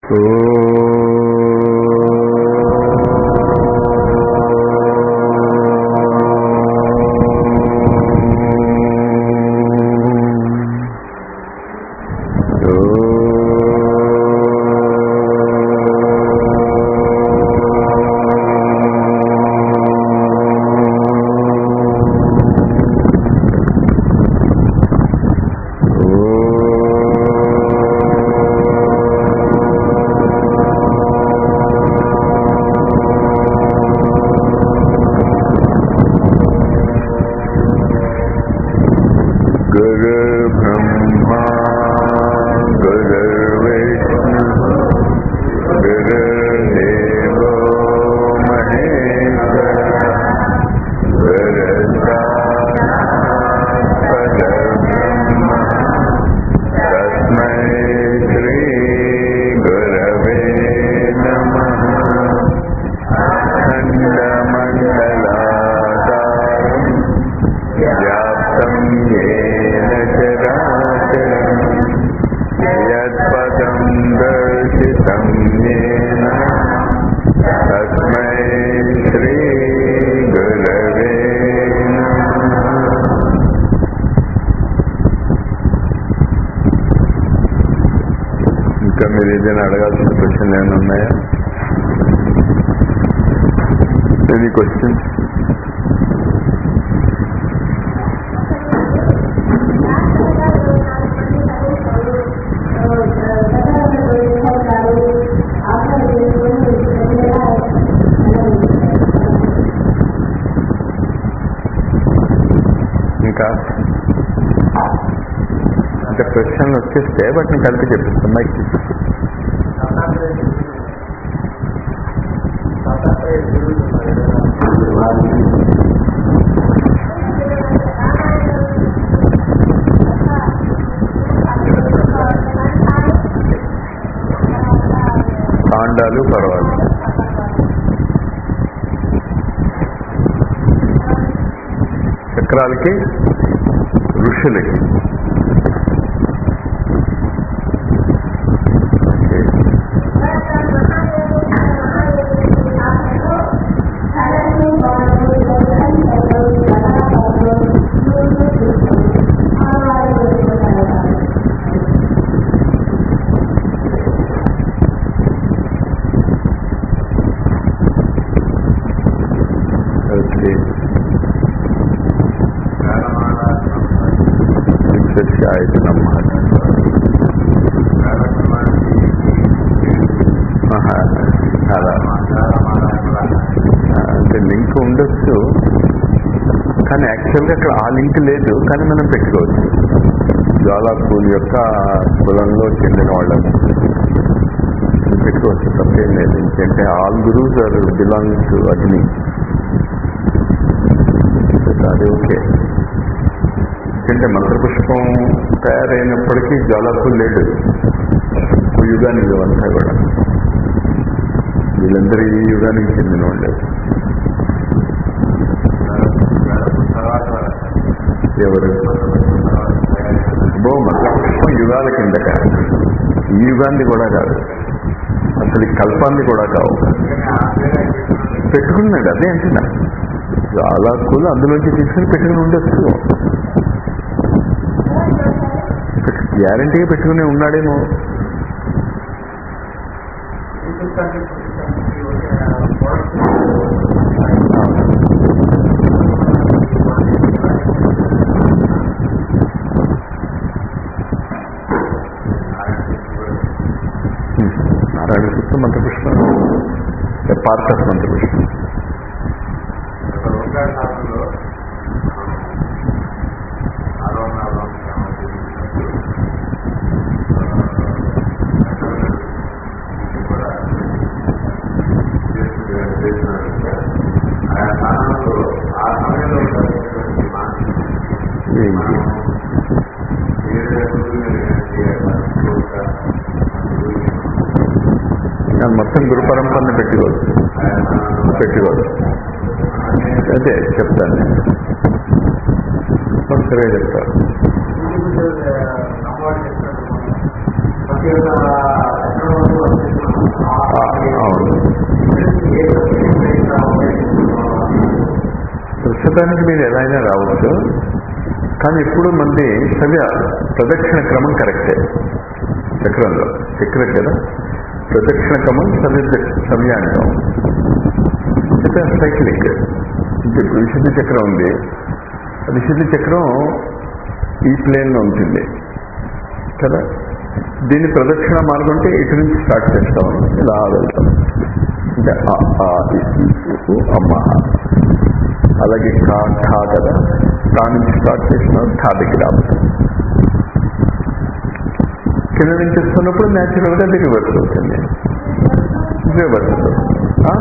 गुरुर्ब्रह्मा गुरुर्विष्णु गुरुर्देवो महेश्वर गुरुसाक्षात् परब्रह्म तस्मै श्रीगुरवे नमः अखण्डमण्डलाकारम् व्याप्तं येन चराचरम् यत्पदं दर्शितं येन तस्मै श्रीगुरवे नमः ఇంకా మీరు ఏదైనా అడగాల్సిన క్వశ్చన్ ఏమైనా ఉన్నాయా ఎనీ క్వశ్చన్ ఇంకా ఇంకా క్వశ్చన్లు వచ్చేస్తే వాటిని కలిపి చెప్పిస్తాం మైక్ తీసేసి కాండాలు పర్వాలి చక్రాలకి ఋషులకి ఓకే విశేషాయత నమ్మ ఆహా, అలా అంటే లింక్ ఉండొచ్చు కానీ యాక్చువల్గా అక్కడ ఆ లింక్ లేదు కానీ మనం పెట్టుకోవచ్చు జ్వాలా పూల్ యొక్క కులంలో చెందిన వాళ్ళము మనం పెట్టుకోవచ్చు తప్పేం లేదు ఎందుకంటే all gurus are belong to Agni అది ఓకే ఎందుకంటే మంత్రపుష్పం తయారైనప్పటికీ జ్వాలాపూల్ లేదు ఓ యుగానికి అంతా కూడా వీళ్ళందరూ ఈ యుగానికి చెందిన వాళ్ళే ఎవరు బో మంత్రపుష్పం యుగాల కిందట ఈ యుగాన్ని కూడా కాదు అసలు ఈ కల్పాన్ని కూడా కావు పెట్టుకున్నాడు అదే అంటున్నా చాలా కూలు అందులోంచి తీసుకుని పెట్టుకుని ఉండొచ్చు గ్యారంటీగా పెట్టుకుని ఉన్నాడేమో నారాయణ సూత్రం మంత్రపుష్పం పార్థస్ మంత్రపుష్పం ఏంటి దాన్ని మొత్తం గురు పరంపరని పెట్టుకోవచ్చు పెట్టుకోవచ్చు అదే చెప్తాను నేను. ఒకసారి చెప్తాను నమ్మవాడు చెప్పినట్టు ప్రతి ఒక్క ఎక్కడ వరకు ఆ, అవును ప్రస్తుతానికి మీరు ఎలా అయినా రావచ్చు కానీ ఇప్పుడు మంది సవ్య ప్రదక్షిణ క్రమం కరెక్టే చక్రంలో చక్రం కదా ప్రదక్షిణ క్రమం సవ్య సవ్య అంటాం అయితే సైక్లిక్ ఇప్పుడు విశుద్ధ చక్రం ఉంది ఆ విశుద్ధ చక్రం ఈ ప్లేన్లో ఉంటుంది కదా దీన్ని ప్రదక్షిణ మార్గం అంటే ఇటు నుంచి స్టార్ట్ చేస్తాం ఇలా వెళ్తాం అంటే ఆ, ఆ, ఇ, ఈ, ఉ, అమ్మ అలాగే కా ఖా కదా కా నుంచి స్టార్ట్ చేసినాం ఖా దగ్గర ఆపుతాం కింద నుంచి వస్తున్నప్పుడు న్యాచురల్ గా అది రివర్స్ అవుతుంది రివర్స్ ఆ?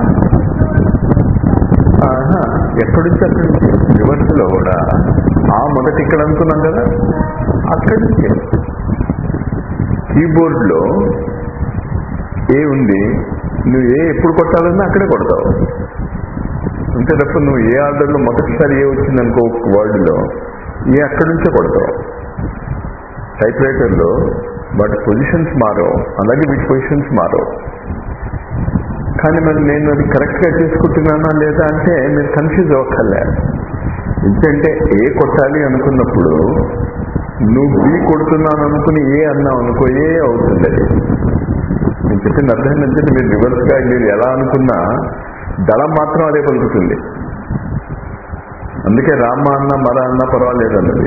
ఆహా, ఎక్కడి నుంచి అక్కడి నుంచి రివర్స్ లో కూడా ఆ మొదటి ఇక్కడ అనుకున్నాం కదా అక్కడి నుంచి కీబోర్డ్ లో ఏ ఉంది నువ్వు ఏ ఎప్పుడు కొట్టాలన్నా అక్కడే కొడతావు అంతే తప్ప నువ్వు ఏ ఆర్డర్లో మొదటిసారి ఏ వచ్చిందనుకో వర్డ్లో ఏ అక్కడి నుంచే కొడతావు టైప్ రైటర్లో వాటి పొజిషన్స్ మారవు అలాగే వీటి పొజిషన్స్ మారవు కానీ మరి నేను అది కరెక్ట్గా చేసుకుంటున్నానా లేదా అంటే మీరు కన్ఫ్యూజ్ అవ్వక్కర్లే ఎందుకంటే ఏ కొట్టాలి అనుకున్నప్పుడు నువ్వు బి కొడుతున్నాను అనుకుని ఏ అన్నావు అనుకో ఏ అవుతుంది అది నేను చెప్పిన అర్థం ఏంటంటే మీరు రివర్స్గా మీరు ఎలా అనుకున్నా దళం మాత్రం అదే పలుకుతుంది అందుకే రామ అన్న మర అన్న పర్వాలేదు అన్నది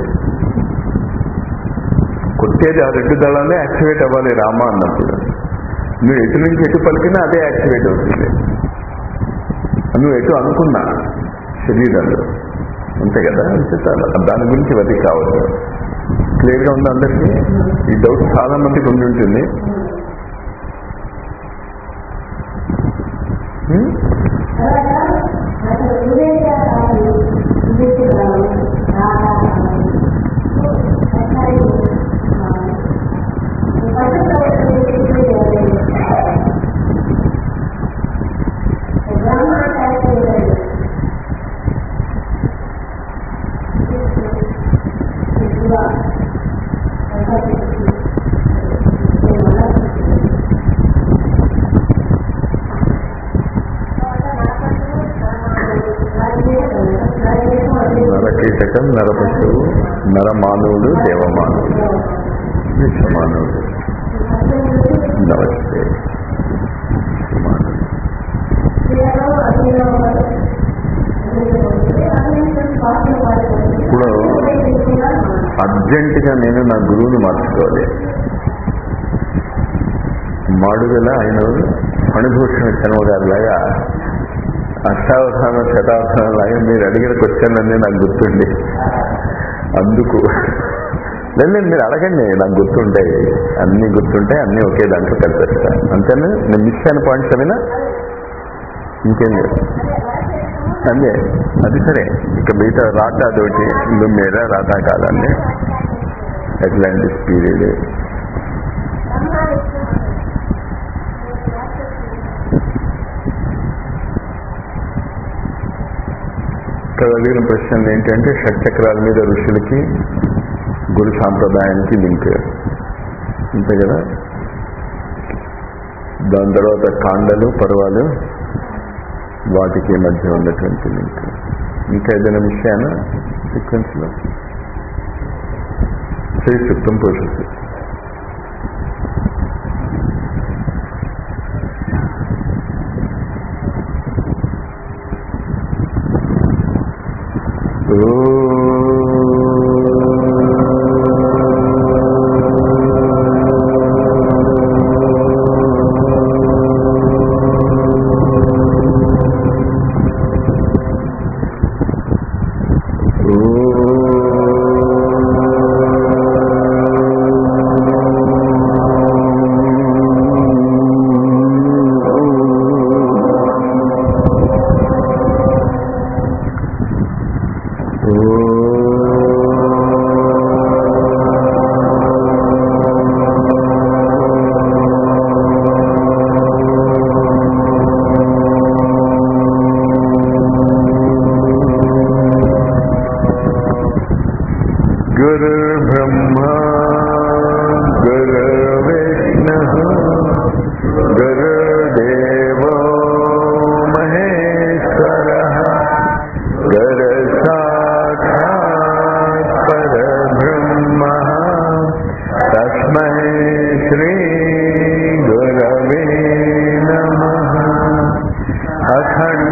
కొట్టేది ఆ రెండు దళాలే యాక్టివేట్ అవ్వాలి రామ అన్నప్పుడు నువ్వు ఎటు నుంచి ఎటు పలికినా అదే యాక్టివేట్ అవుతుంది నువ్వు ఎటు అనుకున్నా శరీరంలో అంతే కదా అంతే చాలా దాని గురించి వది కావచ్చు క్లియర్గా ఉంది అందరికీ ఈ డౌట్ చాలా మందికి ఉండి ఉంటుంది హ్మ్? నరకీటకం నరపశువు నరమానవుడు దేవమానవుడు విశ్వమానవుడు నమస్తే విశ్వమానవుడు ఇప్పుడు అర్జెంటుగా నేను నా గురువుని మార్చుకోవాలి మాడుగల ఆయన ఫణిభూషణ శర్మ గారి లాగా అష్టావధాన శతావధానం లాగా మీరు అడిగిన క్వశ్చన్ అన్నీ నాకు గుర్తుండి అందుకు లేదు లేదు, మీరు అడగండి నాకు గుర్తుంటాయి అన్ని గుర్తుంటాయి అన్ని ఒకే దాంట్లో కలిపేస్తా అంతేనా నేను మిస్ అయిన పాయింట్స్ ఏమైనా ఇంకేం లేదు అదే అది సరే ఇక మిగతా రాత అదొకటి లుమ్మేర రాతా కాలాన్ని అట్లాంటిస్ పీరియడ్ ఇక్కడ అడిగిన ప్రశ్నలు ఏంటంటే షట్చక్రాల మీద ఋషులకి గురు సాంప్రదాయానికి లింక్ అంతే కదా దాని తర్వాత కాండలు పర్వాలు వాటికి మధ్య ఉన్నటువంటి లింక్ ఇంకా ఏదైనా విషయాన సీక్వెన్స్ లో శ్రీ సుప్తం పోషిస్తుంది ఓ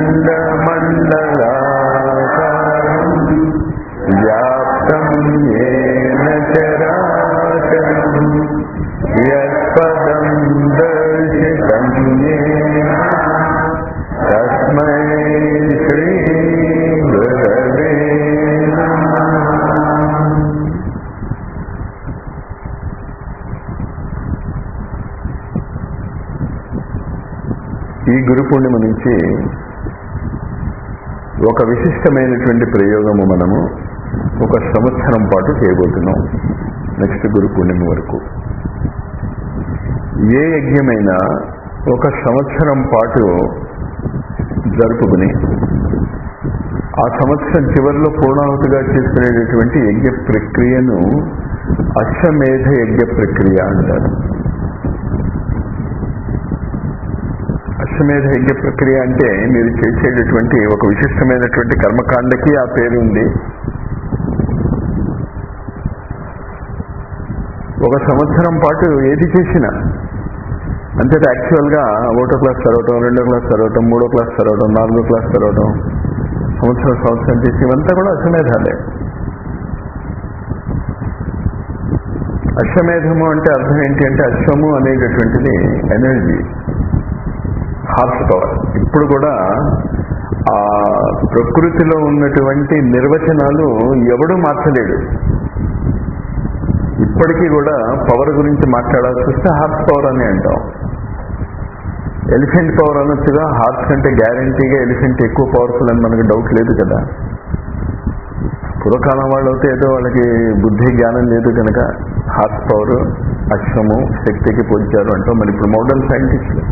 अखण्डमण्डलाकारम् व्याप्तं येन चराचरम् यत्पदं दर्शितं येन तस्मै श्रीगुरवे नमः ఈ గురు పూర్ణిమ నుంచి ఒక విశిష్టమైనటువంటి ప్రయోగము మనము ఒక సంవత్సరం పాటు చేయబోతున్నాం నెక్స్ట్ గురు పూర్ణిమ వరకు ఏ యజ్ఞమైనా ఒక సంవత్సరం పాటు జరుపుకుని ఆ సంవత్సరం చివరిలో పూర్ణాహుతిగా చేసుకునేటటువంటి యజ్ఞ ప్రక్రియను అశ్వమేధ యజ్ఞ ప్రక్రియ అంటారు అశ్వమేధ యజ్ఞ ప్రక్రియ అంటే మీరు చేసేటటువంటి ఒక విశిష్టమైనటువంటి కర్మకాండకి ఆ పేరు ఉంది ఒక సంవత్సరం పాటు ఏది చేసినా అంతే యాక్చువల్గా ఒకటో క్లాస్ చదవటం రెండో క్లాస్ చదవటం మూడో క్లాస్ చదవటం నాలుగో క్లాస్ చదవటం సంవత్సరం సంవత్సరం చేసి ఇవంతా కూడా అశ్వమేధాలే అశ్వమేధము అంటే అర్థం ఏంటి అంటే అశ్వము అనేటటువంటిది ఎనర్జీ హార్స్ పవర్ ఇప్పుడు కూడా ఆ ప్రకృతిలో ఉన్నటువంటి నిర్వచనాలు ఎవడు మార్చలేడు ఇప్పటికీ కూడా పవర్ గురించి మాట్లాడాల్సి వస్తే హార్స్ పవర్ అని అంటాం ఎలిఫెంట్ పవర్ అనొచ్చుగా హార్స్ కంటే గ్యారంటీగా ఎలిఫెంట్ ఎక్కువ పవర్ఫుల్ అని మనకు డౌట్ లేదు కదా పూర్వకాలం వాళ్ళు అయితే ఏదో వాళ్ళకి బుద్ధి జ్ఞానం లేదు కనుక హార్స్ పవర్ అశ్వము శక్తికి పోల్చారు అంటాం మరి ఇప్పుడు మోడర్న్ సైంటిస్టులు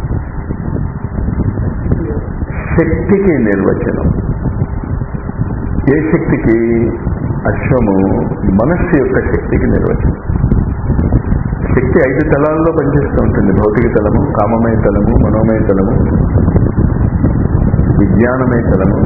శక్తికి నిర్వచనం ఏ శక్తికి అశ్వము మనస్సు యొక్క శక్తికి నిర్వచనం శక్తి ఐదు తలాల్లో పనిచేస్తూ ఉంటుంది భౌతిక తలము కామమయ తలము మనోమయ తలము విజ్ఞానమయ తలము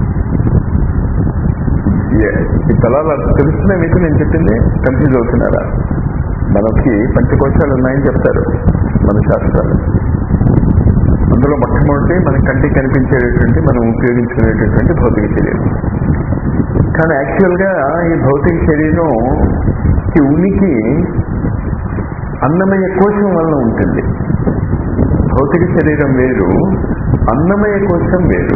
ఈ తలాలు తెలుస్తున్నాయి మీకు నేను చెప్పింది కన్ఫ్యూజ్ అవుతున్నారా మనకి పంచకోశాలు ఉన్నాయని చెప్తారు మన శాస్త్రాలు అందులో మొట్టమొదటి మన కంటికి కనిపించేటటువంటి మనం ఉపయోగించుకునేటటువంటి భౌతిక శరీరం కానీ యాక్చువల్గా ఈ భౌతిక శరీరం ఈ ఉనికి అన్నమయ కోశం వలన ఉంటుంది భౌతిక శరీరం వేరు అన్నమయ కోశం వేరు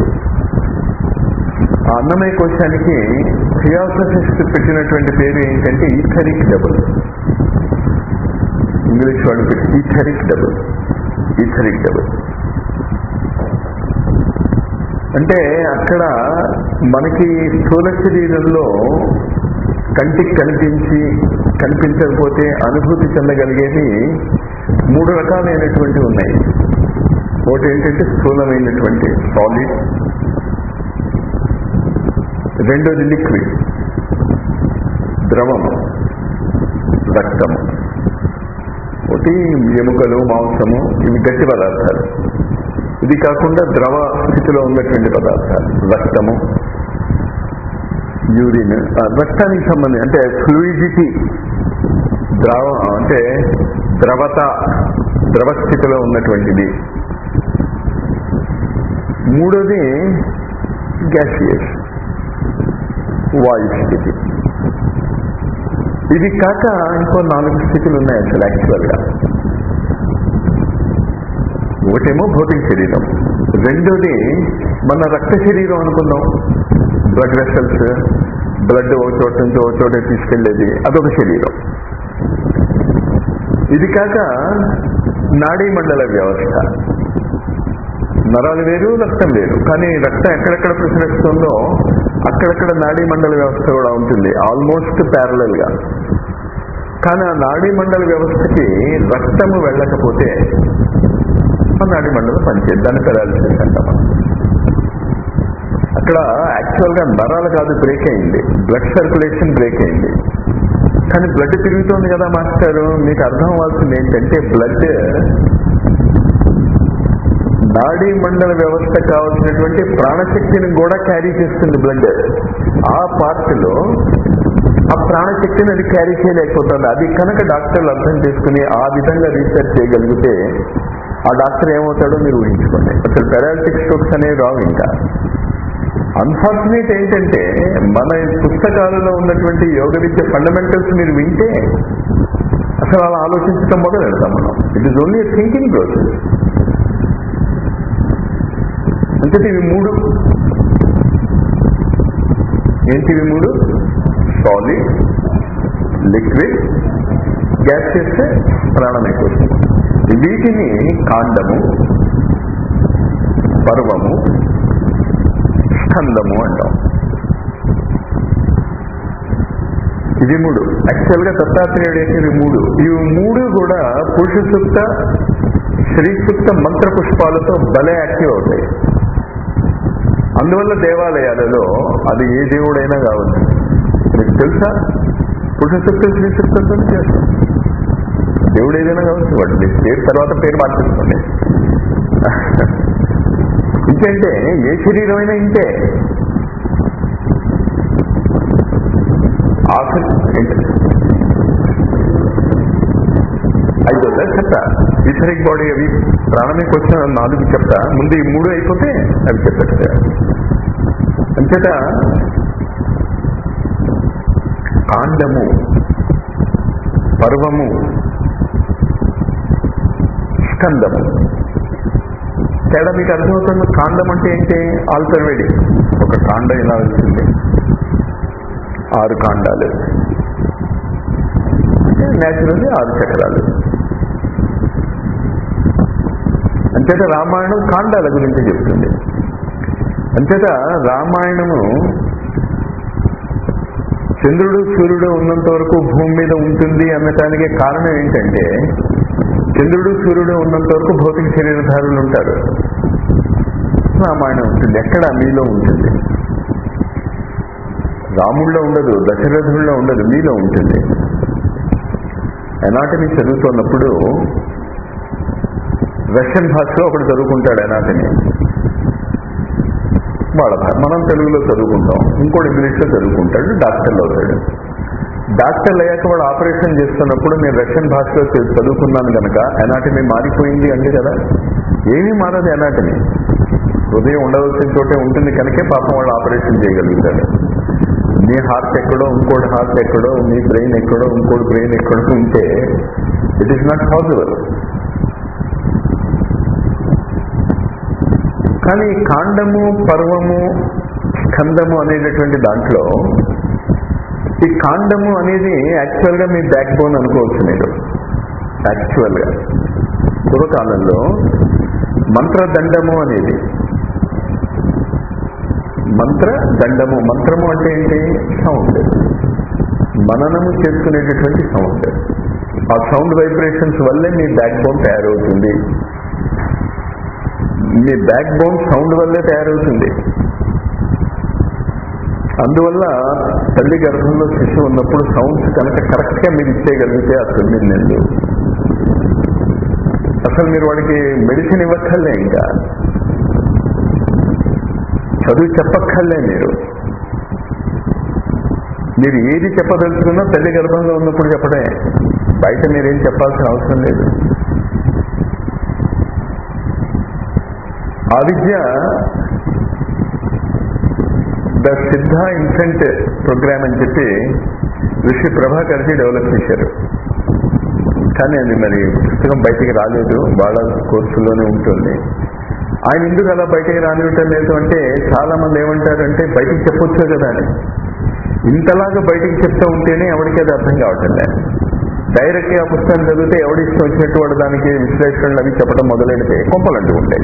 ఆ అన్నమయ కోశానికి థియోసఫిస్ట్ పెట్టినటువంటి పేరు ఏంటంటే ఈథరిక్ డబుల్ ఇంగ్లీష్ వాళ్ళు పెట్టి ఈథరిక్ డబుల్ ఈథరిక్ డబుల్ అంటే అక్కడ మనకి స్థూల శరీరంలో కంటికి కనిపించి కనిపించకపోతే అనుభూతి చెందగలిగేది మూడు రకాలైనటువంటి ఉన్నాయి ఒకటి ఏంటంటే స్థూలమైనటువంటి సాలిడ్ రెండోది లిక్విడ్ ద్రవము రక్తము ఒకటి ఎముకలు మాంసము ఇవి గట్టి పదార్థాలు ఇది కాకుండా ద్రవ స్థితిలో ఉన్నటువంటి పదార్థాలు రక్తము యూరిన్ రక్తానికి సంబంధించి అంటే ఫ్లూయిడిటీ ద్రవ అంటే ద్రవత ద్రవ స్థితిలో ఉన్నటువంటిది మూడోది గ్యాసియస్ వాయు స్థితి ఇది కాక ఇంకో నాలుగు స్థితులు ఉన్నాయి అసలు యాక్చువల్గా ఒకటేమో భౌతిక శరీరం రెండోది మన రక్త శరీరం అనుకుందాం బ్లడ్ వెసల్స్ బ్లడ్ ఒక చోట నుంచి ఒక చోట తీసుకెళ్లేది అదొక శరీరం ఇది కాక నాడీ మండల వ్యవస్థ నరాలు వేరు రక్తం వేరు కానీ రక్తం ఎక్కడెక్కడ ప్రసరిస్తుందో అక్కడక్కడ నాడీ మండల వ్యవస్థ కూడా ఉంటుంది ఆల్మోస్ట్ ప్యారలల్ గా కానీ ఆ నాడీ మండల వ్యవస్థకి రక్తము వెళ్ళకపోతే ఆ నాడీ మండలం పనిచేయదు దాన్ని పెరాలిసిస్ అంటాం మనం అక్కడ యాక్చువల్ గా నరాలు కాదు బ్రేక్ అయింది బ్లడ్ సర్క్యులేషన్ బ్రేక్ అయింది కానీ బ్లడ్ తిరుగుతోంది కదా మాస్టారు మీకు అర్థం అవ్వాల్సింది ఏంటంటే బ్లడ్ నాడీ మండల వ్యవస్థ కావాల్సినటువంటి ప్రాణశక్తిని కూడా క్యారీ చేస్తుంది బ్లడ్ ఆ పార్ట్ లో ఆ ప్రాణశక్తిని అది క్యారీ చేయలేకపోతుంది అది కనుక డాక్టర్లు అర్థం చేసుకుని ఆ విధంగా రీసెర్చ్ చేయగలిగితే ఆ డాక్టర్ ఏమవుతాడో మీరు ఊహించుకోండి అసలు పెరాలిటిక్ స్ట్రోక్స్ అనేవి రావు ఇంకా అన్ఫార్చునేట్ ఏంటంటే మన పుస్తకాలలో ఉన్నటువంటి యోగ విద్య ఫండమెంటల్స్ మీరు వింటే అసలు అలా ఆలోచించడం మొదలు పెడతాం మనం it is only thinking process అంటే ఇవి మూడు ఏంటి ఇవి మూడు సాలిడ్ లిక్విడ్ గ్యాస్ చేస్తే ప్రాణం అయిపోతుంది వీటిని కాండము పర్వము స్కందము అంటాం ఇవి మూడు యాక్చువల్ గా దత్తాత్రేయుడు అయితే ఇవి మూడు ఇవి మూడు కూడా పురుష సూక్త శ్రీ సూక్త మంత్ర పుష్పాలతో భలే యాక్టివ్ అవుతాయి అందువల్ల దేవాలయాలలో అది ఏ దేవుడైనా కావచ్చు మీకు తెలుసా పురుష సూక్త శ్రీ సూక్తంతో చేస్తాం దేవుడు ఏదైనా కావచ్చు వాడు మీ పేరు తర్వాత పేరు మార్చేసుకోండి ఇంకేంటే ఏ శరీరమైనా ఇంతే ఆఖరి అయిపోతా చెప్తా ఈథరిక్ బాడీ అవి ప్రాణమికి వచ్చిన నాలుగు చెప్తా ముందు ఈ మూడు అయిపోతే అవి చెప్తా అంచేత కాండము పర్వము స్కందము తేడా మీకు అర్థమవుతుంది కాండం అంటే ఏంటి ఆల్టర్వేటివ్ ఒక కాండం ఇలా వచ్చింది ఆరు కాండాలు అంటే న్యాచురల్లీ ఆరు చక్రాలు అంచేత రామాయణం కాండాల గురించి చెప్తుంది అంచేత రామాయణము చంద్రుడు సూర్యుడు ఉన్నంత వరకు భూమి మీద ఉంటుంది అనటానికి కారణం ఏంటంటే చంద్రుడు సూర్యుడు ఉన్నంత వరకు భౌతిక శరీరధారులు ఉంటారు రామాయణం ఉంటుంది ఎక్కడ మీలో ఉంటుంది రాముల్లో ఉండదు దశరథుల్లో ఉండదు మీలో ఉంటుంది ఎనాటమీ చదువుతున్నప్పుడు రష్యన్ భాషలో ఒకడు చదువుకుంటాడు ఎనాటమీ వాళ్ళ భాష మనం తెలుగులో చదువుకుంటాం ఇంకోటి ఇంగ్లీష్లో చదువుకుంటాడు డాక్టర్లు అవుతాడు డాక్టర్లు అయ్యాక వాడు ఆపరేషన్ చేస్తున్నప్పుడు నేను రష్యన్ భాషలో చ- చదువుకున్నాను కనుక ఎనాటమీ మారిపోయింది అంటే కదా ఏమీ మారదు ఎనాటమీ హృదయం ఉండవలసిన చోటే ఉంటుంది కనుకే పాపం వాళ్ళు ఆపరేషన్ చేయగలుగుతాడు మీ హార్ట్ ఎక్కడో ఇంకోటి హార్ట్ ఎక్కడో మీ బ్రెయిన్ ఎక్కడో ఇంకోటి బ్రెయిన్ ఎక్కడో ఉంటే ఇట్ ఈస్ నాట్ పాసిబుల్ కానీ కాండము పర్వము స్కందము అనేటటువంటి దాంట్లో ఈ కాండము అనేది యాక్చువల్గా మీ బ్యాక్ బోన్ అనుకోవచ్చు మీరు యాక్చువల్గా పూర్వకాలంలో మంత్రదండము అనేది మంత్ర దండము మంత్రము అంటే ఏంటి సౌండ్ మననము చేసుకునేటటువంటి సౌండ్ ఆ సౌండ్ వైబ్రేషన్స్ వల్లే మీ బ్యాక్ బోన్ తయారవుతుంది మీ బ్యాక్ బోన్ సౌండ్ వల్లే తయారవుతుంది అందువల్ల తల్లి గర్భంలో శిశువు ఉన్నప్పుడు సౌండ్స్ కనుక కరెక్ట్ గా మీరు ఇచ్చేయగలిగితే ఆ తొమ్మిది నెలలు అసలు మీరు వాడికి మెడిసిన్ ఇవ్వక్కర్లే ఇంకా చదువు చెప్పక్కర్లే మీరు మీరు ఏది చెప్పదలుచుకున్నా తల్లి గర్భంలో ఉన్నప్పుడు చెప్పడే బయట మీరేం చెప్పాల్సిన అవసరం లేదు ఆ విద్య ద సిద్ధ ఇన్ఫెంట్ ప్రోగ్రామ్ అని చెప్పి ఋషి ప్రభాకర్జీ డెవలప్ చేశారు కానీ అది మరి పుస్తకం బయటికి రాలేదు వాళ్ళ కోర్సులోనే ఉంటుంది ఆయన ఎందుకు అలా బయటికి రానివ్వటం లేదు అంటే చాలా మంది ఏమంటారంటే బయటికి చెప్పొచ్చు కదా అని ఇంతలాగా బయటికి చెప్తూ ఉంటేనే ఎవరికి అది అర్థం కావటం లేదు డైరెక్ట్ గా ఆ పుస్తకం చదివితే ఎవడిష్టం వచ్చినట్టు వాడు దానికి విశ్లేషణలు అవి చెప్పడం మొదలెడితే కొంపలంటూ ఉంటాయి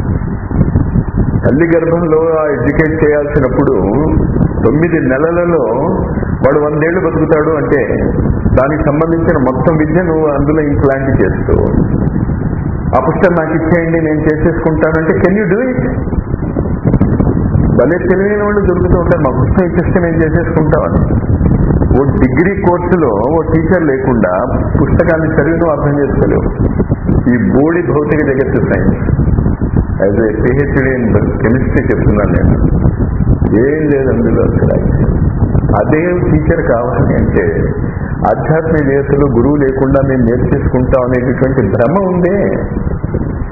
తల్లి గర్భంలో ఆ ఎడ్యుకేట్ చేయాల్సినప్పుడు తొమ్మిది నెలలలో వాడు వందేళ్లు బతుకుతాడు అంటే దానికి సంబంధించిన మొత్తం విద్య నువ్వు అందులో ఇంప్లాంట్ చేస్తూ ఆ పుస్తకం నాకు ఇచ్చేయండి నేను చేసేసుకుంటానంటే కెన్ యూ డూ ఇట్ భలే తెలివైన వాళ్ళు దొరుకుతూ ఉంటారు మా పుస్తకం ఇచ్చేస్తే నేను చేసేసుకుంటామని ఓ డిగ్రీ కోర్సులో ఓ టీచర్ లేకుండా పుస్తకాన్ని చదివి నువ్వు అర్థం చేసుకోలేవు ఈ బోడి భౌతిక జగత్తు science as a PhD in chemistry చెప్తున్నాను నేను ఏం లేదు అందులో అసలు అదే టీచర్ కావాలి అంటే ఆధ్యాత్మిక జగత్తులో గురువు లేకుండా మేము నేర్చేసుకుంటాం అనేటటువంటి భ్రమ ఉందే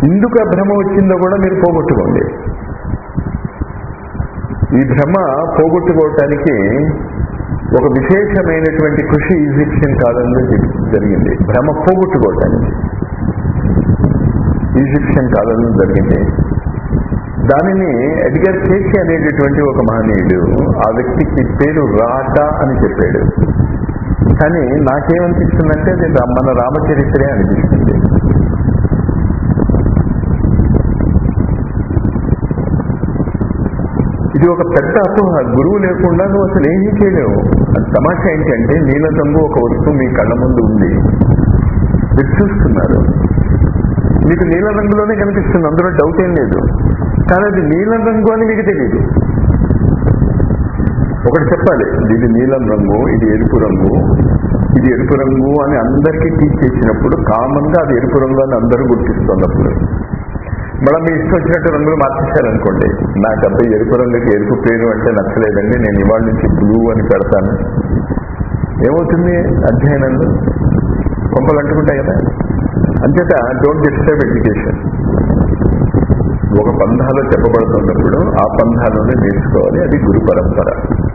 ఎందుకు ఆ భ్రమ వచ్చిందో కూడా మీరు పోగొట్టుకోండి ఈ భ్రమ పోగొట్టుకోవటానికి ఒక విశేషమైనటువంటి కృషి ఈజిప్షియన్ కాలంలో జరి- జరిగింది భ్రమ పోగొట్టుకోవటానికి ఈజిప్షియన్ కాలంలో జరిగింది దానిని ఎడ్గర్ కేసీ అనేటటువంటి ఒక మహనీయుడు ఆ వ్యక్తికి పేరు రాట అని చెప్పాడు కానీ నాకేమనిపిస్తుందంటే అది రా- మన రామచరిత్రే అనిపిస్తుంది ఇది ఒక పెద్ద అపోహ గురువు లేకుండా నువ్వు అసలు ఏమీ చేయలేవు అది తమాషా ఏంటంటే నీల రంగు ఒక వస్తువు మీ కళ్ళ ముందు ఉంది మీరు చూస్తున్నారు మీకు నీల రంగులోనే కనిపిస్తుంది అందులో డౌట్ ఏం లేదు కానీ అది నీలం రంగు అని మీకు తెలియదు ఒకటి చెప్పాలి ఇది నీలం రంగు ఇది ఎరుపు రంగు ఇది ఎరుపు రంగు అని అందరికీ టీచ్ చేసినప్పుడు కామన్ గా అది ఎరుపు రంగు అని అందరూ గుర్తిస్తున్నప్పుడు మళ్ళీ మీ ఇష్టం వచ్చినట్టు రంగులు మార్చేశారనుకోండి నాకు అబ్బాయి ఎరుపు రంగుకి ఎరుపు పేరు అంటే నచ్చలేదండి నేను ఇవాళ నుంచి బ్లూ అని పెడతాను ఏమవుతుంది అధ్యయనంలో కొంపలు అంటుకుంటాయి కదా అంచేత డోంట్ డిస్టర్బ్ ఎడ్యుకేషన్ ఒక పంధాలో చెప్పబడుతున్నప్పుడు ఆ పంధాలోనే నేర్చుకోవాలి అది గురు పరంపర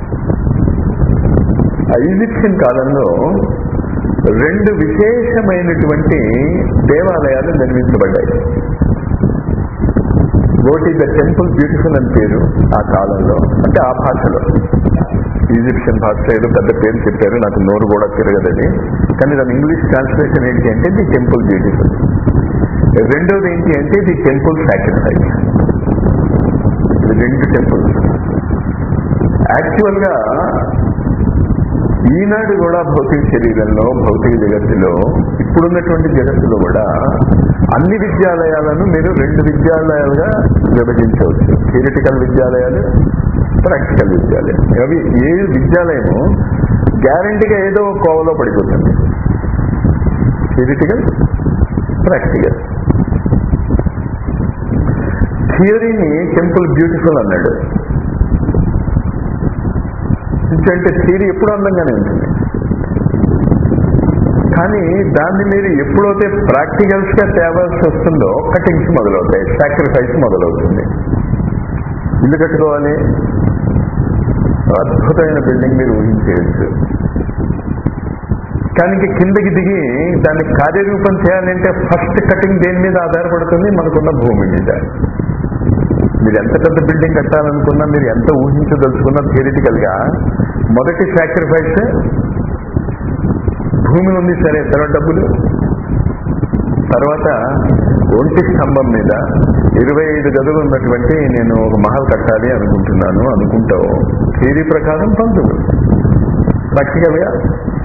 ఆ ఈజిప్షియన్ కాలంలో రెండు విశేషమైనటువంటి దేవాలయాలు నిర్మించబడ్డాయి ఒకటి ద టెంపుల్ బ్యూటిఫుల్ అని పేరు ఆ కాలంలో అంటే ఆ భాషలో ఈజిప్షియన్ భాష ఏదో పెద్ద పేరు చెప్పారు నాకు నోరు కూడా తిరగదని కానీ దాని ఇంగ్లీష్ ట్రాన్స్లేషన్ ఏంటి అంటే ది టెంపుల్ బ్యూటిఫుల్ రెండోది ఏంటి అంటే ది టెంపుల్ సాక్రిఫైస్ ఇది రెండు టెంపుల్స్ యాక్చువల్ గా ఈనాడు కూడా భౌతిక శరీరంలో భౌతిక జగత్తులో ఇప్పుడున్నటువంటి జగత్తులో కూడా అన్ని విద్యాలయాలను మీరు రెండు విద్యాలయాలుగా విభజించవచ్చు థియరిటికల్ విద్యాలయాలు ప్రాక్టికల్ విద్యాలయం అవి ఏ విద్యాలయము గ్యారంటీగా ఏదో ఒక కోవలో పడిపోతుంది థియరిటికల్ ప్రాక్టికల్ థియరీని టెంపుల్ బ్యూటిఫుల్ అన్నాడు అంటే థియరీ ఎప్పుడు అందంగానే ఉంటుంది కానీ దాన్ని మీరు ఎప్పుడైతే ప్రాక్టికల్స్ గా తేవాల్సి వస్తుందో కటింగ్స్ మొదలవుతాయి సాక్రిఫైస్ మొదలవుతుంది ఇల్లు కట్టుకోవాలి అద్భుతమైన బిల్డింగ్ మీరు ఊహించేయచ్చు కానీ ఇంక కిందకి దిగి దాన్ని కార్యరూపం చేయాలంటే ఫస్ట్ కటింగ్ దేని మీద ఆధారపడుతుంది మనకున్న భూమి మీద మీరు ఎంత పెద్ద బిల్డింగ్ కట్టాలనుకున్నా మీరు ఎంత ఊహించదలుచుకున్నా థియరిటికల్ గా మొదటి సాక్రిఫైస్ భూమి ఉంది సరే తర్వాత డబ్బులు తర్వాత ఒంటి స్తంభం మీద ఇరవై ఐదు గదులు ఉన్నటువంటి నేను ఒక మహల్ కట్టాలి అనుకుంటున్నాను అనుకుంటావు థియరీ ప్రకారం పంతులు ప్రాక్టికల్ గా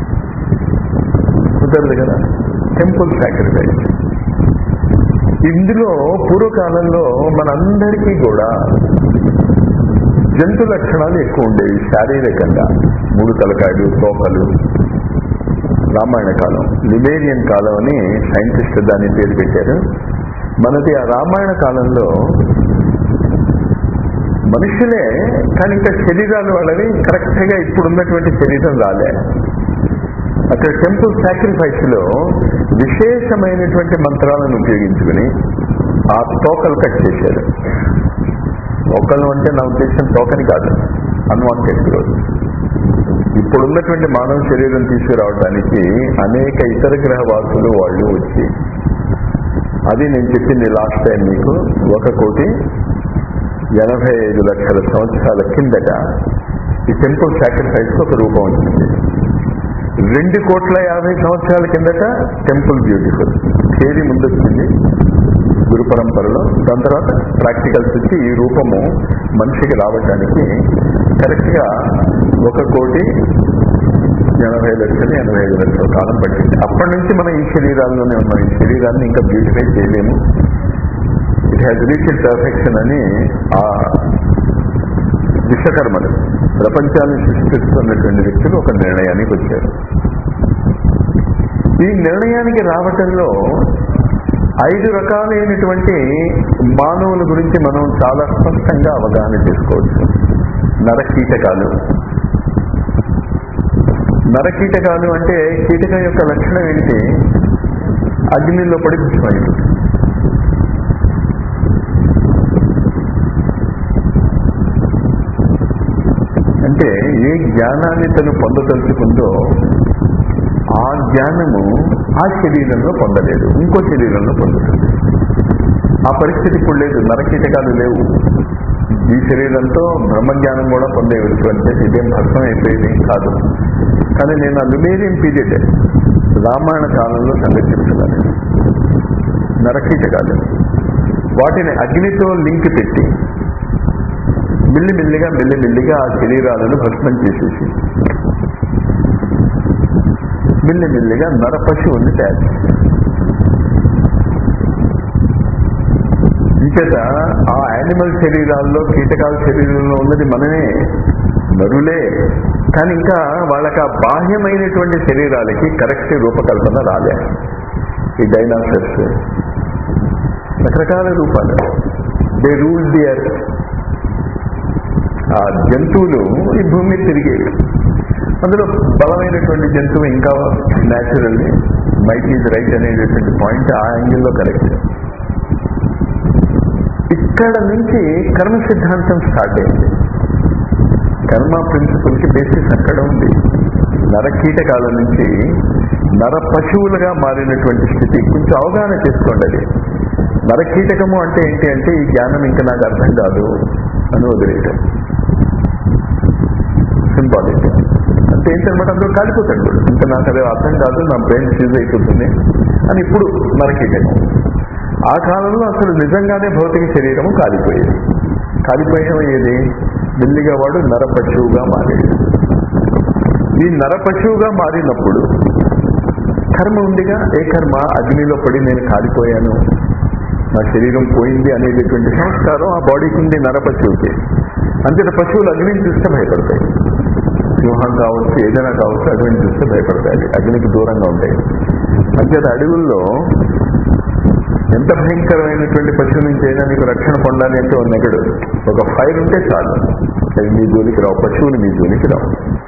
కుదరదు కదా టెంపుల్ సాక్రిఫైస్ ఇందులో పూర్వకాలంలో మనందరికీ కూడా జంతు లక్షణాలు ఎక్కువ ఉండేవి శారీరకంగా మూడు తలకాయలు తోకలు రామాయణ కాలం లిబేరియన్ కాలం అని సైంటిస్ట్ దాని పేరు పెట్టారు మనది ఆ రామాయణ కాలంలో మనుషులే కానీ ఇంకా శరీరాలు వాళ్ళవి కరెక్ట్ గా ఇప్పుడు ఉన్నటువంటి శరీరం రాలే అక్కడ టెంపుల్ సాక్రిఫైస్ లో విశేషమైనటువంటి మంత్రాలను ఉపయోగించుకుని ఆ తోకలు కట్ చేశారు తోకలు అంటే నా ఉద్దేశం తోకని కాదు అన్వాంటెడ్ గ్రోత్ ఇప్పుడున్నటువంటి మానవ శరీరం తీసుకురావడానికి అనేక ఇతర గ్రహ వాసులు వాళ్ళు వచ్చి అది నేను చెప్పింది లాస్ట్ టైం మీకు ఒక కోటి ఎనభై ఐదు లక్షల సంవత్సరాల కిందట ఈ టెంపుల్ సాక్రిఫైస్ ఒక రూపం వచ్చింది రెండు కోట్ల యాభై సంవత్సరాల కిందట టెంపుల్ బ్యూటిఫుల్ థియరీ ముందు వచ్చింది గురు పరంపరలో దాని తర్వాత ప్రాక్టికల్స్ వచ్చి ఈ రూపము మనిషికి రావడానికి కరెక్ట్ గా ఒక కోటి ఎనభై లక్షలు ఎనభై ఐదు లక్షల కాలం పట్టింది అప్పటి నుంచి మనం ఈ శరీరాల్లోనే ఉన్నాం ఈ శరీరాన్ని ఇంకా బ్యూటిఫై చేయలేము ఇట్ హ్యాస్ రీచ్ పర్ఫెక్షన్ అని ఆ విశ్వకర్మలు ప్రపంచాన్ని సృష్టిస్తున్నటువంటి వ్యక్తులు ఒక నిర్ణయానికి వచ్చారు ఈ నిర్ణయానికి రావటంలో ఐదు రకాలైనటువంటి మానవుల గురించి మనం చాలా స్పష్టంగా అవగాహన చేసుకోవచ్చు నరకీటకాలు నరకీటకాలు అంటే కీటకం యొక్క లక్షణం ఏంటి అగ్నిలో పడి పుష్పమైపోతుంది జ్ఞానాన్ని తను పొందదలుచుకుందో ఆ జ్ఞానము ఆ శరీరంలో పొందలేదు ఇంకో శరీరంలో పొందుతుంది ఆ పరిస్థితి ఇప్పుడు లేదు నరకీటకాలు లేవు ఈ శరీరంతో బ్రహ్మజ్ఞానం కూడా పొందేవచ్చు అంటే ఇదేం భస్మం అయిపోయేది కాదు కానీ నేను ఆ లుమేరియన్ పీరియడ్ రామాయణ కాలంలో సంగతి చెప్తున్నాను నరకీటకాలు వాటిని అగ్నితో లింక్ పెట్టి మెల్లిమెల్లిగా మెల్లిమెల్లిగా ఆ శరీరాలను భస్మం చేసేసి మెల్లిమెల్లిగా నర పశువుల్ని తయారు చేశారు ఇంచేత ఆ యానిమల్ శరీరాల్లో కీటకాల శరీరంలో ఉన్నది మనమే నరులే కానీ ఇంకా వాళ్ళకి ఆ బాహ్యమైనటువంటి శరీరాలకి కరెక్ట్ రూపకల్పన రాలే ఈ డైనాసర్స్ రకరకాల రూపాలు దే రూల్ ది ఎర్త్ ఆ జంతువులు ఈ భూమి మీద తిరిగేవి అందులో బలమైనటువంటి జంతువు ఇంకా న్యాచురల్లీ మైట్ ఈజ్ రైట్ అనేటటువంటి పాయింట్ ఆ యాంగిల్లో కరెక్ట్ ఇక్కడ నుంచి కర్మ సిద్ధాంతం స్టార్ట్ అయింది కర్మ ప్రిన్సిపల్ కి బేసిస్ అక్కడ ఉంది నర కీటకాల నుంచి నర పశువులుగా మారినటువంటి స్థితి కొంచెం అవగాహన చేసుకోండి అది నర కీటకము అంటే ఏంటి అంటే ఈ జ్ఞానం ఇంకా నాకు అర్థం కాదు అని వదిలేయటం సింబాలిక్ అంటే ఏంటన్నమాట అందరూ కాలిపోతాడు వాడు. ఇంకా నాకు అది అర్థం కాదు నా బ్రెయిన్ ఫ్యూజ్ అయిపోతుంది అని ఇప్పుడు నరకీటకం ఆ కాలంలో అసలు నిజంగానే భౌతిక శరీరము కాలిపోయేది కాలిపోయేది మెల్లిగా వాడు నరపశువుగా మారేది ఈ నరపశువుగా మారినప్పుడు కర్మ ఉందిగా ఏ కర్మ అగ్నిలో పడి నేను కాలిపోయాను నా శరీరం పోయింది అనేటటువంటి సంస్కారం ఆ బాడీకి ఉంది నరపశువుకి అంతేత పశువులు అగ్నిని చూస్తే భయపడతాయి సింహం కావచ్చు ఏదైనా కావచ్చు అగ్నిని చూస్తే భయపడతాయి అగ్నికి దూరంగా ఉంటాయి అంతేత అడవుల్లో ఎంత భయంకరమైనటువంటి పశువు నుంచి అయినా నీకు రక్షణ పొందాలి అంటే ఒక నెగడు ఒక ఫైర్ ఉంటే చాలు అవి మీ జోలికి రావు పశువులు మీ జోలికి రావు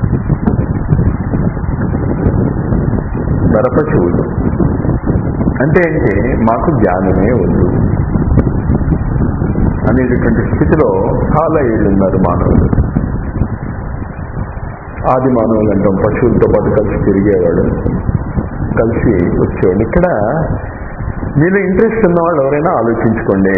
నరపశువులు అంటే ఏంటి మాకు జ్ఞానమే వద్దు అనేటటువంటి స్థితిలో చాలా ఏళ్ళు ఉన్నారు మానవులు ఆది మానవులు అంటాం పశువులతో పాటు కలిసి తిరిగేవాడు కలిసి వచ్చేవాడు ఇక్కడ మీలో ఇంట్రెస్ట్ ఉన్న వాళ్ళు ఎవరైనా ఆలోచించుకోండి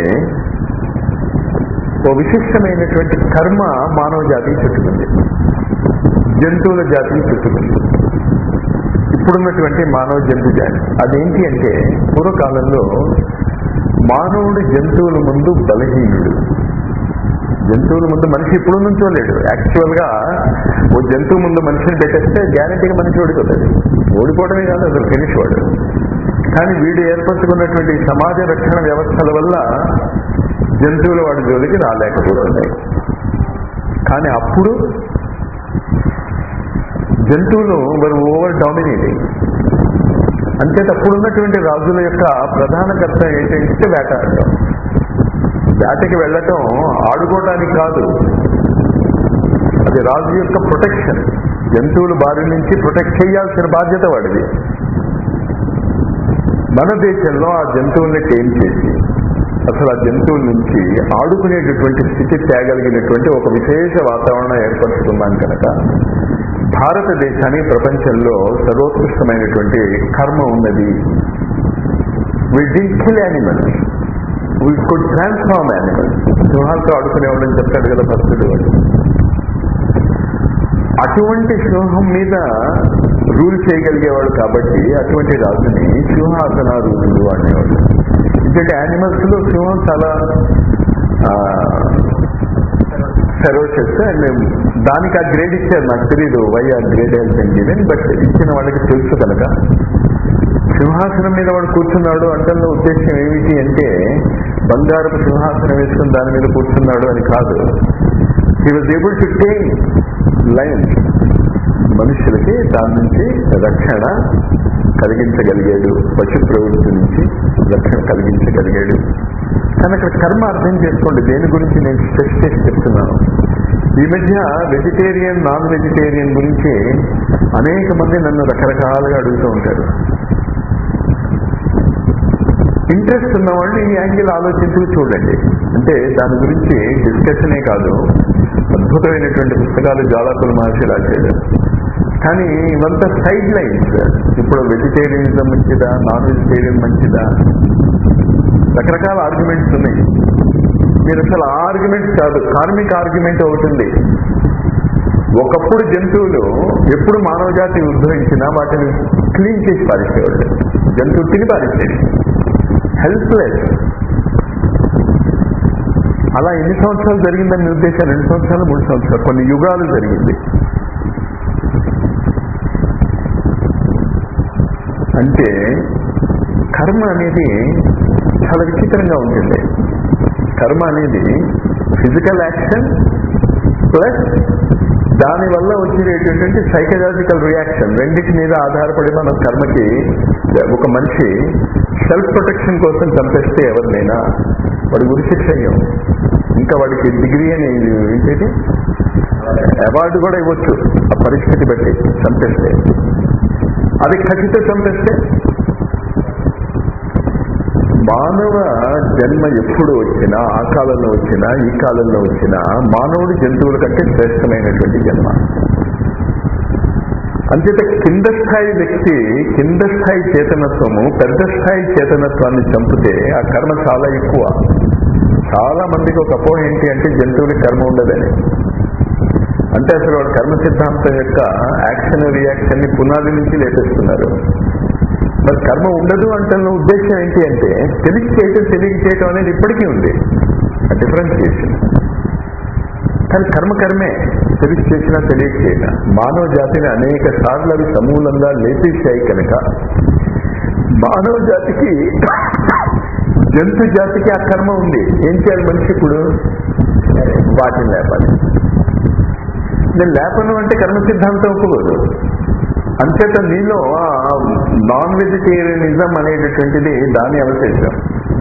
ఓ విశిష్టమైనటువంటి కర్మ మానవ జాతికి చుట్టుకుంది జంతువుల జాతికి చుట్టుకుంది ఇప్పుడున్నటువంటి మానవ జంతు జాతి అదేంటి అంటే పూర్వకాలంలో మానవుడు జంతువుల ముందు బలహీనుడు జంతువుల ముందు మనిషి ఇప్పుడు నుంచోలేడు యాక్చువల్ గా ఓ జంతువు ముందు మనిషిని పెట్టేస్తే గ్యారంటీగా మనిషి ఓడిపోతాడు ఓడిపోవడమే కాదు అసలు ఫినిష్ వాడు కానీ వీడు ఏర్పరచుకున్నటువంటి సమాజ రక్షణ వ్యవస్థల వల్ల జంతువులు వాడి జోలికి రాలేకపోతున్నాయి కానీ అప్పుడు జంతువులు వర్ ఓవర్ డామినేటింగ్ అంతే తప్పుడున్నటువంటి రాజుల యొక్క ప్రధాన కర్త ఏంటంటే వేటాడటం వేటకి వెళ్ళటం ఆడుకోవడానికి కాదు అది రాజు యొక్క ప్రొటెక్షన్ జంతువుల బారి నుంచి ప్రొటెక్ట్ చేయాల్సిన బాధ్యత వాడిది మన దేశంలో ఆ జంతువుల్ని టేమ్ చేసి అసలు ఆ జంతువుల నుంచి ఆడుకునేటటువంటి స్థితి తేగలిగినటువంటి ఒక విశేష వాతావరణం ఏర్పరుచుకున్నాం కనుక భారతదేశానికి ప్రపంచంలో సర్వోత్కృష్టమైనటువంటి కర్మ ఉన్నది we didn't kill animals we could transform animals సింహాలతో ఆడుకునేవాళ్ళని చెప్తాడు కదా భక్తుడు వాడు అటువంటి సింహం మీద రూల్ చేయగలిగేవాడు కాబట్టి అటువంటి రాజుని సింహాసన రూలు అనేవాడు ఎందుకంటే యానిమల్స్ లో సింహం చాలా ఫెరోషస్ అండ్ దానికి ఆ గ్రేడ్ ఇచ్చారు నాకు తెలియదు వై ఆ గ్రేడ్ హెల్త్ ఇంజనీర్ బట్ ఇచ్చిన వాళ్ళకి తెలుసు కనుక సింహాసనం మీద వాడు కూర్చున్నాడు అంటల్లో ఉద్దేశం ఏమిటి అంటే బంగారపు సింహాసనం వేసుకుని దాని మీద కూర్చున్నాడు అని కాదు he was able to take line మనుషులకి దాని నుంచి రక్షణ కలిగించగలిగాడు పశు ప్రవృత్తి నుంచి రక్షణ కలిగించగలిగాడు కానీ అక్కడ కర్మ అర్థం చేసుకోండి దేని గురించి నేను స్ట్రెస్ చేసి చెప్తున్నాను ఈ మధ్య వెజిటేరియన్ నాన్ వెజిటేరియన్ గురించి అనేక మంది నన్ను రకరకాలుగా అడుగుతూ ఉంటారు ఇంట్రెస్ట్ ఉన్న వాళ్ళు ఈ యాంగిల్ ఆలోచించి చూడండి అంటే దాని గురించి డిస్కషనే కాదు అద్భుతమైనటువంటి పుస్తకాలు జ్వాలాకుల మహర్షి రాశాడు కానీ ఇవంతా సైడ్ లైన్స్ ఇప్పుడు వెజిటేరియనిజం మంచిదా నాన్ వెజిటేరియన్ మంచిదా రకరకాల ఆర్గ్యుమెంట్స్ ఉన్నాయి మీరు అసలు ఆర్గ్యుమెంట్స్ కాదు కార్మిక ఆర్గ్యుమెంట్ ఒకటి ఉంది ఒకప్పుడు జంతువులు ఎప్పుడు మానవ జాతి ఉద్భవించినా వాటిని క్లీన్ చేసి పారేసేవాళ్ళు జంతువు తిని పారేసేది హెల్ప్లెస్ అలా ఎన్ని సంవత్సరాలు జరిగిందని మీ ఉద్దేశం రెండు సంవత్సరాలు మూడు సంవత్సరాలు కొన్ని యుగాలు జరిగింది అంటే కర్మ అనేది చాలా విచిత్రంగా ఉంటుంది కర్మ అనేది ఫిజికల్ యాక్షన్ ప్లస్ దానివల్ల వచ్చేటటువంటి సైకలాజికల్ రియాక్షన్ రెండింటి మీద ఆధారపడి మన కర్మకి ఒక మనిషి సెల్ఫ్ ప్రొటెక్షన్ కోసం చంపేస్తే ఎవరినైనా వాడి గురిశిక్ష అయ్యాం ఇంకా వాడికి డిగ్రీ అని ఏంటంటే అవార్డు కూడా ఇవ్వచ్చు ఆ పరిస్థితి బట్టి చంపేస్తే అది ఖచ్చిత చంపేస్తే మానవ జన్మ ఎప్పుడు వచ్చినా ఆ కాలంలో వచ్చినా ఈ కాలంలో వచ్చినా మానవుడు జంతువుల కంటే శ్రేష్టమైనటువంటి జన్మ అంచేత కింద స్థాయి వ్యక్తి కింద స్థాయి చేతనత్వము పెద్ద స్థాయి చేతనత్వాన్ని చంపితే ఆ కర్మ చాలా ఎక్కువ చాలా మందికి ఒక అపోహ ఏంటి అంటే జంతువులకి కర్మ ఉండదని అంటే అసలు వాడు కర్మ సిద్ధాంతం యొక్క యాక్షన్ రియాక్షన్ ని పునాది నుంచి లేపేస్తున్నారు మరి కర్మ ఉండదు అంటే ఉద్దేశం ఏంటి అంటే తెలిసి చేయటం తెలియక చేయటం అనేది ఇప్పటికీ ఉంది ఆ డిఫరెన్షియేషన్ కానీ కర్మ కర్మే తెలిసి చేసినా తెలియక చేయటం మానవ జాతిని అనేక సార్లు అవి సమూలంగా లేపేశాయి కనుక మానవ జాతికి జంతు జాతికి ఆ కర్మ ఉంది ఏం చేయాలి మనిషి ఇప్పుడు వాటిని లేపాలి నేను లేపను అంటే కర్మ సిద్ధాంతం ఒప్పుకోదు అంచేత నీలో నాన్ వెజిటేరియనిజం అనేటటువంటిది దాని అవశేషం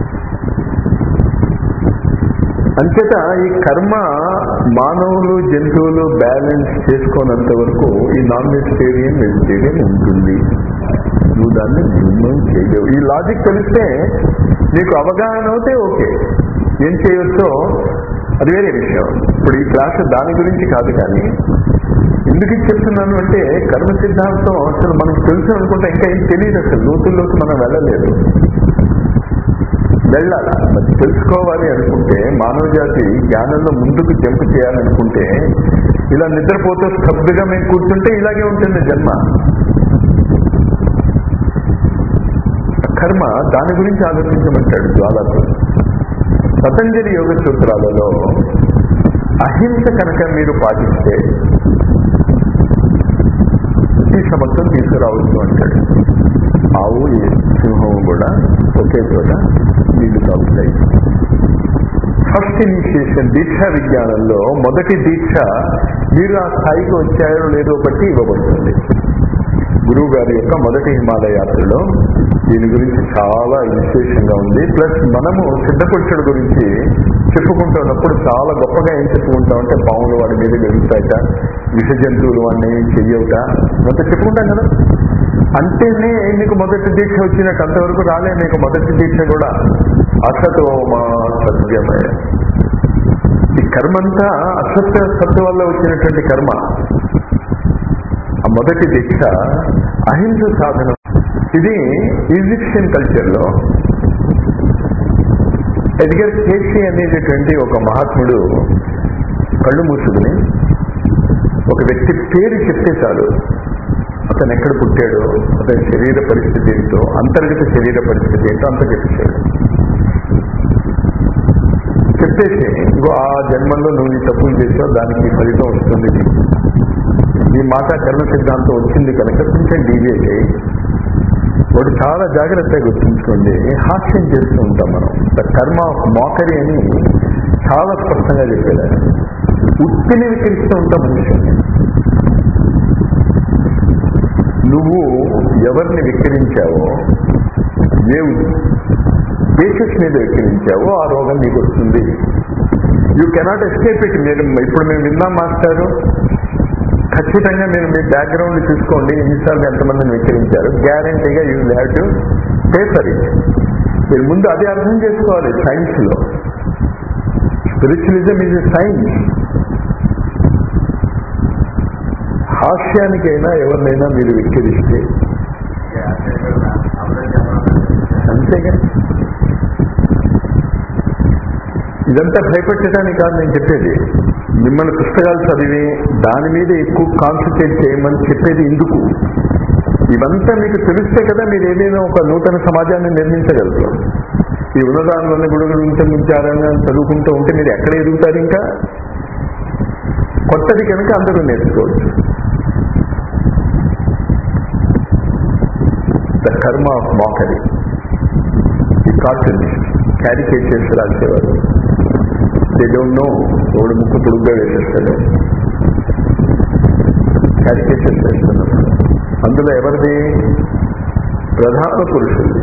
అంచేత ఈ కర్మ మానవులు జంతువులు బ్యాలెన్స్ చేసుకోనంత వరకు ఈ నాన్ వెజిటేరియన్ వెజిటేరియన్ ఉంటుంది నువ్వు దాన్ని నిర్ణయం చేయలేవు ఈ లాజిక్ తెలిస్తే నీకు అవగాహన అవుతే ఓకే ఏం చేయవచ్చో అది వేరే విషయం ఇప్పుడు ఈ క్లాస్ దాని గురించి కాదు కానీ ఎందుకు ఇది చెప్తున్నాను అంటే కర్మ సిద్ధాంతం అసలు మనకు తెలుసు అనుకుంటే ఇంకా ఏం తెలియదు అసలు లోతుల్లోకి మనం వెళ్ళలేదు వెళ్ళాలి మరి తెలుసుకోవాలి అనుకుంటే మానవ జాతి జ్ఞానంలో ముందుకు జంప్ చేయాలనుకుంటే ఇలా నిద్రపోతూ స్తబ్దుగా మేము కూర్చుంటే ఇలాగే ఉంటుంది జన్మ కర్మ దాని గురించి ఆలోచించమంటాడు జ్వాలకు పతంజలి యోగ సూత్రాలలో అహింస కనుక మీరు పాటిస్తే ఈ సమస్యను తీసుకురావచ్చు అంటాడు ఆవు సింహం కూడా ఒకే చోట నీళ్లు తాగుతాయి ఫస్ట్ ఇనిషియేషన్ దీక్షా విజ్ఞానంలో మొదటి దీక్ష మీరు ఆ స్థాయికి వచ్చారో లేదో బట్టి ఇవ్వబడుతుంది గురువు గారి యొక్క మొదటి హిమాలయ యాత్రలో దీని గురించి చాలా విశేషంగా ఉంది ప్లస్ మనము సిద్ధపురుషుడు గురించి చెప్పుకుంటున్నప్పుడు చాలా గొప్పగా ఏం చెప్పుకుంటాం అంటే పాములు వాడి మీద గెలుస్తాయట విష జంతువులు వాడిని చెయ్యవుట అంత చెప్పుకుంటాం కదా అంటేనే నీకు మొదటి దీక్ష వచ్చినట్టు అంతవరకు రాలే నీకు మొదటి దీక్ష కూడా అసతో మా సత్యమయ ఈ కర్మంతా అసత్య సత్తు వల్ల వచ్చినటువంటి కర్మ ఆ మొదటి దీక్ష అహింస సాధన ఇది ఈజిప్షియన్ కల్చర్ లో ఎడ్గర్ కేసీ అనేటటువంటి ఒక మహాత్ముడు కళ్ళు మూసుకుని ఒక వ్యక్తి పేరు చెప్తే చాలు అతను ఎక్కడ పుట్టాడో అతని శరీర పరిస్థితి ఏంటో అంతర్గత శరీర పరిస్థితి ఏంటో అంత చెప్పేశాడు చెప్పేసి ఇంకో ఆ జన్మల్లో నువ్వు ఈ తప్పులు చేసావు దానికి ఫలితం వస్తుంది నీకు. ఈ మాట కర్మ సిద్ధాంతం వచ్చింది కనుక కొంచెం డీవియేట్ అయ్యి వాడు చాలా జాగ్రత్తగా గుర్తుంచుకోండి హాస్యం చేస్తూ ఉంటాం మనం ద కర్మ ఆఫ్ మోకరి అని చాలా స్పష్టంగా చెప్పాడు ఆయన. ఉత్తిని వికరిస్తూ ఉంటాం మనుషుల్ని నువ్వు ఎవరిని విక్రించావో ఏ బేసిస్ మీద విక్రించావో ఆ రోగం నీకు వస్తుంది యూ కెనాట్ ఎస్కేప్ ఇట్ మీరు ఇప్పుడు మేము విన్నాం మాస్టారు ఖచ్చితంగా మీరు మీ బ్యాక్గ్రౌండ్ చూసుకోండి ఎన్నిసార్లు ఎంతమందిని విక్రించారు గ్యారంటీగా you have to pay for it మీరు ముందు అది అర్థం చేసుకోవాలి సైన్స్ లో స్పిరిచువలిజం ఈజ్ ఎ సైన్స్ హాస్యానికైనా ఎవరినైనా మీరు వెక్కిరిస్తే అంతేగా ఇదంతా భయపెట్టడానికి కాదు నేను చెప్పేది మిమ్మల్ని పుస్తకాలు చదివి దాని మీద ఎక్కువ కాన్సన్ట్రేట్ చేయమని చెప్పేది ఎందుకు ఇవంతా మీకు తెలిస్తే కదా మీరు ఏదైనా ఒక నూతన సమాజాన్ని నిర్మించగలరు ఈ ఉన్నదానిలోనే గుడుగులు ఉంటే ముంచారని చదువుకుంటూ ఉంటే మీరు ఎక్కడ ఎదుగుతారు ఇంకా కొత్తది కనుక అందరూ నేర్చుకోవచ్చు ద కర్మ ఆఫ్ మాకరీ ఈ కార్టూనిస్ట్ క్యారికేచర్స్ రాసేవారు దే డోంట్ నో ఒకడు ముక్కు పొడుగ్గా వేసేస్తాడు క్యారికేచర్స్ వేస్తున్నప్పుడు అందులో ఎవరిది ప్రధాన పురుషులు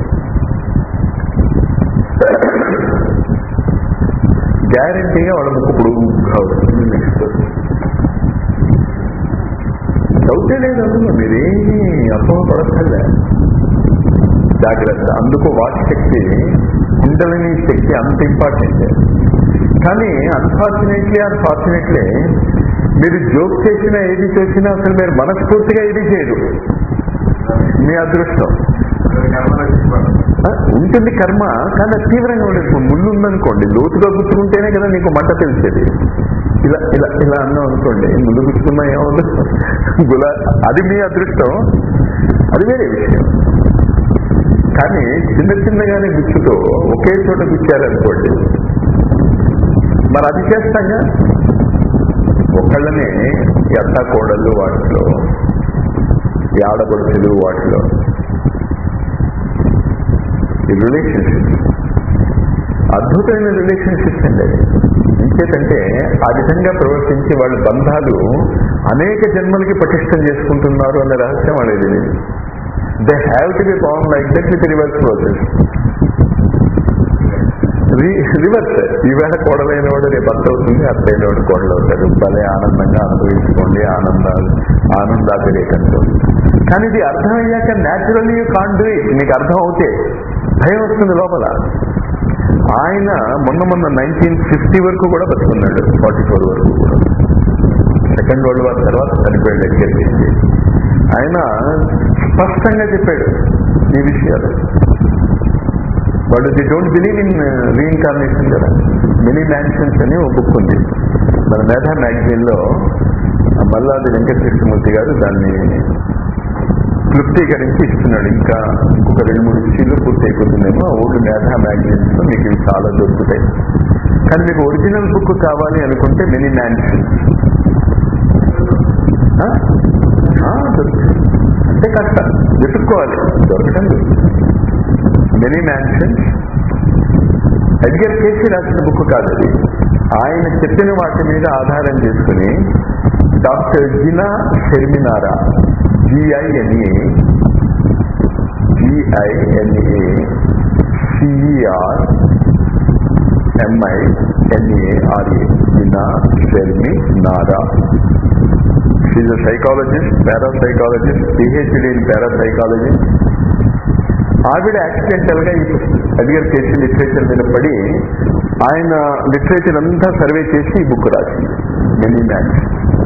గ్యారంటీగా వాళ్ళ ముక్కు పొడుగుగా వస్తుంది నెక్స్ట్ డౌటే లేదు అందులో మీరేమీ అపోహ పడక్కర్లే జాగ్రత్త అందుకు వాక్ శక్తి కుండలిని శక్తి అంత ఇంపార్టెంట్ కానీ అన్ఫార్చునేట్లీ అన్ఫార్చునేట్లీ మీరు జోక్ చేసినా ఏది చేసినా అసలు మీరు మనస్ఫూర్తిగా ఏది చేయరు మీ అదృష్టం ఆ, ఉంటుంది కర్మ కానీ అది తీవ్రంగా ఉండేది ఇప్పుడు ముళ్ళు ఉందనుకోండి లోతుగా గుచ్చుకుంటేనే కదా నీకు మంట తెలిసేది ఇలా ఇలా ఇలా అన్నాం అనుకోండి ముళ్ళు గుచ్చుకున్నా ఏమవుతుంది గులా అది మీ అదృష్టం అది వేరే విషయం కానీ చిన్న చిన్నగానే గుచ్చుతో ఒకే చోట గుచ్చారనుకోండి మరి అది చేస్తాగా ఒకళ్ళనే ఈ అత్త కోడళ్ళు వాటిలో ఈ ఆడపడుచులు వాటిలో ఈ రిలేషన్షిప్ అద్భుతమైన రిలేషన్షిప్స్ అండి అది ఇంకేటంటే ఆ విధంగా ప్రవర్తించి వాళ్ళ బంధాలు అనేక జన్మలకి పటిష్టం చేసుకుంటున్నారు అనే రహస్యం అనేది they have to be bound like that with reverse process reverse ఈవేళ కోడలైన వాడు రేపు అత్త అవుతుంది అత్త అయిన వాడు కోడలు అవుతారు భలే ఆనందంగా అనుభవించుకోండి ఆనందాలు ఆనందాతిరేకంతో కానీ ఇది అర్థమయ్యాక naturally you can do it మీకు అర్థం అవుతే భయం వస్తుంది లోపల ఆయన మొన్న మొన్న నైన్టీన్ ఫిఫ్టీ వరకు కూడా బతుకున్నాడు ఫార్టీ ఫోర్ వరకు కూడా సెకండ్ వరల్డ్ వార్ తర్వాత చనిపోయాడు దగ్గరికి ఆయన స్పష్టంగా చెప్పాడు ఈ విషయాలు వాళ్ళు they don't believe in reincarnation కదా మినీ మ్యాన్షన్స్ అని ఒక బుక్ ఉంది మన మేధా మ్యాగజైన్ లో మల్లాది వెంకటకృష్ణమూర్తి గారు దాన్ని క్లుప్తీకరించి ఇస్తున్నాడు ఇంకా ఇంకొక రెండు మూడు ఇష్యూలు పూర్తి అయిపోతుందేమో ఓల్డ్ మేధా మ్యాగజైన్స్ లో మీకు ఇవి చాలా దొరుకుతాయి కానీ మీకు ఒరిజినల్ బుక్ కావాలి అనుకుంటే మినీ మ్యాన్షన్స్ దొరుకుతాయి అంటే కష్టం వెతుక్కోవాలి దొరకటం మెనీ మ్యాన్షన్స్ ఎడ్గర్ కేసీ రాసిన బుక్ కాదు అది ఆయన చెప్పిన వాటి మీద ఆధారం చేసుకుని doctor Gina Cerminara G I N A G I N A C E R M I N A R A Gina Cerminara she's a psychologist parapsychologist PhD in parapsychology ఆవిడ యాక్సిడెంటల్ గా ఈ అడిగర్ చేసి లిటరేచర్ మీద పడి ఆయన లిటరేచర్ అంతా సర్వే చేసి ఈ బుక్ రాసింది మెనీ మ్యాన్స్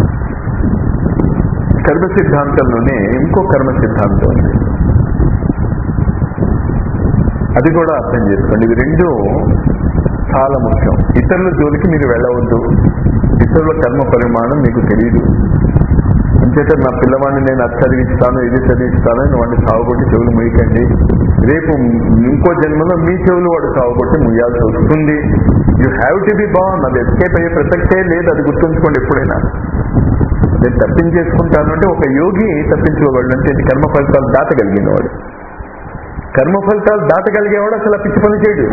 కర్మ సిద్ధాంతంలోనే ఇంకో కర్మ సిద్ధాంతం ఉంది అది కూడా అర్థం చేసుకోండి ఇవి రెండు చాలా ముఖ్యం ఇతరుల జోలికి మీరు వెళ్ళవద్దు ఇతరుల కర్మ పరిమాణం మీకు తెలియదు అంచేత నా పిల్లవాడిని నేను అది చదివిస్తాను ఇది చదివిస్తాను అని వాడిని సాగుబట్టి చెవులు ముయ్యకండి రేపు ఇంకో జన్మలో మీ చెవులు వాడు సాగుబట్టి ముయ్యాల్సి వస్తుంది you have to be born అది ఎస్కేప్ అయ్యే ప్రసక్తే లేదు అది గుర్తుంచుకోండి ఎప్పుడైనా నేను తప్పించేసుకుంటాను అంటే ఒక యోగి తప్పించుకోగలడు అంటే ఇది కర్మ ఫలితాలు దాటగలిగిన వాడు కర్మ ఫలితాలు దాటగలిగేవాడు అసలు ఆ పిచ్చి పని చేయడు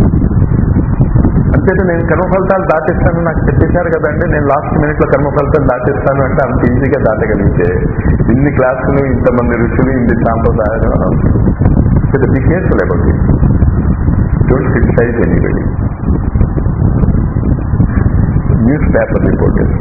అంతేత నేను కర్మ ఫలితాలు దాటిస్తాను నాకు చెప్పేశారు కదండి నేను లాస్ట్ మినిట్ లో కర్మ ఫలితాలు దాటిస్తాను అంటే అంత ఈజీగా దాటగలిగితే ఇన్ని క్లాసులు ఇంతమంది ఋషులు ఇన్ని సాంప్రదాయాలు be careful about it don't criticize anybody newspaper reporters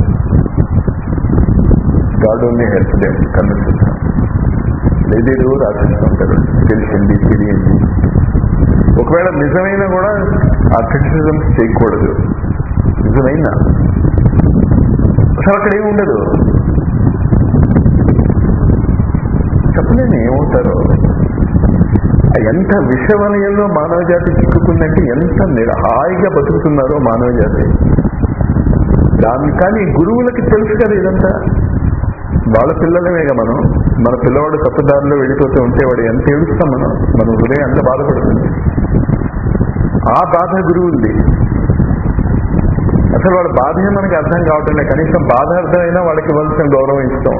God only help them కర్మ సిద్ధం లేడీలు రాసిస్తూ ఉంటారు తెలిసింది తెలియంది ఒకవేళ నిజమైనా కూడా ఆ క్రిటిసిజం చేయకూడదు నిజమైనా అసలు అక్కడ ఏమి ఉండదు చెప్పలేను ఏమవుతారో ఎంత విషవలయంలో మానవ జాతి చిక్కుకుందంటే ఎంత నిర- హాయిగా బతుకుతున్నారో మానవ జాతి దాన్ని కానీ గురువులకి తెలుసు కదా ఇదంతా వాళ్ళ పిల్లలమేగా మనం మన పిల్లవాడు తప్పుదారిలో వెళ్ళిపోతూ ఉంటే వాడు ఎంత ఏడుస్తాం మనం మన హృదయం ఎంత బాధపడుతుంది ఆ బాధ గురువుంది అసలు వాళ్ళ బాధే మనకి అర్థం కావటం లేదు కనీసం బాధ అర్థమైనా వాళ్ళకి ఇవ్వాల్సిన గౌరవం ఇస్తాం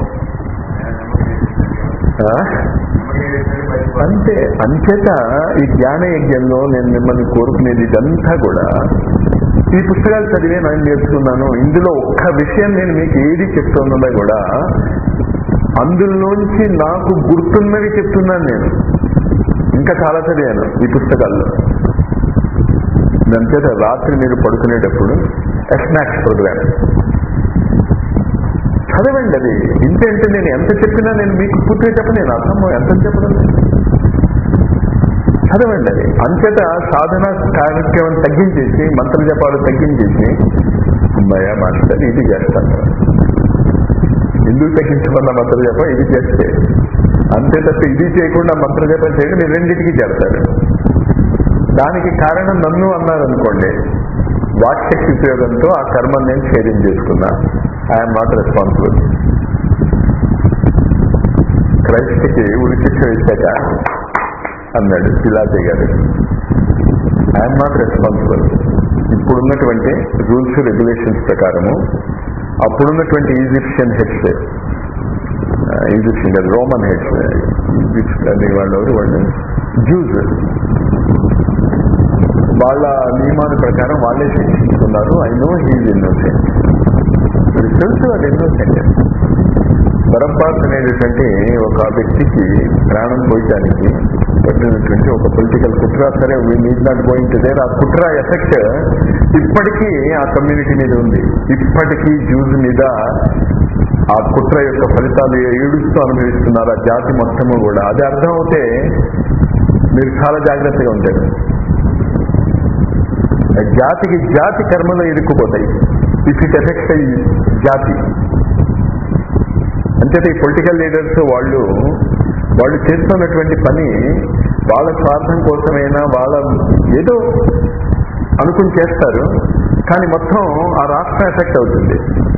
ఆ? అంతే అంచేత ఈ జ్ఞాన యజ్ఞంలో నేను మిమ్మల్ని కోరుకునేది ఇదంతా కూడా ఈ పుస్తకాలు చదివే నేను నేర్చుకున్నాను ఇందులో ఒక్క విషయం నేను మీకు ఏది చెప్తున్నదా కూడా అందులోంచి నాకు గుర్తున్నవి చెప్తున్నాను నేను ఇంకా చాలా చదివాను ఈ పుస్తకాల్లో దానిచేత రాత్రి మీరు పడుకునేటప్పుడు ఎస్నాక్స్ ప్రోగ్రామ్ చదవండి అది ఇంతేంటే నేను ఎంత చెప్పినా నేను మీకు పూర్తిగా చెప్పను నేను అర్థం ఎంత చెప్పడం లేదు. చదవండి అది అంచేత సాధన కార్యక్రమం తగ్గించేసి మంత్ర జపాలు తగ్గించేసి అమ్మాయ మాస్టర్ ఇది చేస్తాను ఎందుకు తగ్గించమన్న మంత్ర జపం ఇది చేస్తే అంతే తప్ప ఇది చేయకుండా మంత్ర జపం చేయడం మీరు రెండింటికి చేస్తారు దానికి కారణం నన్ను అన్నారు అనుకోండి వాక్శక్తి ఉపయోగంతో ఆ కర్మను నేను షేరింగ్ చేసుకున్నా ఐఎమ్ నాట్ రెస్పాన్సిబుల్ క్రైస్తకి ఉరి శిక్ష వేశాక అన్నాడు పిలాతే గారు ఐఎమ్ నాట్ రెస్పాన్సిబుల్ ఇప్పుడున్నటువంటి రూల్స్ రెగ్యులేషన్స్ ప్రకారము అప్పుడున్నటువంటి Egyptian heads Egyptian Roman heads Egypt అనే వాళ్ళు ఎవరు వాళ్ళు జూస్ వాళ్ళ నియమాల ప్రకారం వాళ్ళే శిక్షించుకున్నారు ఐ నో హీజ్ ఇన్నోసెంట్ అది తెలుసు అది ఇన్నోసెంట్ బరబ్బాస్ అనేటటువంటి ఒక వ్యక్తికి ప్రాణం పోయటానికి పట్టినటువంటి ఒక పొలిటికల్ కుట్ర సరే we need not going to there ఆ కుట్ర ఎఫెక్ట్ ఇప్పటికీ ఆ కమ్యూనిటీ మీద ఉంది ఇప్పటికీ జూజ్ మీద ఆ కుట్ర యొక్క ఫలితాలు ఏడుస్తూ అనుభవిస్తున్నారు ఆ జాతి మొత్తము కూడా అది అర్థం అవుతే మీరు చాలా జాగ్రత్తగా ఉంటారు ఆ జాతికి జాతి కర్మలో ఇరుక్కుపోతాయి ఇఫ్ ఇట్ ఎఫెక్ట్స్ అయ్యి జాతి అంచేత ఈ పొలిటికల్ లీడర్స్ వాళ్ళు వాళ్ళు చేస్తున్నటువంటి పని వాళ్ళ స్వార్థం కోసమైనా వాళ్ళ ఏదో అనుకుని చేస్తారు కానీ మొత్తం ఆ రాష్ట్రం ఎఫెక్ట్ అవుతుంది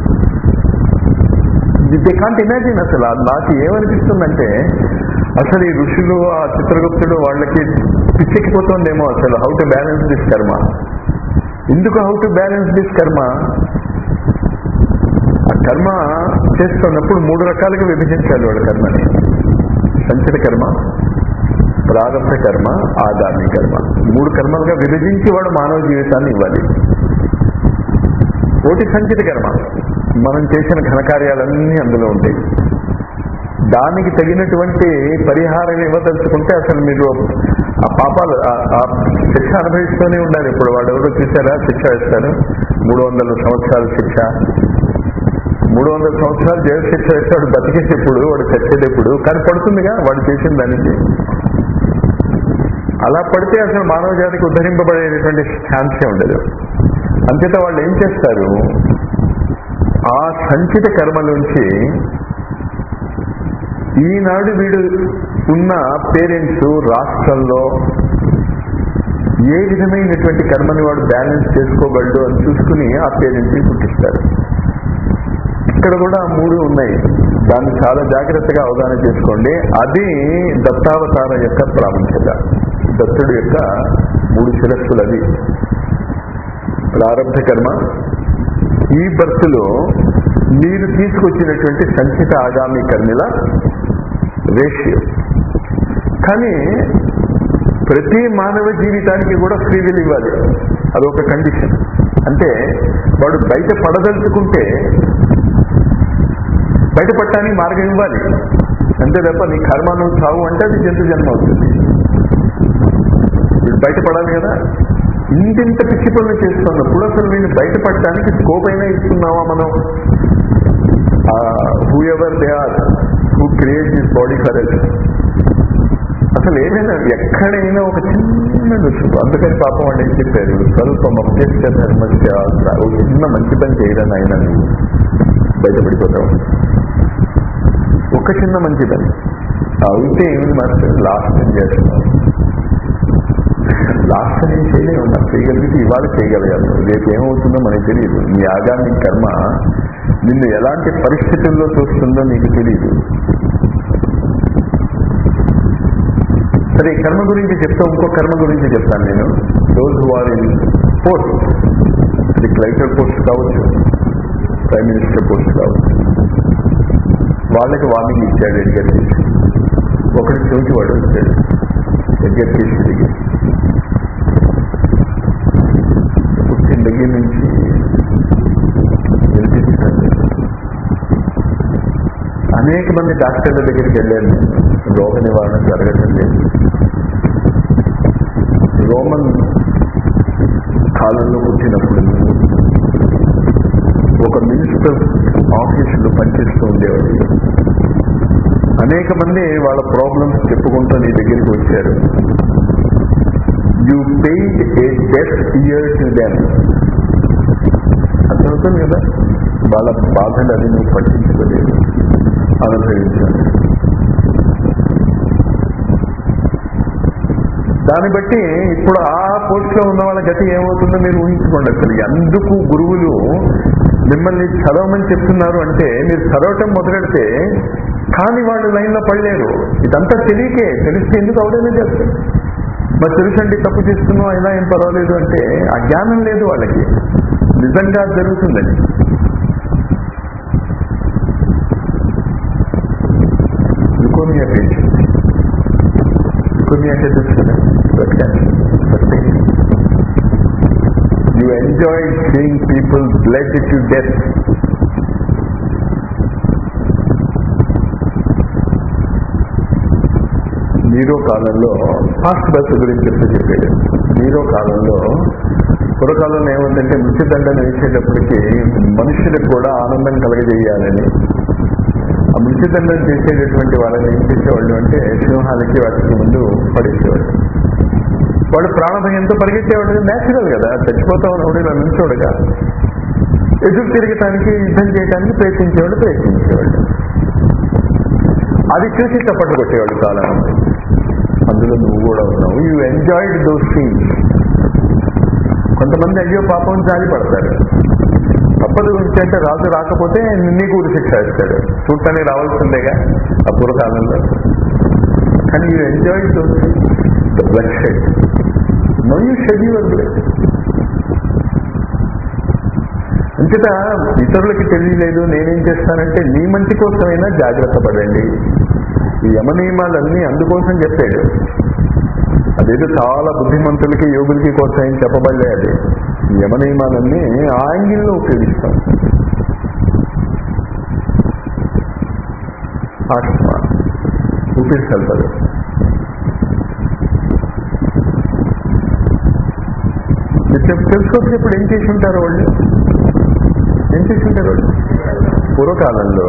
దే కాంట్ ఇమాజిన్ అసలు ఆ- నాకు ఏమనిపిస్తుందంటే అసలు ఈ ఋషులు ఆ చిత్రగుప్తుడు వాళ్ళకి పిచ్చెక్కిపోతుందేమో అసలు హౌ టు బ్యాలెన్స్ దిస్ కర్మ ఎందుకు హౌ టు బ్యాలెన్స్ దిస్ కర్మ ఆ కర్మ చేస్తున్నప్పుడు మూడు రకాలుగా విభజించాలి వాడు కర్మని సంచిత కర్మ ప్రారంభ కర్మ ఆగామి కర్మ మూడు కర్మలుగా విభజించి వాడు మానవ జీవితాన్ని ఇవ్వాలి ఒకటి సంచిత కర్మ మనం చేసిన ఘనకార్యాలన్నీ అందులో ఉంటాయి దానికి తగినటువంటి పరిహారం ఇవ్వదలుచుకుంటే అసలు మీరు ఆ పాపాలు ఆ- ఆ శిక్ష అనుభవిస్తూనే ఉండాలి ఇప్పుడు వాడు ఎవరో చూసారా శిక్ష వేస్తారు మూడు వందల సంవత్సరాల శిక్ష మూడు వందల సంవత్సరాలు జైలు శిక్ష వేస్తాడు బతికేటప్పుడు వాడు చచ్చేటప్పుడు కానీ పడుతుందిగా వాడు చేసిన దానికి అలా పడితే అసలు మానవ జాతికి ఉద్ధరింపబడేటువంటి ఛాన్సే ఉండదు అంచేత వాళ్ళు ఏం చేస్తారు ఆ సంచిత కర్మలోంచి ఈనాడు వీడు ఉన్న పేరెంట్స్ రాష్ట్రంలో ఏ విధమైనటువంటి కర్మని వాడు బ్యాలెన్స్ చేసుకోగలడు అని చూసుకుని ఆ పేరెంట్స్ని పుట్టిస్తారు ఇక్కడ కూడా ఆ మూడు ఉన్నాయి దాన్ని చాలా జాగ్రత్తగా అవగాహన చేసుకోండి అది దత్తావతార యొక్క ప్రాముఖ్యత దత్తుడు యొక్క మూడు శిరస్సులు అది ప్రారంభ కర్మ ఈ బర్త్లో మీరు తీసుకొచ్చినటువంటి సంచిత ఆగామి కర్మిల రేషియో కానీ ప్రతి మానవ జీవితానికి కూడా ఫ్రీ విల్ ఇవ్వాలి అదొక కండిషన్ అంటే వాడు బయట పడదలుచుకుంటే బయటపడటానికి మార్గం ఇవ్వాలి అంతే తప్ప నీ కర్మ నువ్వు చావు అంటే అది జంతు జన్మ అవుతుంది వీడు బయటపడాలి కదా ఇంతింత పిచ్చి పనులు చేస్తున్నప్పుడు అసలు వీళ్ళు బయటపడటానికి స్కోప్ అయినా ఇస్తున్నావా మనం whoever they are who create this body for us ఆ అసలు ఏదైనా ఎక్కడైనా ఒక చిన్న రుసుకు అందుకని పాపం వాళ్ళు ఏం చెప్పారు స్వల్పం అభ్యస్త ధర్మస్య ఒక చిన్న మంచి పని చేయడం ఆయన నువ్వు బయటపడిపోతావు ఒక చిన్న మంచి పని అయితే ఏమిటి మాస్టర్ లాస్ట్ టైం చేస్తున్నావు లాస్ట్ టైం చేయలేము నాకు చేయగలిగితే ఇవాళ చేయగలిగాను రేపు ఏమవుతుందో మనకు తెలియదు నీ ఆగామి కర్మ నిన్ను ఎలాంటి పరిస్థితుల్లో చూస్తుందో నీకు తెలియదు సరే ఈ కర్మ గురించి చెప్తా ఇంకో కర్మ గురించి చెప్తాను నేను those who are in post అది కలెక్టర్ పోస్ట్ కావచ్చు ప్రైమ్ మినిస్టర్ పోస్ట్ కావచ్చు వాళ్ళకి వార్నింగ్ ఇచ్చాడు ఎడ్గర్ తీసి ఒకటి చూసి వాడు వచ్చాడు ఎడ్గర్ తీసి తిరిగి పుట్టిన దగ్గర నుంచి నిలిపించాడు అనేక మంది డాక్టర్ల దగ్గరికి వెళ్ళాను నేను రోగ నివారణ జరగటం లేదు రోమన్ కాలంలో పుట్టినప్పుడు ఒక మినిస్టర్ ఆఫీసులో పనిచేస్తూ ఉండేవాడు అనేక మంది వాళ్ళ ప్రాబ్లమ్స్ చెప్పుకుంటూ నీ దగ్గరికి వచ్చారు you paid a death year to them అర్థమవుతుంది కదా వాళ్ళ బాధలు అది నువ్వు పట్టించుకోలేదు అనుభవించాలి దాన్ని బట్టి ఇప్పుడు ఆ పోస్ట్ లో ఉన్న వాళ్ళ గతి ఏమవుతుందో మీరు ఊహించుకోండి అసలు ఎందుకు గురువులు మిమ్మల్ని చదవమని చెప్తున్నారు అంటే మీరు చదవటం మొదలెడితే కానీ వాళ్ళు లైన్లో పడలేరు ఇదంతా తెలియకే తెలిస్తే ఎందుకు అవడమే చేస్తారు మరి తెలుసండి తప్పు చేస్తున్నావు అయినా ఏం పర్వాలేదు అంటే ఆ జ్ఞానం లేదు వాళ్ళకి నిజంగా జరుగుతుందని లుకోమియా పేషెంట్ లుకోమియా అంటే తెలుసు కదా blood cancer you enjoy seeing people blood to death Nero కాలంలో ఫాస్ట్ బస్ గురించి చెప్తూ చెప్పాడు నీరో కాలంలో పూర్వకాలంలో ఏముందంటే మృత్యుదండన వేసేటప్పటికి మనుషులకు కూడా ఆనందం కలగజేయాలని ఆ మృత్యుదండం చేసేటటువంటి వాళ్ళని ఏం చేసేవాళ్ళు అంటే సింహాలకి వాటికి ముందు పడేసేవాళ్ళు వాడు ప్రాణభయంతో పరిగెత్తేవాడు నేచురల్ కదా చచ్చిపోతాం ఎవడు ఇలా నుంచోడుగా ఎదురు తిరగటానికి యుద్ధం చేయడానికి ప్రయత్నించేవాడు ప్రయత్నించేవాళ్ళు అది చూసి చప్పట్లు కొట్టేవాడు చాలా మంది అందులో నువ్వు కూడా ఉన్నావు యూ ఎంజాయిడ్ దోస్ సీన్స్ కొంతమంది అయ్యో పాపం జాలి పడతారు తప్పదు గురించి అంటే రాజు రాకపోతే నీకు ఊరి శిక్ష వేస్తాడు చూడటానికి రావాల్సిందేగా ఆ పూర్వకాలంలో కానీ you enjoy those the bloodshed no you shed your blood అంతటా ఇతరులకి తెలియలేదు నేనేం చేస్తానంటే నీ మంచి కోసమైనా జాగ్రత్త పడండి ఈ యమ నియమాలన్నీ అందుకోసం చెప్పాడు అదేదో చాలా బుద్ధిమంతులకి యోగులకి కోసం ఏం చెప్పబడలే అది ఈ యమ నియమాలన్నీ ఆ యాంగిల్లో ఉపయోగిస్తాం ఆత్మ ఊపిరి కలపదు తెలుసుకోవచ్చు ఇప్పుడు ఏం చేసి ఉంటారు వాళ్ళు ఏం చేసి ఉంటారు వాళ్ళు పూర్వకాలంలో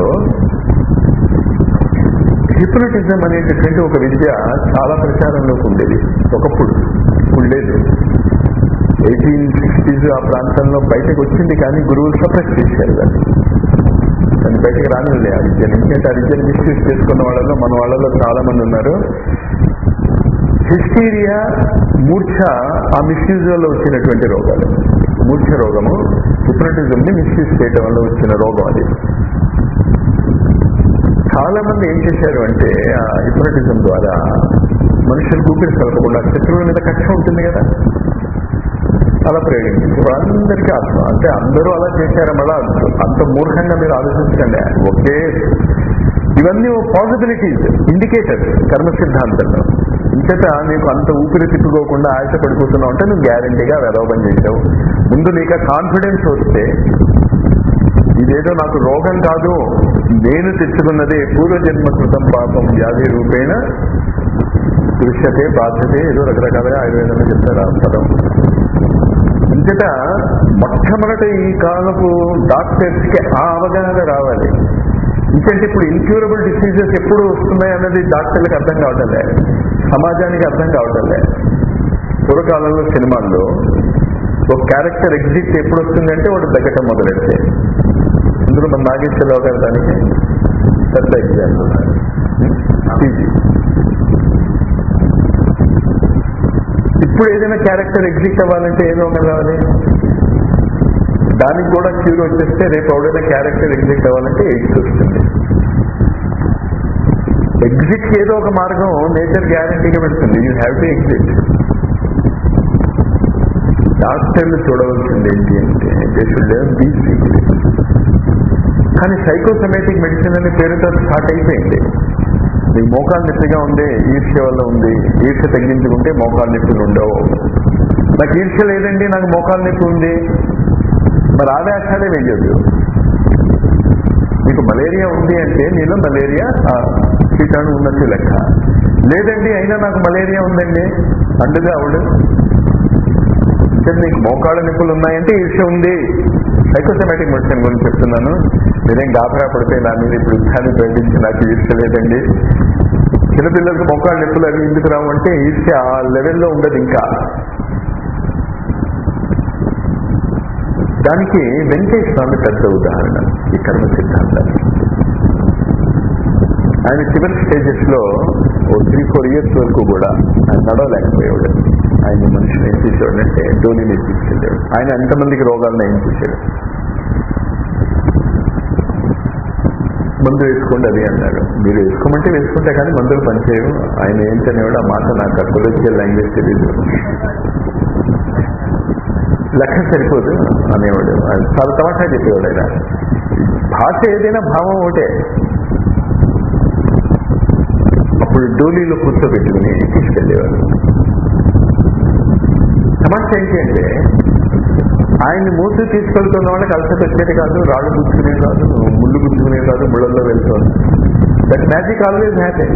హిప్నటిజం అనేటటువంటి ఒక విద్య చాలా ప్రచారంలోకి ఉండేది ఒకప్పుడు ఇప్పుడు లేదు ఎయిటీన్ సిక్స్టీస్ ఆ ప్రాంతంలో బయటకు వచ్చింది కానీ గురువులు సప్రెస్ చేశారు దాన్ని దాన్ని బయటకు రానిలే ఆ విద్య ఎందుకంటే ఆ విద్యను మిస్యూజ్ చేసుకున్న వాళ్ళలో మన వాళ్ళలో చాలా మంది ఉన్నారు హిస్టీరియా మూర్ఛ ఆ మిస్యూజ్ వల్ల వచ్చినటువంటి రోగాలు మూర్ఛ రోగము హిప్నటిజం ని మిస్యూజ్ చేయడం వల్ల వచ్చిన రోగం అది చాలా మంది ఏం చేశారు అంటే ఆ హిప్నటిజం ద్వారా మనుషులు ఊపిరి కలపకుండా శత్రువుల మీద కక్ష ఉంటుంది కదా అలా ప్రయోగించారు వాళ్ళందరికీ ఆత్మ అంటే అందరూ అలా చేశారు మళ్ళా అంత మూర్ఖంగా మీరు ఆలోచించకండి ఒకే ఇవన్నీ పాసిబిలిటీస్ ఇండికేటర్స్ కర్మ సిద్ధాంతంలో ఇంచేత నీకు అంత ఊపిరి తిప్పుకోకుండా ఆయుష పడిపోతున్నావు అంటే నువ్వు గ్యారంటీగా వెరవబం చేసావు ముందు నీకు కాన్ఫిడెన్స్ వస్తే ఇదేదో నాకు రోగం కాదు నేను తెచ్చుకున్నదే పూర్వజన్మ కృతం పాపం వ్యాధి రూపేణ దృశ్యతే బాధ్యతే ఏదో రకరకాలుగా ఆయుర్వేదంలో చెప్తారు ఆ పదం అంతటా మొట్టమొదట ఈ కాలపు డాక్టర్స్ కి ఆ అవగాహన రావాలి ఎందుకంటే ఇప్పుడు ఇన్క్యూరబుల్ డిసీజెస్ ఎప్పుడు వస్తున్నాయి అన్నది డాక్టర్లకు అర్థం కావటం లేదు సమాజానికి అర్థం కావటం లేదు పూర్వకాలంలో సినిమాల్లో ఒక క్యారెక్టర్ ఎగ్జిట్ ఎప్పుడు వస్తుందంటే వాడు దగ్గటం మొదలెడితే ఇందులో మన నాగేశ్వరరావు గారు దానికి పెద్ద ఎగ్జాంపుల్ పీజీ ఇప్పుడు ఏదైనా క్యారెక్టర్ ఎగ్జిట్ అవ్వాలంటే ఏదో ఒకటి రావాలి దానికి కూడా క్యూర్ వచ్చేస్తే రేపు ఎవడైనా క్యారెక్టర్ ఎగ్జిట్ అవ్వాలంటే ఎయిడ్స్ వస్తుంది ఎగ్జిట్ ఏదో ఒక మార్గం నేచర్ గ్యారంటీగా పెడుతుంది యూ హ్యావ్ టు ఎగ్జిట్ డాక్టర్లు చూడవలసింది ఏంటి అంటే they should leaven these people కానీ సైకోసమేటిక్ మెడిసిన్ అనే పేరుతో స్టార్ట్ అయిపోయింది మీకు మోకాలు నొప్పిగా ఉంది ఈర్ష్య వల్ల ఉంది ఈర్ష్య తగ్గించుకుంటే మోకాలు నొప్పులు ఉండవు నాకు ఈర్ష్య లేదండి నాకు మోకాలు నొప్పి ఉంది మరి ఆ వ్యాఖ్యాలే వేయద్దు మీకు మలేరియా ఉంది అంటే నీలో మలేరియా కీటాణు ఉన్నట్టు లెక్క లేదండి అయినా నాకు మలేరియా ఉందండి అందుగా ఆవిడ అంటే మీకు మోకాళ్ళ నొప్పులు ఉన్నాయంటే ఈర్ష్య ఉంది సైకోసమాటిక్ మెడిసిన్ గురించి చెప్తున్నాను మీరేం గాబరా పడితే నా మీద ఇప్పుడు యుద్ధాన్ని ప్రకటించి నాకు ఈర్ష్య లేదండి చిన్నపిల్లలకు మోకాళ్ళ నొప్పులు అవి ఎందుకు రావు అంటే ఈర్ష్య ఆ లెవెల్లో ఉండదు ఇంకా దానికి వెంకటేష్ స్వామి పెద్ద ఉదాహరణ ఈ కర్మ సిద్ధాంతానికి ఆయన చివరి స్టేజెస్ లో ఓ త్రీ ఫోర్ ఇయర్స్ వరకు కూడా ఆయన నడవలేకపోయేవాడు ఆయన మనుషులు ఏం చేసేవాడంటే డోలీ మీద తీసుకెళ్ళాడు ఆయన ఎంతమందికి రోగాలను ఏం చేశాడు మందు వేసుకోండి అది అన్నాడు మీరు వేసుకోమంటే వేసుకుంటే కానీ మందులు పనిచేయవు ఆయన ఏంటనేవాడు ఆ మాట నాకు ఆ కొలెక్చువల్ లాంగ్వేజ్ తెలియదు లెక్క సరిపోదు అనేవాడు ఆయన చాలా తమాషా చెప్పేవాడు ఆయన భాష ఏదైనా భావం ఒకటే అప్పుడు డోలీలో కూర్చోబెట్టుకుని తీసుకెళ్లేవారు సమస్య ఏంటి అంటే ఆయన్ని మూసి తీసుకెళ్తున్న వాళ్ళకి అలసట వచ్చేది కాదు రాళ్ళు గుచ్చుకునేది కాదు ముళ్ళు గుచ్చుకునేది కాదు ముళ్ళల్లో వెళ్తుంది దట్ మ్యాజిక్ ఆల్వేజ్ హ్యాపీ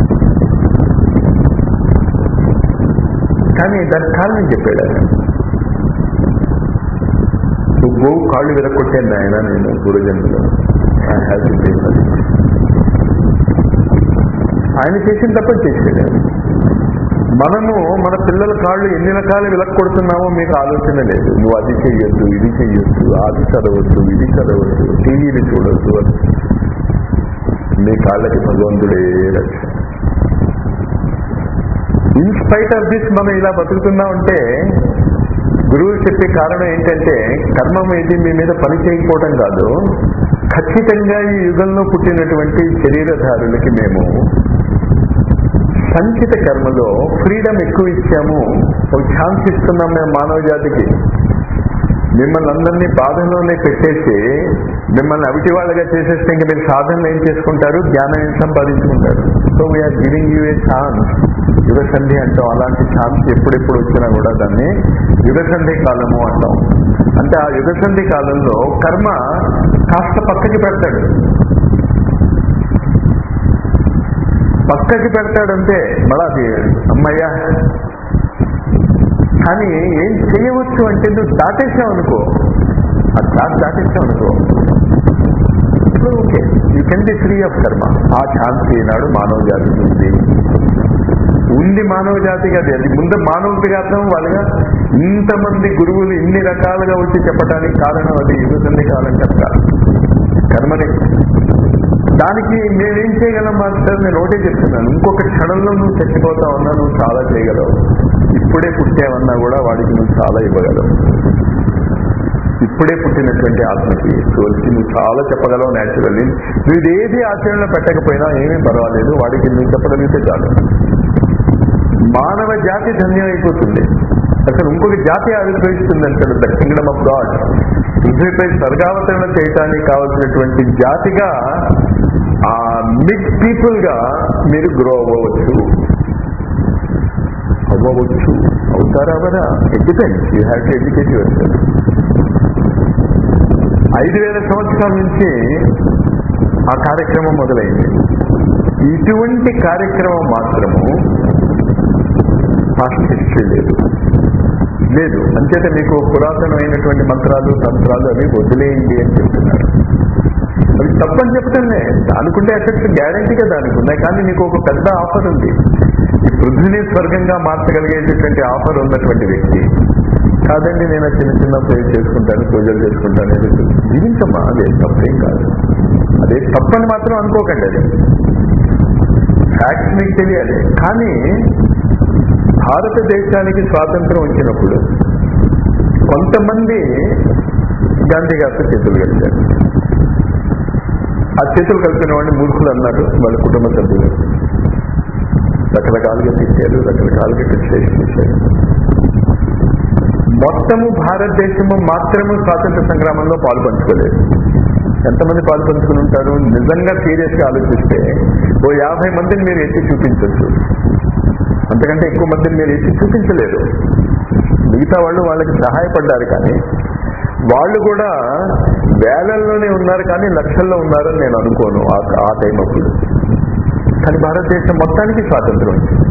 కానీ దానికి కారణం చెప్పాడు ఆయన నువ్వు గోవు కాళ్ళు విరగొట్టాను ఆయన నేను పూర్వజన్మలో ఐ హ్యావ్ టు పే ఆయన చేసిన తప్ప చేసాడు మనము మన పిల్లల కాళ్ళు ఎన్ని రకాలు విలక్కొడుతున్నామో మీకు ఆలోచన లేదు నువ్వు అది చెయ్యొద్దు ఇది చెయ్యొద్దు అది చదవద్దు ఇది చదవద్దు టీవీని చూడొద్దు మీ కాళ్ళకి భగవంతుడే రక్ష ఇన్స్పైట్ ఆఫ్ దిస్ మనం ఇలా బతుకుతున్నాం అంటే గురువు చెప్పే కారణం ఏంటంటే కర్మం ఏది మీ మీద పని చేయకపోవటం కాదు ఖచ్చితంగా ఈ యుగంలో పుట్టినటువంటి శరీరధారులకి మేము సంచిత కర్మలో ఫ్రీడమ్ ఎక్కువ ఇచ్చాము ఒక ఛాన్స్ ఇస్తున్నాం మేము మానవ జాతికి మిమ్మల్ని అందరినీ బాధలోనే పెట్టేసి మిమ్మల్ని అవిటి వాళ్ళగా చేసేస్తే ఇంక మీరు సాధనలు ఏం చేసుకుంటారు జ్ఞానం ఏం సంపాదించుకుంటారు so we're giving you a chance యుగ సంధి అంటాం అలాంటి ఛాన్స్ ఎప్పుడెప్పుడు వచ్చినా కూడా దాన్ని యుగ సంధి కాలము అంటాం అంటే ఆ యుగ సంధి కాలంలో కర్మ కాస్త పక్కకి పెడతాడు పక్కకి పెడతాడంటే మళ్ళా అది అమ్మయ్యా కానీ ఏం చేయవచ్చు అంటే నువ్వు దాటేసావు అనుకో ఆ దాటి దాటేసావు అనుకో ఇప్పుడు okay you can be free of karma ఆ ఛాన్స్ ఈనాడు మానవ జాతికి ఉంది ఉంది మానవ జాతికి అది అది ముందు మానవుడికి అర్థం వాళ్ళగా ఇంతమంది గురువులు ఇన్ని రకాలుగా వచ్చి చెప్పడానికి కారణం అది యుగసంధి కాలం కనుక కర్మని దానికి మేమేం చేయగలం మాస్టర్ నేను ఒకటే చెప్తున్నాను ఇంకొక క్షణంలో నువ్వు చచ్చిపోతా ఉన్నా నువ్వు చాలా చేయగలవు ఇప్పుడే పుట్టావన్నా కూడా వాడికి నువ్వు చాలా ఇవ్వగలవు ఇప్పుడే పుట్టినటువంటి ఆత్మకి సోల్కి నువ్వు చాలా చెప్పగలవు న్యాచురల్లీ నువ్వు ఇదేది ఆచరణలో పెట్టకపోయినా ఏమీ పర్వాలేదు వాడికి నువ్వు చెప్పగలిగితే చాలు మానవ జాతి ధన్యం అయిపోతుంది అసలు ఇంకొక జాతి ఆవిర్భవిస్తుంది అంటాడు ద కింగ్డమ్ ఆఫ్ గాడ్ పృథ్వీపై స్వర్గావతరణ చేయటానికి కావలసినటువంటి జాతిగా ఆ మిడ్ పీపుల్ గా మీరు గ్రో అవ్వవచ్చు అవ్వవచ్చు అవుతారా అవరా it depends you have to educate yourself ఐదు వేల సంవత్సరాల నుంచి ఆ కార్యక్రమం మొదలైంది ఇటువంటి కార్యక్రమం మాత్రము పాస్ట్ హిస్టరీ లేదు లేదు అంచేత మీకు పురాతనమైనటువంటి మంత్రాలు తంత్రాలు అవి వదిలేయండి అని చెప్తున్నారు అది తప్పని చెప్తానే దానికుండే ఎఫెక్ట్స్ గ్యారంటీగా దానికి ఉన్నాయి కానీ నీకు ఒక పెద్ద ఆఫర్ ఉంది ఈ పృథ్వీని స్వర్గంగా మార్చగలిగేటటువంటి ఆఫర్ ఉన్నటువంటి వ్యక్తి కాదండి నేను ఆ చిన్న చిన్న ప్రేర్ చేసుకుంటాను పూజలు చేసుకుంటాను ఏదో జీవించమ్మా అదే తప్పేం కాదు అదే తప్పని మాత్రం అనుకోకండి అది ఫ్యాక్ట్ మీకు తెలియాలి కానీ భారతదేశానికి స్వాతంత్రం వచ్చినప్పుడు కొంతమంది గాంధీ గారితో చేతులు కలిపారు ఆ చేతులు కలిపిన వాడిని మూర్ఖులు అన్నారు వాళ్ళ కుటుంబ సభ్యులు రకరకాలుగా తిట్టారు రకరకాలుగా క్రిటిసైజ్ చేశారు మొత్తము భారతదేశము మాత్రము స్వాతంత్ర సంగ్రామంలో పాలు పంచుకోలేదు ఎంతమంది పాలు పంచుకుని ఉంటారు నిజంగా సీరియస్ గా ఆలోచిస్తే ఓ యాభై మందిని మీరు ఎత్తి చూపించవచ్చు అంతకంటే ఎక్కువ మందిని మీరు ఎత్తి చూపించలేదు మిగతా వాళ్ళు వాళ్ళకి సహాయపడ్డారు కానీ వాళ్ళు కూడా వేలల్లోనే ఉన్నారు కానీ లక్షల్లో ఉన్నారని నేను అనుకోను ఆ- ఆ టైం అప్పుడు కానీ భారతదేశం మొత్తానికి స్వాతంత్రం వచ్చింది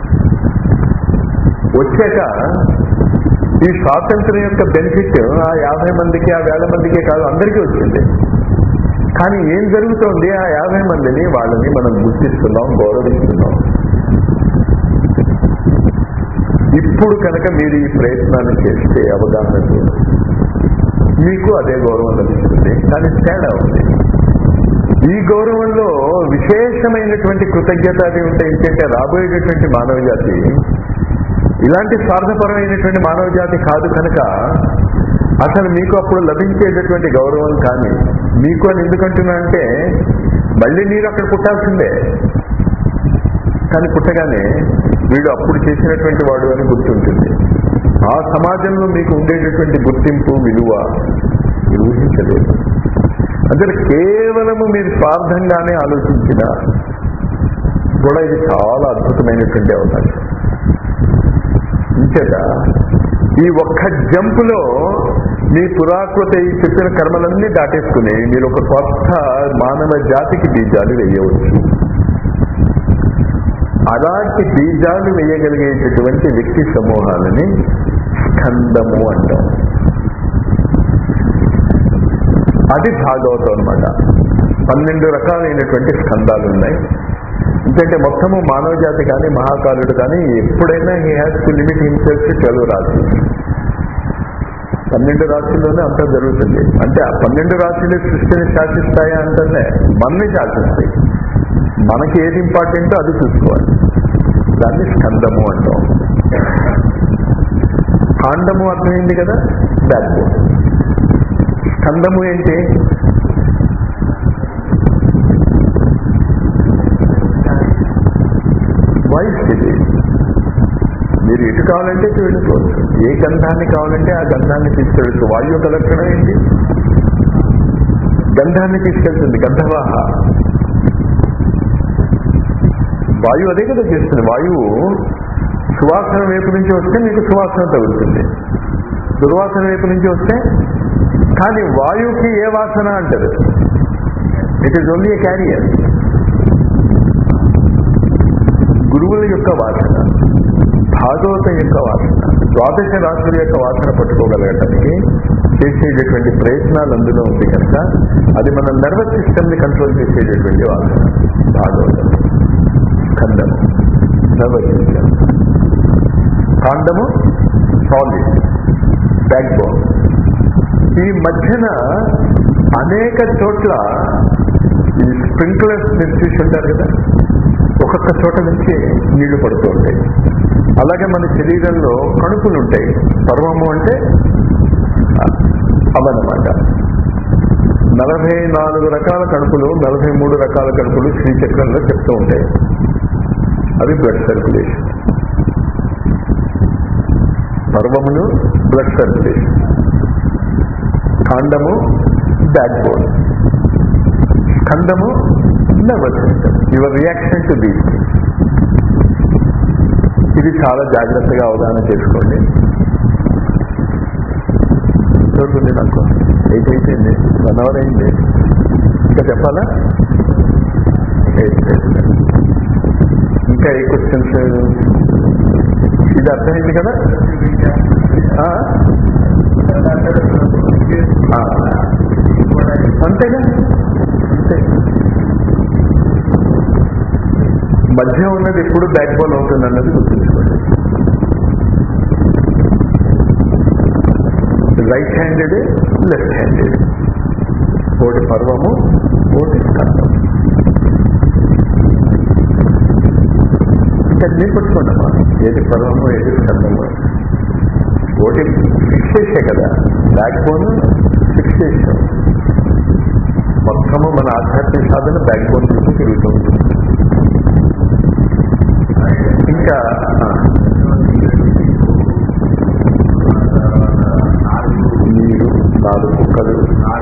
వచ్చాక ఈ స్వాతంత్రం యొక్క బెనిఫిట్ ఆ యాభై మందికి ఆ వేల మందికి కాదు అందరికీ వచ్చింది కానీ ఏం జరుగుతోంది ఆ యాభై మందిని వాళ్ళని మనం గుర్తిస్తున్నాం గౌరవిస్తున్నాం ఇప్పుడు కనుక మీరు ఈ ప్రయత్నాన్ని చేస్తే అవగాహనతో మీకు అదే గౌరవం లభిస్తుంది కానీ తేడా ఉంది ఈ గౌరవంలో విశేషమైనటువంటి కృతజ్ఞత అది ఉంటే ఏంటంటే రాబోయేటటువంటి మానవ జాతి ఇలాంటి స్వార్థపరమైనటువంటి మానవ జాతి కాదు కనుక అసలు మీకు అప్పుడు లభించేటటువంటి గౌరవం కానీ మీకు అని ఎందుకంటున్నా అంటే మళ్ళీ మీరు అక్కడ పుట్టాల్సిందే కానీ పుట్టగానే వీడు అప్పుడు చేసినటువంటి వాడు అని గుర్తుంటుంది ఆ సమాజంలో మీకు ఉండేటటువంటి గుర్తింపు విలువ మీరు ఊహించలేదు అంటే కేవలము మీరు స్వార్థంగానే ఆలోచించిన కూడా ఇది చాలా అద్భుతమైనటువంటి అవకాశం ఇంచేత ఈ ఒక్క జంపులో మీ పురాకృత ఈ చెప్పిన కర్మలన్నీ దాటేసుకుని మీరు ఒక కొత్త మానవ జాతికి బీజాలు వేయవచ్చు అలాంటి బీజాలు వేయగలిగేటటువంటి వ్యక్తి సమూహాలని స్కందము అంటాం అది భాగవతం అన్నమాట పన్నెండు రకాలైనటువంటి స్కందాలు ఉన్నాయి ఎందుకంటే మొత్తము మానవ జాతి కానీ మహాకాలుడు కానీ ఎప్పుడైనా he has to limit himself Telugu రాశి పన్నెండు రాశుల్లోనే అంతా జరుగుతుంది అంటే ఆ పన్నెండు రాశులు సృష్టిని శాసిస్తాయా అంటే మనని శాసిస్తాయి మనకి ఏది ఇంపార్టెంటో అది చూసుకోవాలి దాన్ని స్కందము అంటాం కాండము అర్థమైంది కదా బ్యాక్ బోన్ స్కందము ఏంటి వాయిస్ ఇది మీరు ఎటు కావాలంటే ఇటు వెళ్ళిపోవచ్చు ఏ గంధాన్ని కావాలంటే ఆ గంధాన్ని తీసుకెళ్ళచ్చు వాయు యొక్క లక్షణం ఏంటి గంధాన్ని తీసుకెళ్తుంది గంధవాహ వాయువు అదే కదా చేస్తుంది వాయువు సువాసన వైపు నుంచి వస్తే మీకు సువాసన తగులుతుంది దుర్వాసన వైపు నుంచి వస్తే కానీ వాయువుకి ఏ వాసన అంటారు it is only a carrier గురువుల యొక్క వాసన భాగవతం యొక్క వాసన ద్వాదశ రాత్రుల యొక్క వాసన పట్టుకోగలగటానికి చేసేటటువంటి ప్రయత్నాలు అందులో ఉంది కనుక అది మన నర్వస్ సిస్టమ్ ని కంట్రోల్ చేసేటటువంటి వాసన భాగవతం స్కందము నర్వస్ సిస్టమ్ కాండము సాలిడ్ బ్యాక్ బోన్ ఈ మధ్యన అనేక చోట్ల ఈ స్ప్రింక్లర్స్ మీరు చూసి ఉంటారు కదా ఒక్కొక్క చోట నుంచి నీళ్లు పడుతూ ఉంటాయి అలాగే మన శరీరంలో కణుపులు ఉంటాయి పర్వము అంటే అవన్నమాట నలభై నాలుగు రకాల కణుపులు నలభై మూడు రకాల కణుపులు శ్రీచక్రంలో చెప్తూ ఉంటాయి అవి బ్లడ్ సర్క్యులేషన్ పర్వములు బ్లడ్ సర్క్యులేషన్ కాండము బ్యాక్ బోన్ స్కందము nervous system your reaction to these ఇది చాలా జాగ్రత్తగా అవగాహన చేసుకోండి చూడండి నాకు ఎయిట్ అయిపోయింది వన్ అవర్ అయింది ఇంకా చెప్పాలా ఎయిట్ ఇంకా ఏ క్వశ్చన్స్ ఇది అర్థమైంది కదా ఆ? ఆ. అంతేగా మధ్య ఉన్నది ఎప్పుడు బ్యాక్ బోన్ అవుతుంది అన్నది గుర్తుంచుకోండి రైట్ హ్యాండెడ్ లెఫ్ట్ హ్యాండెడ్ ఒకటి పర్వము ఒకటి స్కందం ఇంకా నేను పట్టుకోండమ్మా ఏది పర్వము ఏది స్కందము ఒకటి ఫిక్స్ చేసే కదా బ్యాక్ బోన్ ఫిక్స్ చేసాం మొత్తము మన ఆధ్యాత్మిక సాధన బ్యాక్ బోన్ చుట్టూ తిరుగుతూ ఉంటుంది ఇంకా ఆ, నీరు నాలుగు కుక్కలు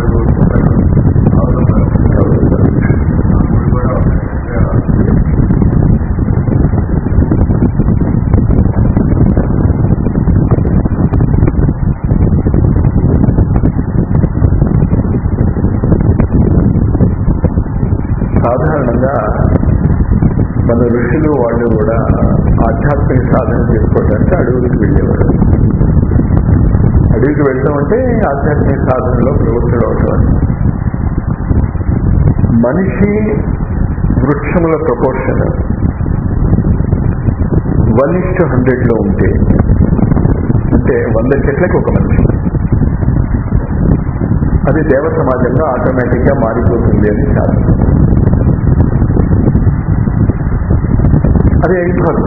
సాధారణంగా మన ఋషులు వాళ్ళు కూడా ఆధ్యాత్మిక సాధన చేసుకోవడానికి అడవులకు వెళ్ళేవారు అడవికి వెళ్ళడం అంటే ఆధ్యాత్మిక సాధనలో ప్రవృత్తులు అవటం మనిషి వృక్షముల proportion one is to hundred లో ఉంటే అంటే వంద చెట్లకి ఒక మనిషి అది దేవ సమాజంగా ఆటోమేటిక్ గా మారిపోతుంది అని శాస్త్రం అది అయిపోతుంది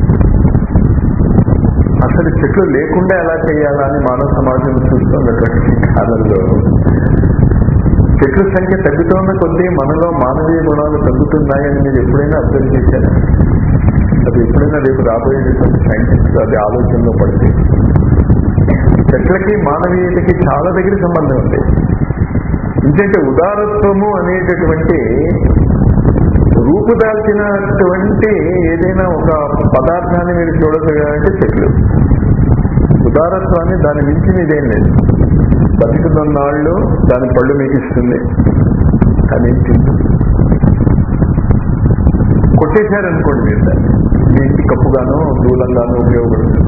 అసలు చెట్లు లేకుండా ఎలా చేయాలా అని మానవ సమాజం చూస్తున్నటువంటి కాలంలో చెట్ల సంఖ్య తగ్గుతున్న కొద్దీ మనలో మానవీయ గుణాలు తగ్గుతున్నాయని మీరు ఎప్పుడైనా అబ్జర్వ్ చేశారా అది ఎప్పుడైనా రేపు రాబోయేటువంటి సైంటిస్ట్ అది ఆలోచనలో పడితే చెట్లకి మానవీయతకి చాలా దగ్గర సంబంధం ఉంది ఎందుకంటే ఉదారత్వము అనేటటువంటి రూపుదాల్చినటువంటి ఏదైనా ఒక పదార్థాన్ని మీరు చూడగలిగారంటే చెట్లు ఉదారత్వాన్ని దాని మించిన ఇదేం లేదు బతుకుతున్నాళ్ళు దాని పళ్ళు మీకు ఇస్తుంది కానీ తిందు కొట్టేశారనుకోండి మీరు దాన్ని మీ ఇంటి కప్పుగానో దూలంగానో ఉపయోగపడుతుంది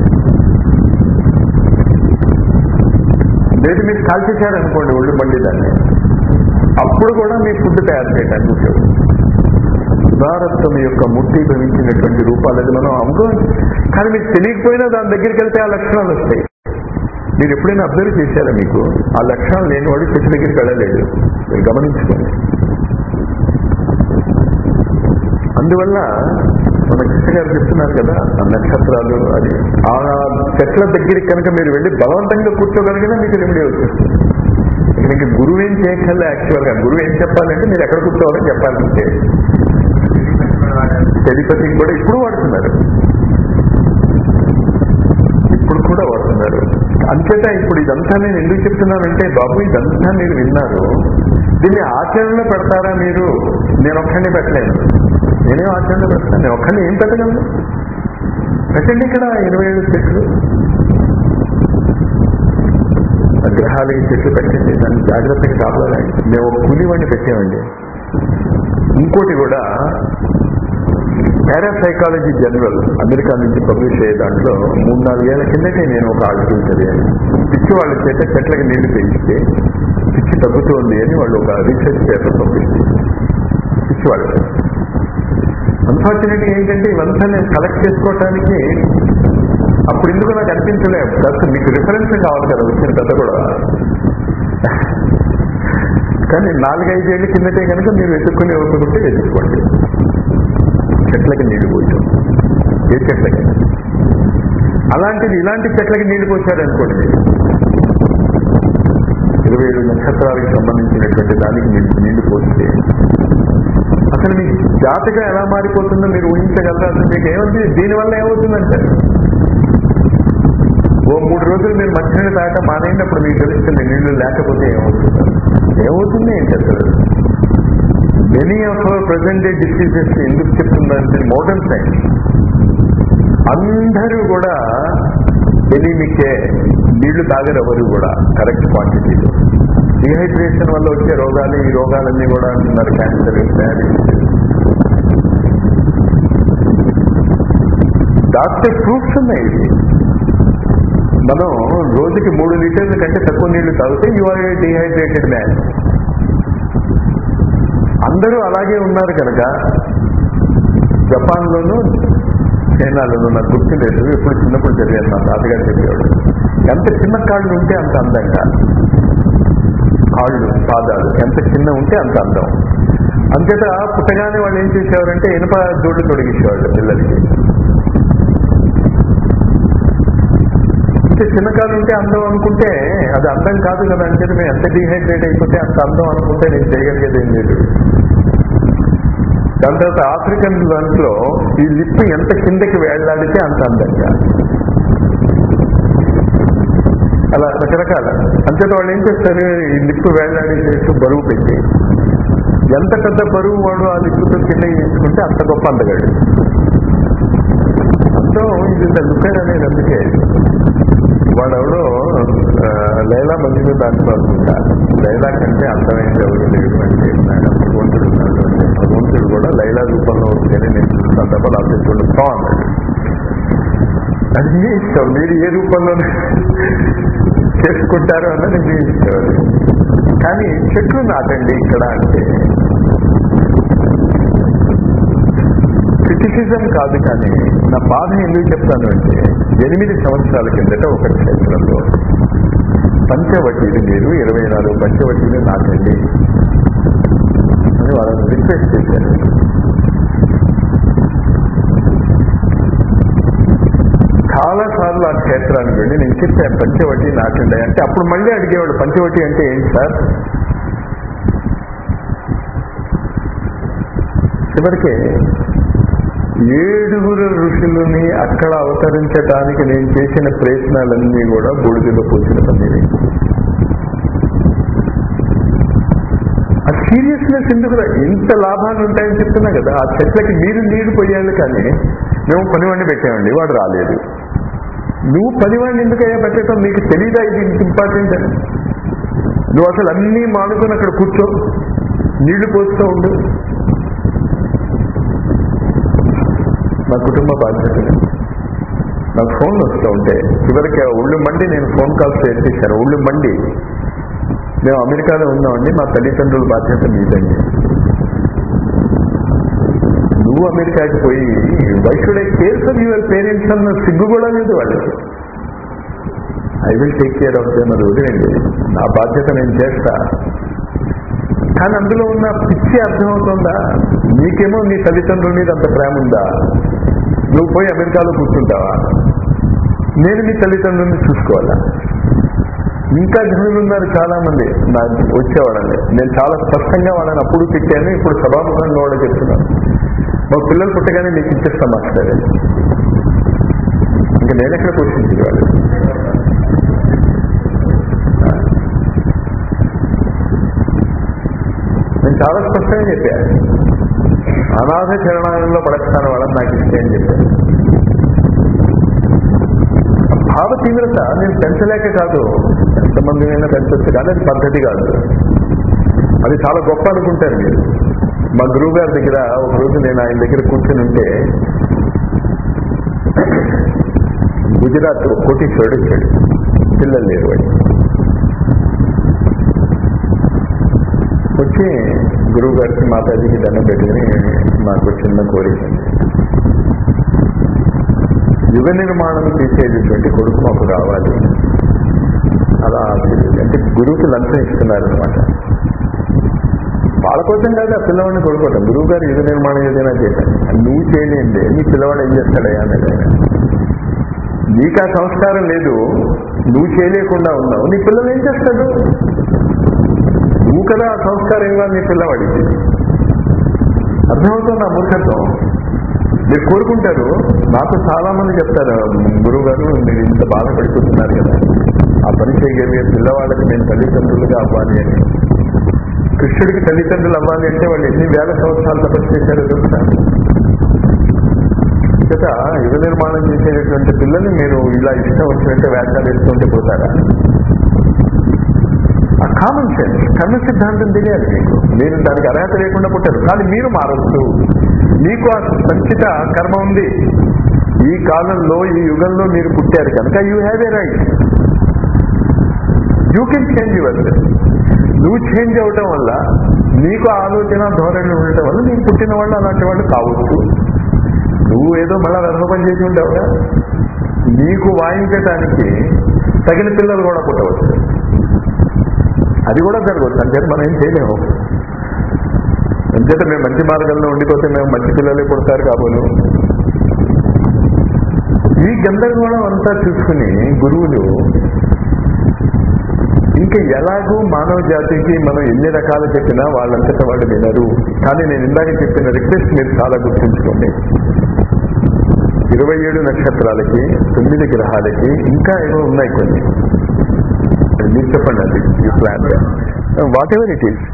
లేదు మీరు కాల్చేశారనుకోండి ఒళ్ళు మండి దాన్ని అప్పుడు కూడా మీ ఫుడ్ తయారు చేయడానికి ఉపయోగపడుతుంది ఉదారత్వం యొక్క మూర్తి భవించినటువంటి రూపాలు అది మనం అమ్ముకో కానీ మీకు తెలియకపోయినా దాని దగ్గరికి వెళ్తే ఆ లక్షణాలు వస్తాయి మీరు ఎప్పుడైనా అబ్జర్వ్ చేశారా మీకు ఆ లక్షణాలు లేనివాడు చెట్టు దగ్గరికి వెళ్ళలేదు మీరు గమనించుకోండి అందువల్ల మన కృష్ణ గారు చెప్తున్నారు కదా ఆ నక్షత్రాలు అది ఆ చెట్ల దగ్గరికి కనుక మీరు వెళ్ళి బలవంతంగా కూర్చోగలిగినా మీకు రెమెడీ వచ్చేస్తుంది ఇక మీకు గురువు ఏం చేయక్కర్లే యాక్చువల్గా గురువు ఏం చెప్పాలంటే మీరు ఎక్కడ కూర్చోవాలని చెప్పాలంటే టెలిపతికి కూడా ఇప్పుడు వాడుతున్నారు ఇప్పుడు కూడా వాడుతున్నారు అంచేత ఇప్పుడు ఇదంతా నేను ఎందుకు చెప్తున్నానంటే బాబు ఇదంతా మీరు విన్నారు దీన్ని ఆచరణలో పెడతారా మీరు నేను ఒక్కడిని పెట్టలేను నేనేం ఆచరణలో పెడతాను నేను ఒక్కడిని ఏం పెట్టగలను పెట్టండి ఇక్కడ ఇరవై ఏడు చెట్లు ఆ గ్రహాలకి చెట్లు పెట్టండి దాన్ని జాగ్రత్తగా కాపాడాలి మేము ఒక కూలివాడిని పెట్టామండి ఇంకోటి కూడా పారాసైకాలజీ జనరల్ అమెరికా నుంచి పబ్లిష్ అయ్యే దాంట్లో మూడు నాలుగేళ్ల కిందటే నేను ఒక ఆర్టికల్ చదివాను పిచ్చి వాళ్ళ చేత చెట్లకి నీళ్లు పెంచితే పిచ్చి తగ్గుతోంది అని వాళ్ళు ఒక రీసెర్చ్ పేపర్ పబ్లిష్ చేశారు పిచ్చి వాళ్ళ చేత అన్ఫార్చునేట్గా ఏంటంటే ఇవంతా నేను కలెక్ట్ చేసుకోవటానికి అప్పుడు ఎందుకు నాకు అనిపించలేదు కాస్త మీకు రిఫరెన్స్ కావాలి కదా వచ్చిన కథ కూడా కానీ నాలుగైదేళ్ల కిందటే కనుక మీరు వెతుక్కుని వెతుకుంటే వెతుక్కోండి చెట్లకి నీళ్లు పోసాం ఏ చెట్లకి అలాంటిది ఇలాంటి చెట్లకి నీళ్లు పోసారనుకోండి మీరు. ఇరవై ఏడు నక్షత్రాలకు సంబంధించినటువంటి దానికి మీరు నీళ్లు పోస్తే అసలు మీ జాతకం ఎలా మారిపోతుందో మీరు ఊహించగలరా అసలు మీకు ఏమవుతుంది దీనివల్ల ఏమవుతుందంటే ఓ మూడు రోజులు మీరు మంచినీళ్ళు తాగటం మానేసినప్పుడు మీకు తెలుస్తుంది నీళ్లు లేకపోతే ఏమవుతుంది ఏమవుతుంది ఏంటి అసలు many of our present day diseases ఎందుకు చెప్తుందంటే మోడర్న్ సైన్స్ అందరూ కూడా ఎనీమికే నీళ్లు తాగరు ఎవరు కూడా కరెక్ట్ క్వాంటిటీలో డిహైడ్రేషన్ వల్ల వచ్చే రోగాలు ఈ రోగాలన్నీ కూడా అంటున్నారు క్యాన్సర్ డాక్టర్ ప్రూఫ్స్ ఉన్నాయి ఇది మనం రోజుకి మూడు లీటర్ల కంటే తక్కువ నీళ్లు తాగితే యు ఆర్ డిహైడ్రేటెడ్ మ్యాన్ అందరూ అలాగే ఉన్నారు కనుక జపాన్లోను చైనాలోను నాకు గుర్తు లేదు ఎప్పుడు చిన్నప్పుడు చదివాను మా తాతగారు చెప్పేవాడు ఎంత చిన్న కాళ్ళు ఉంటే అంత అందంగా కాళ్ళు పాదాలు ఎంత చిన్న ఉంటే అంత అందం అంతేత పుట్టగానే వాళ్ళు ఏం చేసేవారంటే ఇనుప జోళ్ళు తొడిగించేవాళ్ళు పిల్లలకి ఇంత చిన్న కాలు ఉంటే అందం అనుకుంటే అది అందం కాదు కదా అంటే మేము ఎంత డిహైడ్రేట్ అయిపోతే అంత అందం అనుకుంటే నేను చేయగలిగేది ఏం లేదు దాని తర్వాత ఆఫ్రికన్ దాంట్లో ఈ లిప్ ఎంత కిందకి వేళ్లాడితే అంత అందంగా అలా రకరకాల అంతేత వాళ్ళు ఏం చేస్తారు ఈ లిప్ వేళ్లాడి చేసి బరువు పెట్టి ఎంత పెద్ద బరువు వాడు ఆ లిప్పుతో కింద ఎంచుకుంటే అంత గొప్ప అందగాడు అందం ఇది లుక్కర్ అనేది అందుకే వాడెవడో ఆ, లైలా మధ్యలో దాంట్లో అనుకుంటా లైలా కంటే అందమైంది ఎవరు లేడు అంటే నాయన భగవంతుడు ఉన్నాడు అంటే భగవంతుడు కూడా లైలా రూపంలో వస్తేనే నేను చూస్తాను తప్ప నా చూడండి బాగున్నాడు అది మీ ఇష్టం మీరు ఏ రూపంలో చేసుకుంటారో అన్నది మీ ఇష్టం అది. కానీ చెట్లు నాటండి ఇక్కడ అంటే క్రిటిసిజం కాదు కానీ నా బాధ ఎందుకు చెప్తాను అంటే ఎనిమిది సంవత్సరాల కిందట ఒక క్షేత్రంలో పంచవటీలు మీరు ఇరవై నాలుగు పంచవటీలు నాటండి అని వాళ్ళని రిక్వెస్ట్ చేశారు చాలా సార్లు ఆ క్షేత్రానికి వెళ్ళి నేను చెప్పాను పంచవటి నాటండి అంటే అప్పుడు మళ్ళీ అడిగేవాడు పంచవటి అంటే ఏంటి సార్ చివరికి ఏడుగురు ఋషులని అక్కడ అవతరించడానికి నేను చేసిన ప్రయత్నాలన్నీ కూడా బూడిదలో పోసిన పని ఆ సీరియస్నెస్ ఎందుకు రా? ఇంత లాభాలు ఉంటాయని చెప్తున్నా కదా ఆ చెట్లకి మీరు నీరు పోయాలి కానీ మేము పనివాడిని పెట్టామండి వాడు రాలేదు నువ్వు పనివాడిని ఎందుకయ్యా పెట్టడం నీకు తెలియదా ఇది ఇంత ఇంపార్టెంట్ అని నువ్వు అసలు అన్నీ మానుకొని అక్కడ కూర్చో నీళ్లు పోస్తూ ఉండు నా కుటుంబ బాధ్యతలు నాకు ఫోన్లు వస్తూ ఉంటాయి చివరికి ఆ ఒళ్ళు మండి నేను ఫోన్ కాల్స్ చేసేసాను ఒళ్ళు మండి మేము అమెరికాలో ఉన్నామండి మా తల్లిదండ్రుల బాధ్యత మీదండి నువ్వు అమెరికాకి పోయి why should I care for your parents అన్న సిగ్గు కూడా లేదు వాళ్ళకి I will take care of them అది వదిలేండి నా బాధ్యత నేను చేస్తా కానీ అందులో ఉన్న పిచ్చి అర్థమవుతుందా నీకేమో నీ తల్లిదండ్రుల మీద అంత ప్రేమ ఉందా నువ్వు పోయి అమెరికాలో కూర్చుంటావా నేను నీ తల్లిదండ్రుల్ని చూసుకోవాలా ఇంకా జనులు ఉన్నారు చాలా మంది నా వచ్చేవాళ్ళని నేను చాలా స్పష్టంగా వాళ్ళని అప్పుడు తిట్టాను ఇప్పుడు సభాముఖంగా కూడా చెప్తున్నాను మా పిల్లలు పుట్టగానే నీకు ఇచ్చేస్తాం మాస్టర్ ఇంకా నేను ఎక్కడ క్వశ్చన్ వాళ్ళు నేను చాలా స్పష్టంగా చెప్పాను అనాథ చరణాలలో పడస్తాను వాళ్ళని నాకు ఇస్తే అని చెప్పాను భావ తీవ్రత నేను పెంచలేక కాదు ఎంతమంది అయినా పెంచొచ్చు కానీ అది పద్ధతి కాదు అది చాలా గొప్ప అనుకుంటారు మీరు మా గురువు గారి దగ్గర ఒక రోజు నేను ఆయన దగ్గర కూర్చొని ఉంటే గుజరాత్ ఒక కోటీశ్వరుడు వచ్చాడు పిల్లలు లేరు వాడు వచ్చి గురువు గారికి మాతాజీకి దండం పెట్టుకుని మాకు చిన్న కోరిక ఉంది. యుగ నిర్మాణం చేసేటటువంటి కొడుకు మాకు రావాలి అలా అంటే గురువుకి లంచం ఇస్తున్నారనమాట వాళ్ళ కోసం కాదు ఆ పిల్లవాడిని కొడుకోవటం గురువు గారు యుగ నిర్మాణం ఏదైనా చేశాను నువ్వు చేయలేండి నీ పిల్లవాడు ఏం చేస్తాడయ్యా అన్నాడు ఆయన నీకు ఆ సంస్కారం లేదు నువ్వు చేయలేకుండా ఉన్నావు నీ పిల్లలు ఏం చేస్తాడు నువ్వు కదా ఆ సంస్కారం ఇవ్వాలి నీ పిల్లవాడికి అర్థమవుతుంది ఆ మూర్ఖత్వం మీరు కోరుకుంటారు నాకు చాలా మంది చెప్తారు గురువు గారు మీరు ఇంత బాధపడిపోతున్నారు కదా ఆ పని చేయగలిగే పిల్లవాళ్ళకి నేను తల్లిదండ్రులుగా అవ్వాలి అని కృష్ణుడికి తల్లిదండ్రులు అవ్వాలి అంటే వాళ్ళు ఎన్ని వేల సంవత్సరాలు తపస్సు చేశారో తెలుసా చేత యుగ నిర్మాణం చేసేటటువంటి పిల్లల్ని మీరు ఇలా ఇష్టం వచ్చినట్టు వ్యాఖ్యలు వేస్తుంటే పోతారా ఆ కామన్ సెన్స్ కర్మ సిద్ధాంతం తెలియాలి మీకు మీరు దానికి అర్హత లేకుండా పుట్టారు కానీ మీరు మారచ్చు మీకు ఆ సంచిత కర్మ ఉంది ఈ కాలంలో ఈ యుగంలో మీరు పుట్టారు కనుక you have a right you can change your నువ్వు చేంజ్ అవటం వల్ల నీకు ఆలోచన ధోరణి ఉండటం వల్ల నీకు పుట్టిన వాళ్ళు అలాంటి వాళ్ళు కావచ్చు నువ్వు ఏదో మళ్ళా వెధవ పని చేసి ఉంటావుగా నీకు వాయించటానికి తగిన పిల్లలు కూడా పుట్టవచ్చు అది కూడా జరగవచ్చు అంతే మనం ఏం చేయలేము అంచేత మేము మంచి మార్గంలో ఉండిపోతే మేము మంచి పిల్లలే పుడతారు కాబోలు ఈ గందరగోళం అంతా చూసుకుని గురువులు ఇంకా ఎలాగూ మానవ జాతికి మనం ఎన్ని రకాలు చెప్పినా వాళ్ళంతటా వాళ్ళు వినరు కానీ నేను ఇందాక చెప్పిన రిక్వెస్ట్ మీరు చాలా గుర్తుంచుకోండి ఇరవై ఏడు నక్షత్రాలకి తొమ్మిది గ్రహాలకి ఇంకా ఏవో ఉన్నాయి కొన్ని అది మీరు చెప్పండి అది ఈ plan whatever it is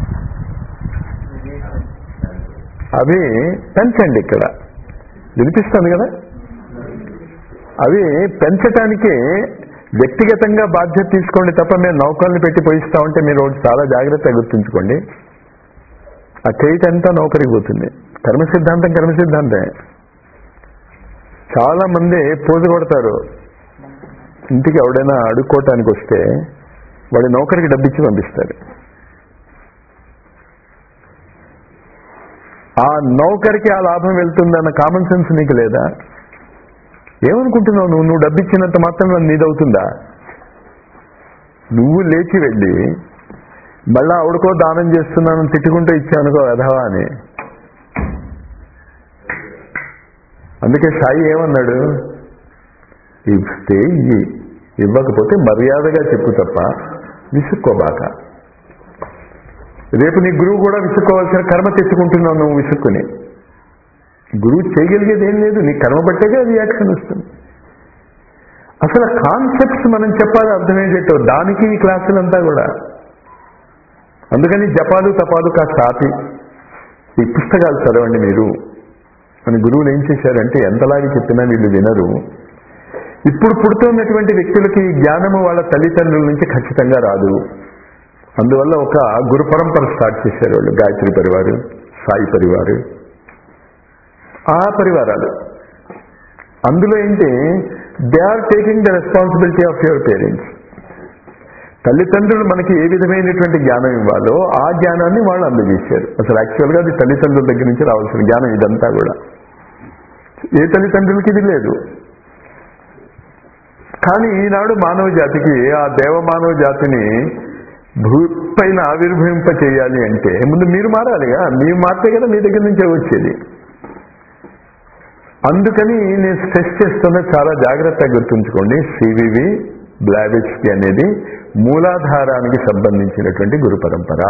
అవి పెంచండి ఇక్కడ వినిపిస్తుంది కదా అవి పెంచటానికి వ్యక్తిగతంగా బాధ్యత తీసుకోండి తప్ప మేము నౌకర్లు పెట్టి పోయిస్తా ఉంటే మీరు ఒకటి చాలా జాగ్రత్తగా గుర్తుంచుకోండి ఆ క్రెడిట్ అంతా నౌకరికి పోతుంది కర్మ సిద్ధాంతం కర్మ సిద్ధాంతమే చాలా మంది పోజు కొడతారు ఇంటికి ఎవడైనా అడుక్కోవటానికి వస్తే వాడి నౌకరికి డబ్బిచ్చి పంపిస్తారు ఆ నౌకరికి ఆ లాభం వెళ్తుందన్న కామన్ సెన్స్ నీకు లేదా ఏమనుకుంటున్నావు నువ్వు నువ్వు డబ్బిచ్చినంత మాత్రం నీదవుతుందా నువ్వు లేచి వెళ్ళి మళ్ళా ఆవిడకో దానం చేస్తున్నాను తిట్టుకుంటూ ఇచ్చానుకో అధవా అని అందుకే సాయి ఏమన్నాడు ఇస్తే ఇయ్యి ఇవ్వకపోతే మర్యాదగా చెప్పు తప్ప విసుక్కోబాక రేపు నీ గురువు కూడా విసుక్కోవాల్సిన కర్మ తెచ్చుకుంటున్నావు నువ్వు విసుక్కుని గురువు చేయగలిగేది ఏం లేదు నీ కర్మ బట్టేగా రియాక్షన్ వస్తుంది అసలు కాన్సెప్ట్స్ మనం చెప్పాలి అర్థమయ్యేటట్టు దానికి ఈ క్లాసులంతా కూడా అందుకని జపాలు తపాలు కాస్త ఆపి ఈ పుస్తకాలు చదవండి మీరు అని గురువులు ఏం చేశారంటే ఎంతలాగా చెప్పినా వీళ్ళు వినరు ఇప్పుడు పుడుతున్నటువంటి వ్యక్తులకి ఈ జ్ఞానము వాళ్ళ తల్లిదండ్రుల నుంచి ఖచ్చితంగా రాదు అందువల్ల ఒక గురు పరంపర స్టార్ట్ చేశారు వాళ్ళు గాయత్రి పరివారు సాయి పరివారు ఆ పరివారాలు అందులో ఏంటి they are taking the responsibility of your parents తల్లిదండ్రులు మనకి ఏ విధమైనటువంటి జ్ఞానం ఇవ్వాలో ఆ జ్ఞానాన్ని వాళ్ళు అందజేశారు అసలు యాక్చువల్గా అది తల్లిదండ్రుల దగ్గర నుంచి రావాల్సిన జ్ఞానం ఇదంతా కూడా ఏ తల్లిదండ్రులకి ఇది లేదు కానీ ఈనాడు మానవ జాతికి ఆ దేవ మానవ జాతిని భూపైన ఆవిర్భవింప చేయాలి అంటే ముందు మీరు మారాలిగా మీరు మారితే కదా మీ దగ్గర నుంచే వచ్చేది అందుకని నేను స్ట్రెస్ చేస్తున్న చాలా జాగ్రత్తగా గుర్తుంచుకోండి సివివి బ్లావిట్స్కి అనేది మూలాధారానికి సంబంధించినటువంటి గురు పరంపర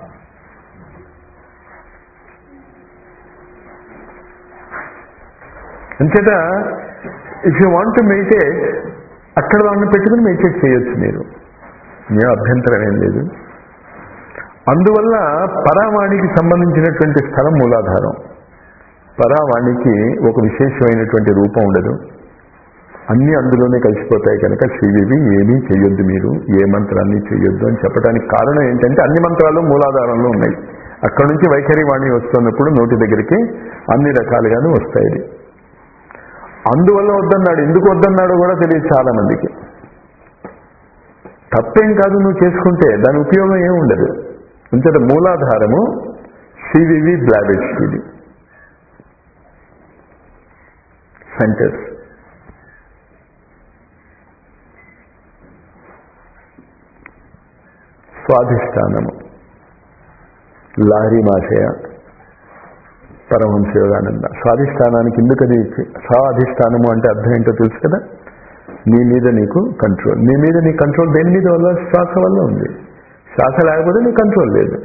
అంచేత if you want to meditate అక్కడ వాళ్ళని పెట్టుకుని మెడిటేట్ చేయొచ్చు మీరు మీ అభ్యంతరం ఏం లేదు అందువల్ల పరావాణికి సంబంధించినటువంటి స్థలం మూలాధారం పరావాణికి ఒక విశేషమైనటువంటి రూపం ఉండదు అన్ని అందులోనే కలిసిపోతాయి కనుక శ్రీదేవి ఏమీ చేయొద్దు మీరు ఏ మంత్రాన్ని చేయొద్దు అని చెప్పడానికి కారణం ఏంటంటే అన్ని మంత్రాలు మూలాధారంలో ఉన్నాయి అక్కడ నుంచి వైఖరి వాణి వస్తున్నప్పుడు నోటి దగ్గరికి అన్ని రకాలుగాను వస్తాయి అందువల్ల వద్దన్నాడు ఎందుకు వద్దన్నాడో కూడా తెలియదు చాలా మందికి తప్పేం కాదు నువ్వు చేసుకుంటే దాని ఉపయోగం ఏమి ఉండదు ఇంతటి మూలాధారము సివివి బ్లాబెట్స్ ఇది సెంటర్స్ స్వాధిష్టానము లాహరి మాషయ పరమహంస యోగానంద స్వాధిష్టానానికి ఎందుకు అది స్వాధిష్టానము అంటే అర్థం ఏంటో తెలుసు కదా నీ మీద నీకు కంట్రోల్ నీ మీద నీ కంట్రోల్ దేని మీద వల్ల శ్వాస వల్ల ఉంది శ్వాస లేకపోతే నీ కంట్రోల్ లేదు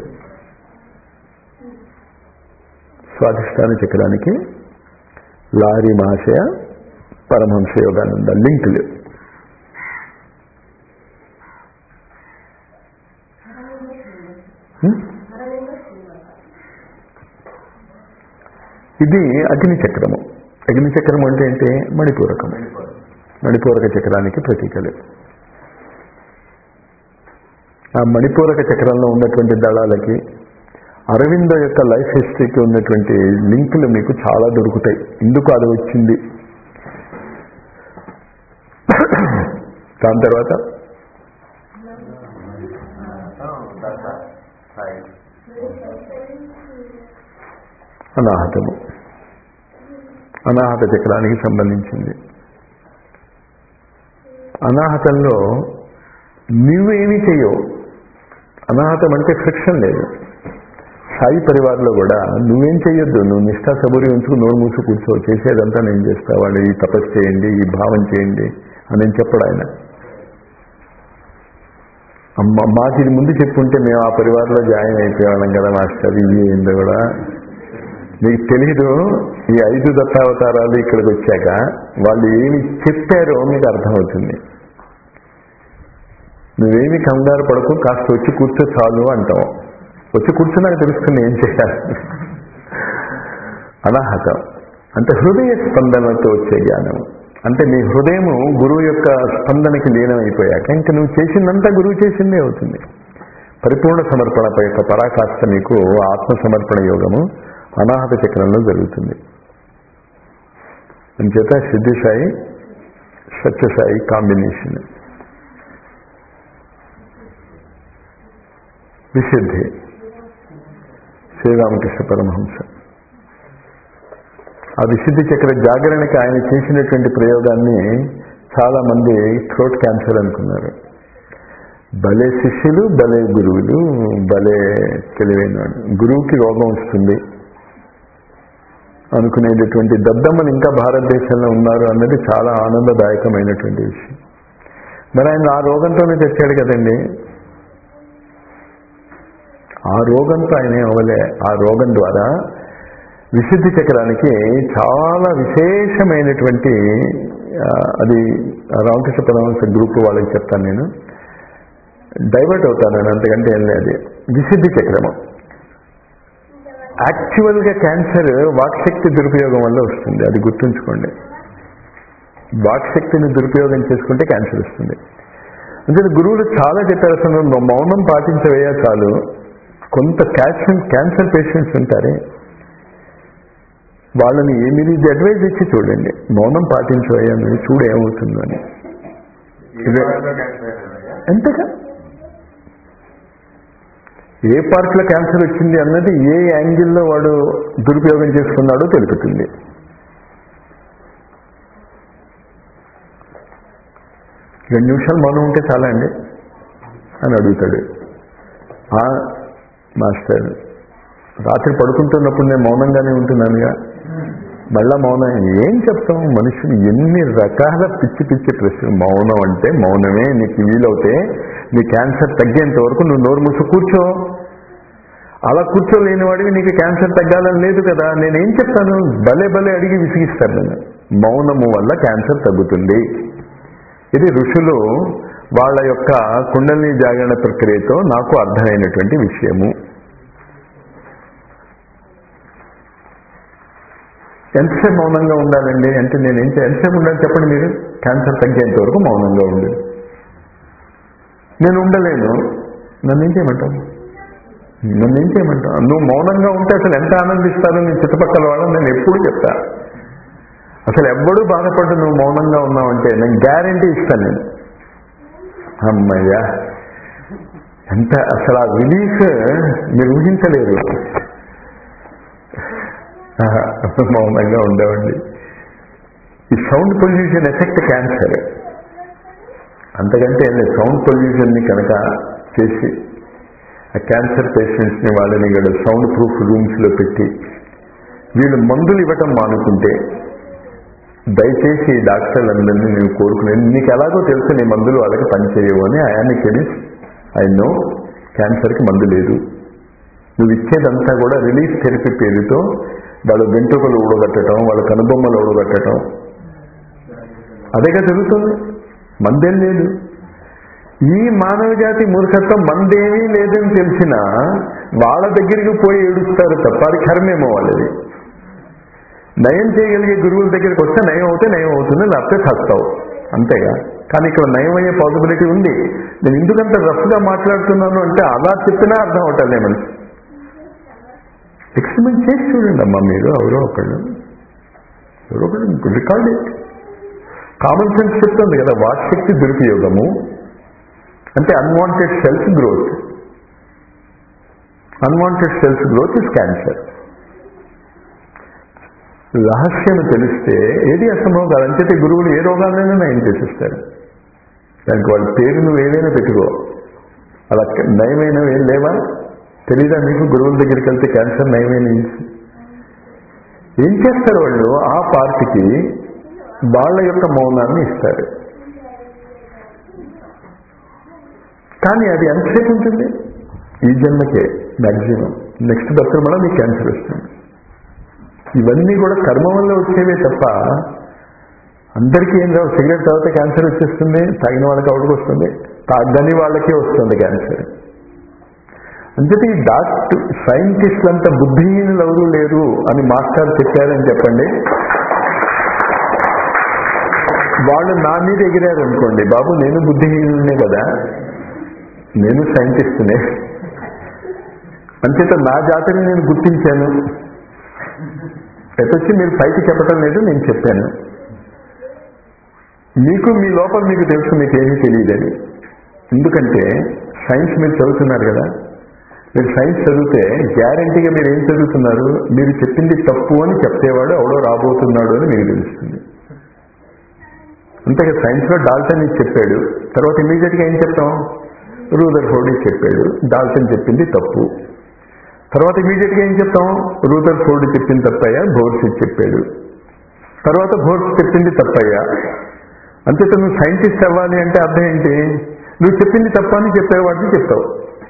స్వాధిష్టాన చక్రానికి లారీ మహాశయ పరమహంస యోగానంద లింకులు ఇది అగ్ని చక్రము అగ్ని చక్రం అంటే ఏంటి మణిపూరకము మణిపూరక చక్రానికి ప్రతీకలు ఆ మణిపూరక చక్రంలో ఉన్నటువంటి దళాలకి అరవింద యొక్క లైఫ్ హిస్టరీకి ఉన్నటువంటి లింకులు మీకు చాలా దొరుకుతాయి ఎందుకు అది వచ్చింది దాని తర్వాత అనాహతము అనాహత చక్రానికి సంబంధించింది అనాహతంలో నువ్వేమీ చెయ్యవు అనాహతం అంటే ఫ్రిక్షన్ లేదు సాయి పరివారంలో కూడా నువ్వేం చెయ్యొద్దు నువ్వు నిష్ఠా సబూరి ఉంచుకు నోరు మూసు కూర్చో చేసేదంతా నేను చేస్తా వాళ్ళు ఈ తపస్సు చేయండి ఈ భావం చేయండి అని నేను చెప్పడు ఆయన అమ్మ మాకు ఇది ముందు చెప్పుంటే మేము ఆ పరివారంలో జాయిన్ అయిపోయేవాళ్ళం కదా మాస్టర్ ఇది ఏందో కూడా మీకు తెలీదు ఈ ఐదు దత్తావతారాలు ఇక్కడికి వచ్చాక వాళ్ళు ఏమి చెప్పారో మీకు అర్థమవుతుంది నువ్వేమి కంగారు పడకు కాస్త వచ్చి కూర్చో చాలు అంటాం వచ్చి కూర్చున్నాక తెలుస్తుంది ఏం చేయాలి అనాహతం అంటే హృదయ స్పందనతో వచ్చే జ్ఞానం అంటే నీ హృదయము గురువు యొక్క స్పందనకి లీనమైపోయాక ఇంకా నువ్వు చేసిందంతా గురువు చేసిందే అవుతుంది పరిపూర్ణ సమర్పణ యొక్క పరాకాష్ట మీకు ఆత్మ సమర్పణ యోగము అనాహత చక్రంలో జరుగుతుంది అంచేత సిద్ధిసాయి సత్యసాయి కాంబినేషన్ విశుద్ధి శ్రీరామకృష్ణ పరమహంస ఆ విశుద్ధి చక్ర జాగరణకి ఆయన చేసినటువంటి ప్రయోగాన్ని చాలా మంది థ్రోట్ క్యాన్సర్ అనుకున్నారు భలే శిష్యులు భలే గురువులు భలే తెలివైన వాడు. గురువుకి రోగం వస్తుంది అనుకునేటటువంటి దద్దమ్మలు ఇంకా భారతదేశంలో ఉన్నారు అన్నది చాలా ఆనందదాయకమైనటువంటి విషయం మరి ఆయన ఆ రోగంతోనే తెచ్చాడు కదండి ఆ రోగంతో ఆయన ఏం అవ్వలే ఆ రోగం ద్వారా విశుద్ధి చక్రానికి చాలా విశేషమైనటువంటి ఆ, అది రామకృష్ణ పరమహంస గ్రూప్ వాళ్ళకి చెప్తాను నేను డైవర్ట్ అవుతాను నేను అంతకంటే ఏం లేదు విశుద్ధి చక్రము యాక్చువల్గా క్యాన్సర్ వాక్శక్తి దురుపయోగం వల్ల వస్తుంది అది గుర్తుంచుకోండి వాక్శక్తిని దురుపయోగం చేసుకుంటే క్యాన్సర్ వస్తుంది అంటే గురువులు చాలా చెప్పారు అసలు నువ్వు మౌనం పాటించవయ్యా చాలు కొంత క్యాన్సర్ క్యాన్సర్ పేషెంట్స్ ఉంటారే వాళ్ళని మీరు ఇది అడ్వైజ్ ఇచ్చి చూడండి మౌనం పాటించవయ్యా నువ్వు చూడు ఏమవుతుందో అని ఇదే ఎంతగా ఏ పార్ట్లో క్యాన్సర్ వచ్చింది అన్నది ఏ యాంగిల్లో వాడు దురుపయోగం చేసుకున్నాడో తెలుపుతుంది రెండు నిమిషాలు మౌనం ఉంటే చాలా అండి అని అడుగుతాడు "ఆ, మాస్టర్ రాత్రి పడుకుంటున్నప్పుడు నేను మౌనంగానే ఉంటున్నానుగా మళ్ళా మౌనం ఏం చెప్తాం మనుషులు ఎన్ని రకాల పిచ్చి పిచ్చి ప్రశ్నలు మౌనం అంటే మౌనమే నీకు వీలవుతే నీ క్యాన్సర్ తగ్గేంత వరకు నువ్వు నోరు మూసి కూర్చో అలా కూర్చోలేని వాడివి నీకు క్యాన్సర్ తగ్గాలని లేదు కదా నేనేం చెప్తాను భలే భలే అడిగి విసిగిస్తాను నేను మౌనము వల్ల క్యాన్సర్ తగ్గుతుంది ఇది ఋషులు వాళ్ళ యొక్క కుండలిని జాగరణ ప్రక్రియతో నాకు అర్థమైనటువంటి విషయము ఎంతసేపు మౌనంగా ఉండాలండి అంటే నేను ఏం చే- ఎంతసేపు ఉండాలి చెప్పండి మీరు క్యాన్సర్ తగ్గేంత వరకు మౌనంగా ఉండు నేను ఉండలేను నన్ను ఏం చేయమంటావు నన్ను ఏం చేయమంటావు నువ్వు మౌనంగా ఉంటే అసలు ఎంత ఆనందిస్తారో నీ చుట్టుపక్కల వాళ్ళని నేను ఎప్పుడు చెప్తా అసలు ఎవ్వడూ బాధపడ్డు నువ్వు మౌనంగా ఉన్నావంటే నేను గ్యారంటీ ఇస్తాను నేను అమ్మయ్యా ఎంత అసలు ఆ రిలీఫ్ మీరు ఊహించలేరు ఆహా, మౌనంగా ఉండవండి ఈ సౌండ్ పొల్యూషన్ ఎఫెక్ట్ క్యాన్సర్ అంతకంటే ఏం లేదు సౌండ్ పొల్యూషన్ని కనుక చేసి ఆ క్యాన్సర్ పేషెంట్స్ని వాళ్ళని ఇక్కడ సౌండ్ ప్రూఫ్ రూమ్స్లో పెట్టి వీళ్ళు మందులు ఇవ్వటం మానుకుంటే దయచేసి ఈ డాక్టర్లందరినీ నేను కోరుకునేది నీకు ఎలాగో తెలుసు నీ మందులు వాళ్ళకి పనిచేయవు అని ఐఆమ్ కెమిస్ట్ ఐ నో క్యాన్సర్కి మందు లేదు నువ్వు ఇచ్చేదంతా కూడా రిలీఫ్ థెరపీ పేరుతో వాళ్ళ వెంట్రుకలు ఊడగట్టడం వాళ్ళ కనుబొమ్మలు ఊడగట్టడం అదేగా జరుగుతుంది మందేం లేదు ఈ మానవ జాతి మూర్ఖత్వం మందేమీ లేదని తెలిసినా వాళ్ళ దగ్గరికి పోయి ఏడుస్తారు తప్ప అది కర్మేమో వాళ్ళది నయం చేయగలిగే గురువుల దగ్గరికి వస్తే నయం అవుతే నయం అవుతుంది లేకపోతే చస్తావు అంతేగా కానీ ఇక్కడ నయం అయ్యే పాసిబిలిటీ ఉంది నేను ఎందుకంత రఫ్గా మాట్లాడుతున్నాను అంటే అలా చెప్పినా అర్థం అవటలే మనిషి ఎక్స్పెరిమెంట్ చేసి చూడండి అమ్మా మీరు ఎవరో ఒకళ్ళు ఎవరో ఒకళ్ళు రికార్డ్ కామన్ సెన్స్ చెప్తుంది కదా వాక్శక్తి దురుపయోగము అంటే unwanted cells growth unwanted cells growth is cancer రహస్యం తెలిస్తే ఏది అసంభవం కాదు అంచేతే గురువులు ఏ రోగాలైనా నయం చేసేస్తారు దానికి వాళ్ళ పేరు నువ్వు ఏదైనా పెట్టుకో అలా నయమైన ఏం లేవా తెలీదా మీకు గురువుల దగ్గరికి వెళ్తే క్యాన్సర్ నయమైన ఏం చేస్తారు వాళ్ళు ఆ పార్టీకి వాళ్ళ యొక్క మౌనాన్ని ఇస్తారు కానీ అది ఎంతసేపు ఉంటుంది ఈ జన్మకే మ్యాక్సిమం నెక్స్ట్ బర్త్ కూడా మీకు క్యాన్సర్ వస్తుంది ఇవన్నీ కూడా కర్మ వల్ల వచ్చేవే తప్ప అందరికీ ఏం రావు సిగరెట్ తాగితే క్యాన్సర్ వచ్చేస్తుంది తాగిన వాళ్ళకి అవుడికి వస్తుంది తాగని వాళ్ళకే వస్తుంది క్యాన్సర్ అంతటి ఈ డాక్టర్ సైంటిస్టులు అంత బుద్ధిహీనులు ఎవరు లేరు అని మాస్టర్ చెప్పారని చెప్పండి వాళ్ళు నా మీద ఎగిరారు అనుకోండి బాబు నేను బుద్ధిహీనునే కదా నేను సైంటిస్టునే అంచేత నా జాతిని నేను గుర్తించాను ఎటొచ్చి మీరు పైకి చెప్పడం లేదు నేను చెప్పాను మీకు మీ లోపల మీకు తెలుసు మీకు ఏమీ తెలియదని ఎందుకంటే సైన్స్ మీరు చదువుతున్నారు కదా మీరు సైన్స్ చదివితే గ్యారంటీగా మీరు ఏం చదువుతున్నారు మీరు చెప్పింది తప్పు అని చెప్పేవాడు ఎవడో రాబోతున్నాడు అని మీకు తెలుస్తుంది అంతేగా సైన్స్లో డాల్టన్ ఇది చెప్పాడు తర్వాత ఇమీడియట్గా ఏం చెప్తాం రూదర్ ఫోర్డ్ చెప్పాడు డాల్టన్ చెప్పింది తప్పు తర్వాత ఇమీడియట్గా ఏం చెప్తాం రూదర్ ఫోర్డ్ చెప్పింది తప్పయ్యా బోర్స్ చెప్పాడు తర్వాత బోర్స్ చెప్పింది తప్పయ్యా అంతేత నువ్వు సైంటిస్ట్ అవ్వాలి అంటే అర్థం ఏంటి నువ్వు చెప్పింది తప్ప అని చెప్పేవాడిని చెప్తావు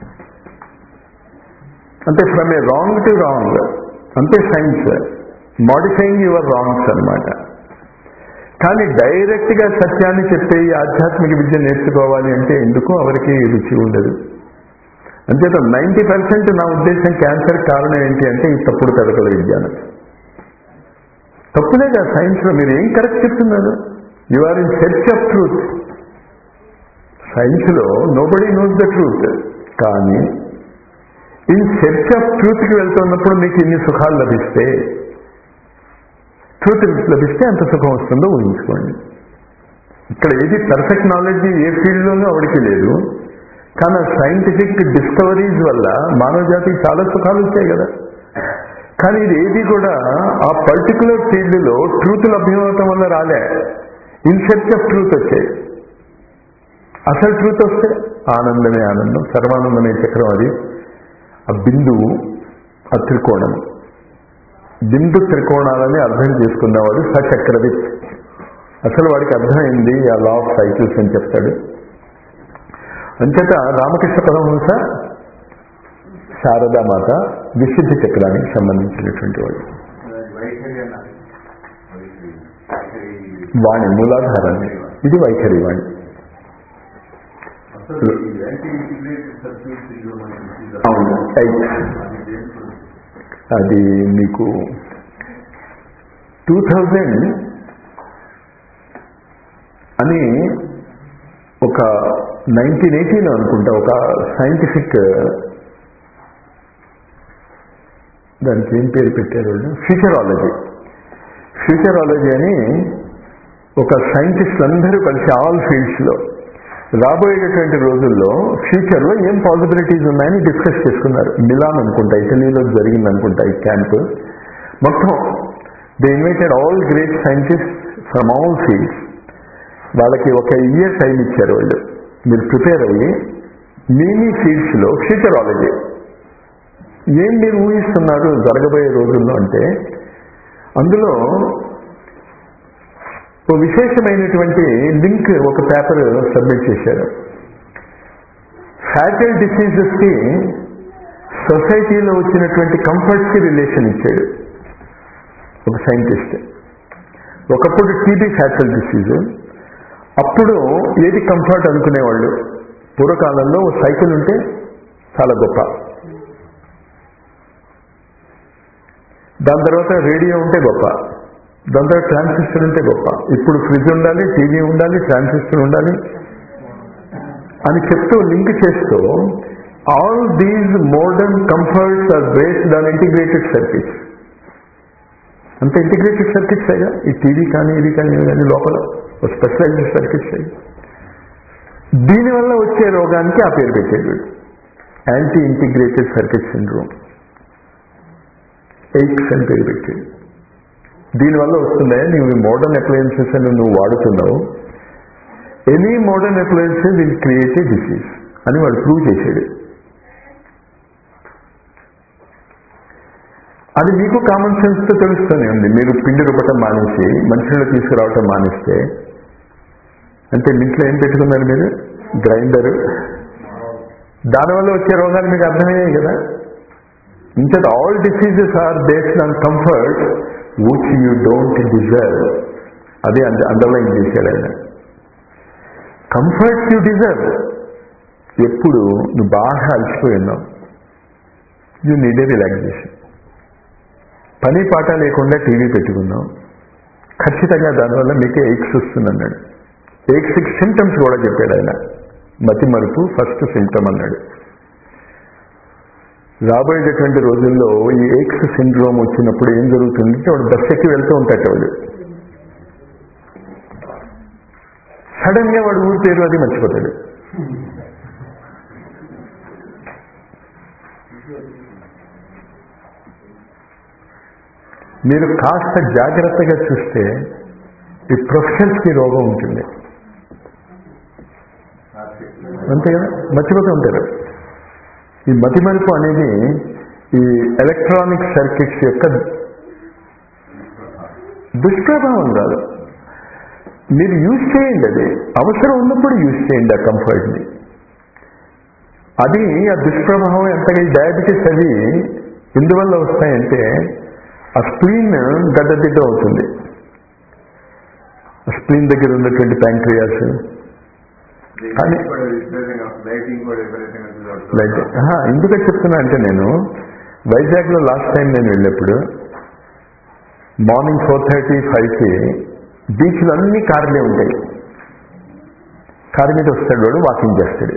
అంటే from a wrong to wrong అంతే సైన్స్ మాడిఫైయింగ్ యువర్ రాంగ్స్ అనమాట కానీ డైరెక్ట్ గా సత్యాన్ని చెప్పే ఈ ఆధ్యాత్మిక విద్య నేర్చుకోవాలి అంటే ఎందుకు ఎవరికి రుచి ఉండదు అంచేత నైంటీ పర్సెంట్ నా ఉద్దేశం క్యాన్సర్ కారణం ఏంటి అంటే ఈ తప్పుడు తడకల విజ్ఞానం తప్పులే కదా సైన్స్ లో మీరు ఏం కరెక్ట్ చెప్తున్నారు you are in search of truth science లో నోబడీ నోస్ ద ట్రూత్ కానీ ఇన్ సెర్చ్ ఆఫ్ ట్రూత్ కి వెళ్తున్నప్పుడు మీకు ఇన్ని సుఖాలు లభిస్తే ట్రూత్ లభిస్తే ఎంత సుఖం వస్తుందో ఊహించుకోండి ఇక్కడ ఏది పర్ఫెక్ట్ నాలెడ్జ్ ఏ ఫీల్డ్లోనూ అవడికి లేదు కానీ సైంటిఫిక్ డిస్కవరీస్ వల్ల మానవ జాతికి చాలా సుఖాలు వచ్చాయి కదా కానీ ఇది ఏది కూడా ఆ పర్టికులర్ ఫీల్డ్లో ట్రూత్ లభ్యమవటం వల్ల రాలే ఇన్ సెర్చ్ ఆఫ్ ట్రూత్ వచ్చాయి అసలు ట్రూత్ వస్తే ఆనందమే ఆనందం సర్వానందమే చక్రం అది ఆ బిందువు ఆ త్రికోణం బిందు త్రికోణాలని అర్థం చేసుకున్నవాడు సచక్రవిత్ అసలు వాడికి అర్థమైంది ఆ లా ఆఫ్ సైకిల్స్ అని చెప్తాడు అంచేత రామకృష్ణ పరమహంస శారదామాత విశుద్ధి చక్రానికి సంబంధించినటువంటి వాడు వాణి మూలాధారాన్ని ఇది వైఖరి వాణి అవును ఎయిట్ అది మీకు టూ థౌజండ్ అని ఒక నైన్టీన్ ఎయిటీలో అనుకుంటా ఒక సైంటిఫిక్ దానికి ఏం పేరు పెట్టారు వాళ్ళు ఫ్యూచరాలజీ ఫ్యూచరాలజీ అని ఒక సైంటిస్ట్ అందరూ కలిసి ఆల్ ఫీల్డ్స్లో రాబోయేటటువంటి రోజుల్లో ఫ్యూచర్లో ఏం పాసిబిలిటీస్ ఉన్నాయని డిస్కస్ చేసుకున్నారు మిలాన్ అనుకుంటా ఇటలీలో జరిగింది అనుకుంటా ఈ క్యాంప్ మొత్తం they invited all great scientist from all fields వాళ్ళకి ఒక ఇయర్ టైం ఇచ్చారు వాళ్ళు మీరు ప్రిపేర్ అయ్యి మీ మీ ఫీల్డ్స్లో ఫ్యూచరాలజీ ఏం మీరు ఊహిస్తున్నారు జరగబోయే రోజుల్లో అంటే అందులో ఓ విశేషమైనటువంటి లింక్ ఒక పేపర్ సబ్మిట్ చేశారు ఫ్యాటల్ డిసీజెస్ కి సొసైటీలో వచ్చినటువంటి కంఫర్ట్స్ కి రిలేషన్ ఇచ్చాడు ఒక సైంటిస్ట్ ఒకప్పుడు టీబీ ఫ్యాటల్ డిసీజ్ అప్పుడు ఏది కంఫర్ట్ అనుకునేవాళ్ళు పూర్వకాలంలో ఓ సైకిల్ ఉంటే చాలా గొప్ప దాని తర్వాత రేడియో ఉంటే గొప్ప దాని తర్వాత ట్రాన్సిస్టర్ ఉంటే గొప్ప ఇప్పుడు ఫ్రిడ్జ్ ఉండాలి టీవీ ఉండాలి ట్రాన్సిస్టర్ ఉండాలి అని చెప్తూ లింక్ చేస్తూ all these modern comforts are based on integrated circuits అంత ఇంటిగ్రేటెడ్ సర్కిట్స్ అయ్యా ఈ టీవీ కానీ ఇది కానీ ఇవి కానీ లోపల స్పెషలైజ్డ్ సర్కిట్స్ అయ్యి దీనివల్ల వచ్చే రోగానికి ఆ పేరు పెట్టాడు anti integrated circuit syndrome AICS అని పేరు పెట్టాడు దీనివల్ల వస్తుందా నువ్వు మోడర్న్ అప్లయన్సెస్ అని నువ్వు వాడుతున్నావు any modern appliances will create a disease అని వాడు ప్రూవ్ చేశాడు అది మీకు కామన్ సెన్స్ తో తెలుస్తూనే ఉంది మీరు పిండి రుబ్బటం మానేసి మనుషులను తీసుకురావటం మానేస్తే అంటే మీ ఇంట్లో ఏం పెట్టుకున్నారు మీరు గ్రైండర్ దానివల్ల వచ్చే రోగాలు మీకు అర్థమయ్యాయి కదా in that all diseases are based on comfort which you don't deserve అదే అంద అండర్లైన్ చేశాడు ఆయన కంఫర్ట్ యూ డిజర్వ్ ఎప్పుడు నువ్వు బాగా అలసిపోయి ఉన్నావు యూ నీడ్ ఏ రిలాక్సేషన్ పని పాట లేకుండా టీవీ పెట్టుకున్నాం ఖచ్చితంగా దానివల్ల మీకు ఎయిక్స్ వస్తుందన్నాడు ఎయిక్స్ సిమ్టమ్స్ కూడా చెప్పాడు ఆయన మతి మరుపు ఫస్ట్ సిమ్టమ్ అన్నాడు రాబోయేటటువంటి రోజుల్లో ఈ ఎయిక్స్ సిండ్రోమ్ వచ్చినప్పుడు ఏం జరుగుతుందంటే వాడు బస్ ఎక్కి వెళ్తూ ఉంటాడు వాడు సడన్ గా వాడు ఊరి పేరు అది మర్చిపోతాడు మీరు కాస్త జాగ్రత్తగా చూస్తే ఈ ప్రొఫెషనల్స్ కి రోగం ఉంటుంది అంతే కదా మర్చిపోతూ ఉంటారు ఈ మతిమరుపు అనేది ఈ ఎలక్ట్రానిక్ సర్క్యూట్స్ యొక్క దుష్ప్రభావం కాదు మీరు యూజ్ చేయండి అది అవసరం ఉన్నప్పుడు యూజ్ చేయండి ఆ కంఫర్ట్ని అది ఆ దుష్ప్రభావం ఎంతగా ఈ డయాబెటీస్ అవి ఎందువల్ల వస్తాయంటే ఆ స్ప్లీన్ గడ్డదిడ్డ అవుతుంది ఆ స్ప్లీన్ దగ్గర ఉన్నటువంటి ప్యాంక్రియాస్ కానీ కూడా విపరీతంగా లైటింగ్ కూడా విపరీతంగా చూడవచ్చు. లైక్ ఆహా, ఎందుకని చెప్తున్నా అంటే నేను వైజాగ్ లో లాస్ట్ టైం నేను వెళ్ళినప్పుడు మార్నింగ్ ఫోర్ థర్టీ ఫైవ్కి బీచ్లు అన్ని కార్లే ఉంటాయి కారు మీద వస్తాడు వాడు వాకింగ్ చేస్తాడు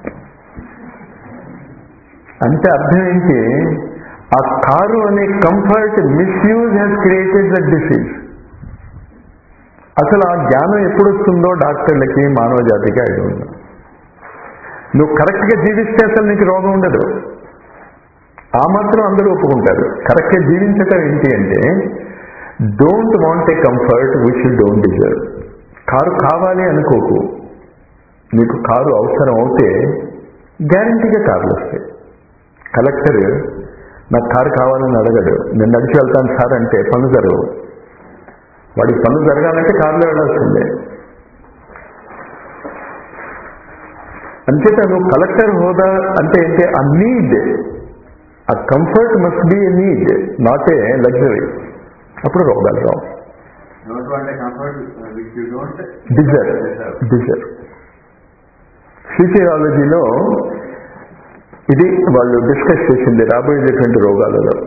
అంటే అర్థం ఏంటి ఆ కారు అనే comfort misuse has created the disease అసలు ఆ జ్ఞానం ఎప్పుడు వస్తుందో డాక్టర్లకి మానవ జాతికి ఐదు ఉంది నువ్వు కరెక్ట్గా జీవిస్తే అసలు నీకు రోగం ఉండదు ఆ మాత్రం అందరూ ఒప్పుకుంటారు కరెక్ట్గా జీవించటం ఏంటి అంటే don't want a comfort which you don't deserve car కావాలి అనుకోకు నీకు కారు అవసరం అవుతే గ్యారంటీగా కార్లు వస్తాయి కలెక్టర్ నాకు కారు కావాలని అడగడు నేను నడిచి వెళ్తాను సార్ అంటే పనులు జరగవు వాడికి పనులు జరగాలంటే కారులో వెళ్ళాల్సిందే అంచేత నువ్వు కలెక్టర్ హోదా అంటే ఏంటి ఆ నీడ్ ఆ comfort must be a need not a luxury అప్పుడు రోగాలు రావు Don't want a comfort uh, which you don't డిజర్ డిజర్ ఫిజియాలజీలో ఇది వాళ్ళు డిస్కస్ చేసింది రాబోయేటటువంటి రోగాలలో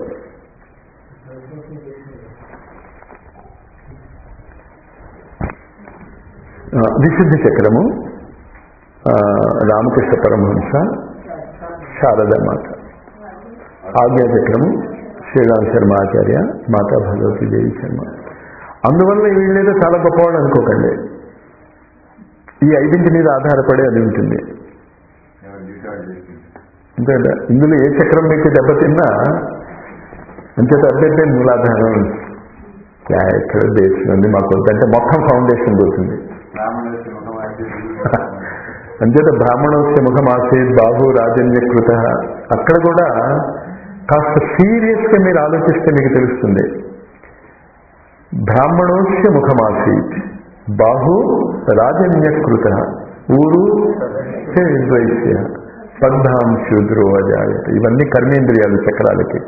ఆ, విశుద్ధి చక్రము ఆ, రామకృష్ణ పరమహంస శారదామాత ఆజ్ఞా చక్రము శ్రీరామ్ శర్మ ఆచార్య మాతా భగవతి దేవి శర్మ అందువల్ల వీళ్ళేదో చాలా గొప్పవాడు అనుకోకండి ఈ ఐదింటి మీద ఆధారపడి అది ఉంటుంది ఎవరు డ్యూటీ వాళ్ళు చేస్తుంది. అంతే కదా ఇందులో ఏ చక్రం మీకు దెబ్బతిన్నా అంచేత అభ్యర్థి మూలాధారం యా, ఎక్కడ బేస్ ఉంది మాకు అంటే మొత్తం ఫౌండేషన్ పోతుంది బ్రాహ్మణులకి ముఖం ఆచి అంచేత బ్రాహ్మణోస్య ముఖమాసేద్ బాహు రాజన్యకృత అక్కడ కూడా కాస్త సీరియస్ గా మీరు ఆలోచిస్తే మీకు తెలుస్తుంది బ్రాహ్మణోస్య ముఖమాసీత్ బాహు రాజన్యకృత ఊరు హే వైశ్య స్పర్ధాం శూద్రో అజాయత ఇవన్నీ కర్మేంద్రియాలు చక్రాలకి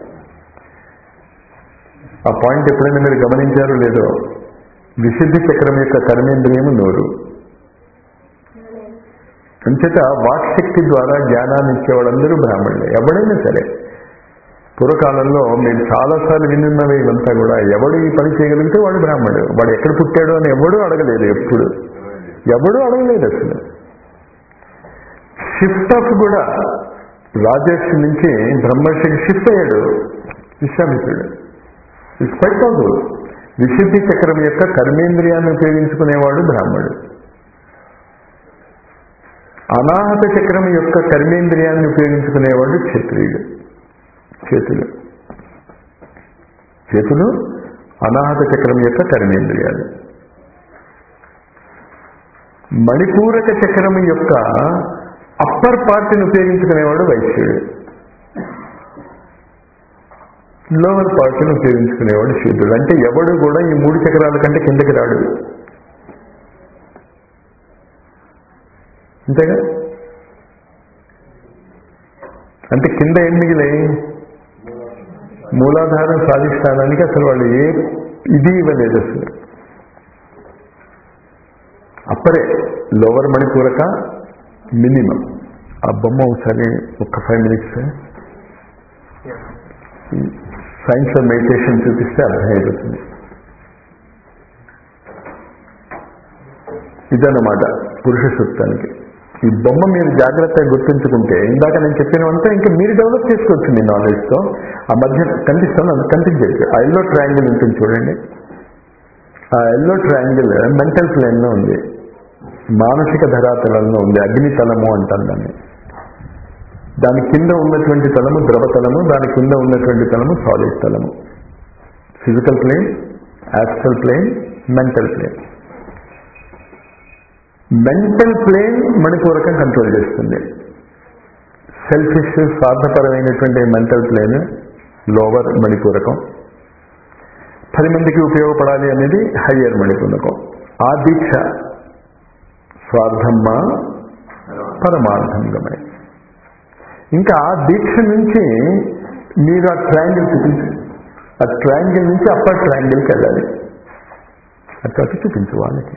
ఆ పాయింట్ ఎప్పుడైనా మీరు గమనించారో లేదో విశుద్ధి చక్రం యొక్క కర్మేంద్రియము నోరు అంచేత వాక్శక్తి ద్వారా జ్ఞానాన్ని ఇచ్చేవాళ్ళందరూ బ్రాహ్మణులే ఎవడైనా సరే పూర్వకాలంలో మేము చాలాసార్లు వినున్నవి ఇవంతా కూడా ఎవడు ఈ పని చేయగలిగితే వాడు బ్రాహ్మణుడు వాడు ఎక్కడ పుట్టాడు అని ఎవడూ అడగలేదు ఎప్పుడు ఎవడూ అడగలేదు అసలు షిఫ్ట్ ఆఫ్ కూడా రాజర్షి నుంచి బ్రహ్మర్షికి షిఫ్ట్ అయ్యాడు విశ్వామిత్రుడు ఇట్స్ క్వైట్ పాసిబుల్ విశుద్ధి చక్రం యొక్క కర్మేంద్రియాన్ని ఉపయోగించుకునేవాడు బ్రాహ్మణుడు అనాహత చక్రం యొక్క కర్మేంద్రియాన్ని ఉపయోగించుకునేవాడు క్షత్రియుడు చేతులు చేతులు అనాహత చక్రం యొక్క కర్మేంద్రియాలు మణిపూరక చక్రం యొక్క అప్పర్ పార్ట్ని ఉపయోగించుకునేవాడు వైశ్యుడు లోవర్ పార్ట్ని ఉపయోగించుకునేవాడు శూద్రుడు అంటే ఎవడు కూడా ఈ మూడు చక్రాల కంటే కిందకి రాడు అంతేగా అంటే కింద ఏం మిగిలాయి మూలాధారం సాధిష్టానానికి అసలు వాళ్ళు ఏ ఇది ఇవ్వలేదు అసలు అప్పరే లోవర్ మణిపూరక మినిమం ఆ బొమ్మ ఒకసారి ఒక్క five minutes science of meditation చూపిస్తే అర్థమైపోతుంది ఇదన్నమాట పురుష సూక్తానికి ఈ బొమ్మ మీరు జాగ్రత్తగా గుర్తుంచుకుంటే ఇందాక నేను చెప్పినవంతా ఇంకా మీరు డెవలప్ చేసుకోవచ్చు మీ నాలెడ్జ్తో ఆ మధ్య కనిపిస్తాను అది కనిపించేది ఆ ఎల్లో ట్రయాంగిల్ ఉంటుంది చూడండి ఆ ఎల్లో ట్రయాంగిల్ మెంటల్ ప్లేన్లో ఉంది మానసిక ధరాతలంలో ఉంది అగ్ని తలము అంటాం దాన్ని దాని కింద ఉన్నటువంటి తలము ద్రవ తలము దాని కింద ఉన్నటువంటి తలము సాలిడ్ తలము physical plane astral plane mental plane mental plane మణిపూరకం కంట్రోల్ చేస్తుంది సెల్ఫిష్ స్వార్థపరమైనటువంటి మెంటల్ ప్లేన్ లోవర్ మణిపూరకం పది మందికి ఉపయోగపడాలి అనేది హయ్యర్ మణిపూరకం ఆ దీక్ష స్వార్థమ్మ పరమార్థంగమై ఇంకా ఆ దీక్ష నుంచి మీరు ఆ ట్రయాంగిల్ చూపించు ఆ ట్రయాంగిల్ నుంచి అప్పర్ ట్రయాంగిల్కి వెళ్ళాలి అట్లా చూపించు వాళ్ళకి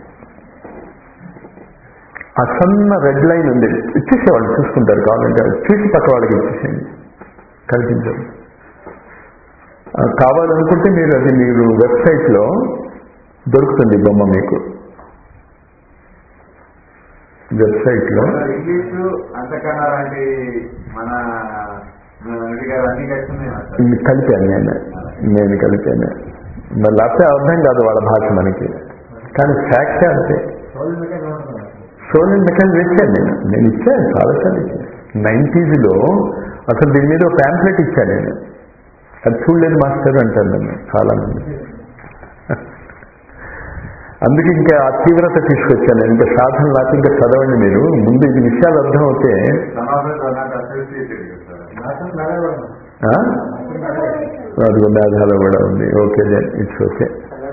ఆ సన్న రెడ్ లైన్ ఉంది ఇచ్చేసేవాళ్ళు చూసుకుంటారు కావాలంటే చూసి పక్క వాళ్ళకి ఇచ్చేసేయండి కల్పించండి ఆ, కావాలనుకుంటే మీరు అది మీరు వెబ్సైట్లో దొరుకుతుంది బొమ్మ మీకు వెబ్సైట్లో ఇంగ్లీషు అంతకన్నా లాంటి మన మన నటి గారు అన్ని కలుస్తున్నాయి అసలు. ఇవి కలిపాను నేను నేను కలిపాను మరి లేకపోతే అర్థం కాదు వాళ్ళ భాష మనకి కానీ ఫ్యాక్టే అంతే సోలిన్ మెకాన్ వేసాను నేను నేను ఇచ్చాను చాలాసార్లు ఇచ్చాను నైంటీస్లో అసలు దీని మీద ఒక ప్యాంప్లెట్ ఇచ్చాను నేను అది చూడలేదు మాస్టర్ అంటారు నన్ను చాలా మంది అందుకే ఇంకా ఆ తీవ్రత తీసుకొచ్చాను ఇంకా సాధన లేకపోతే ఇంకా చదవండి మీరు ముందు ఈ విషయాలు అర్థం అవుతే సమాజంలో నాకు అసోసియేటెడ్ సార్ ఆ? అదిగో మేఘాలు కూడా ఉంది ఓకే దెన్ ఇట్స్ ఓకే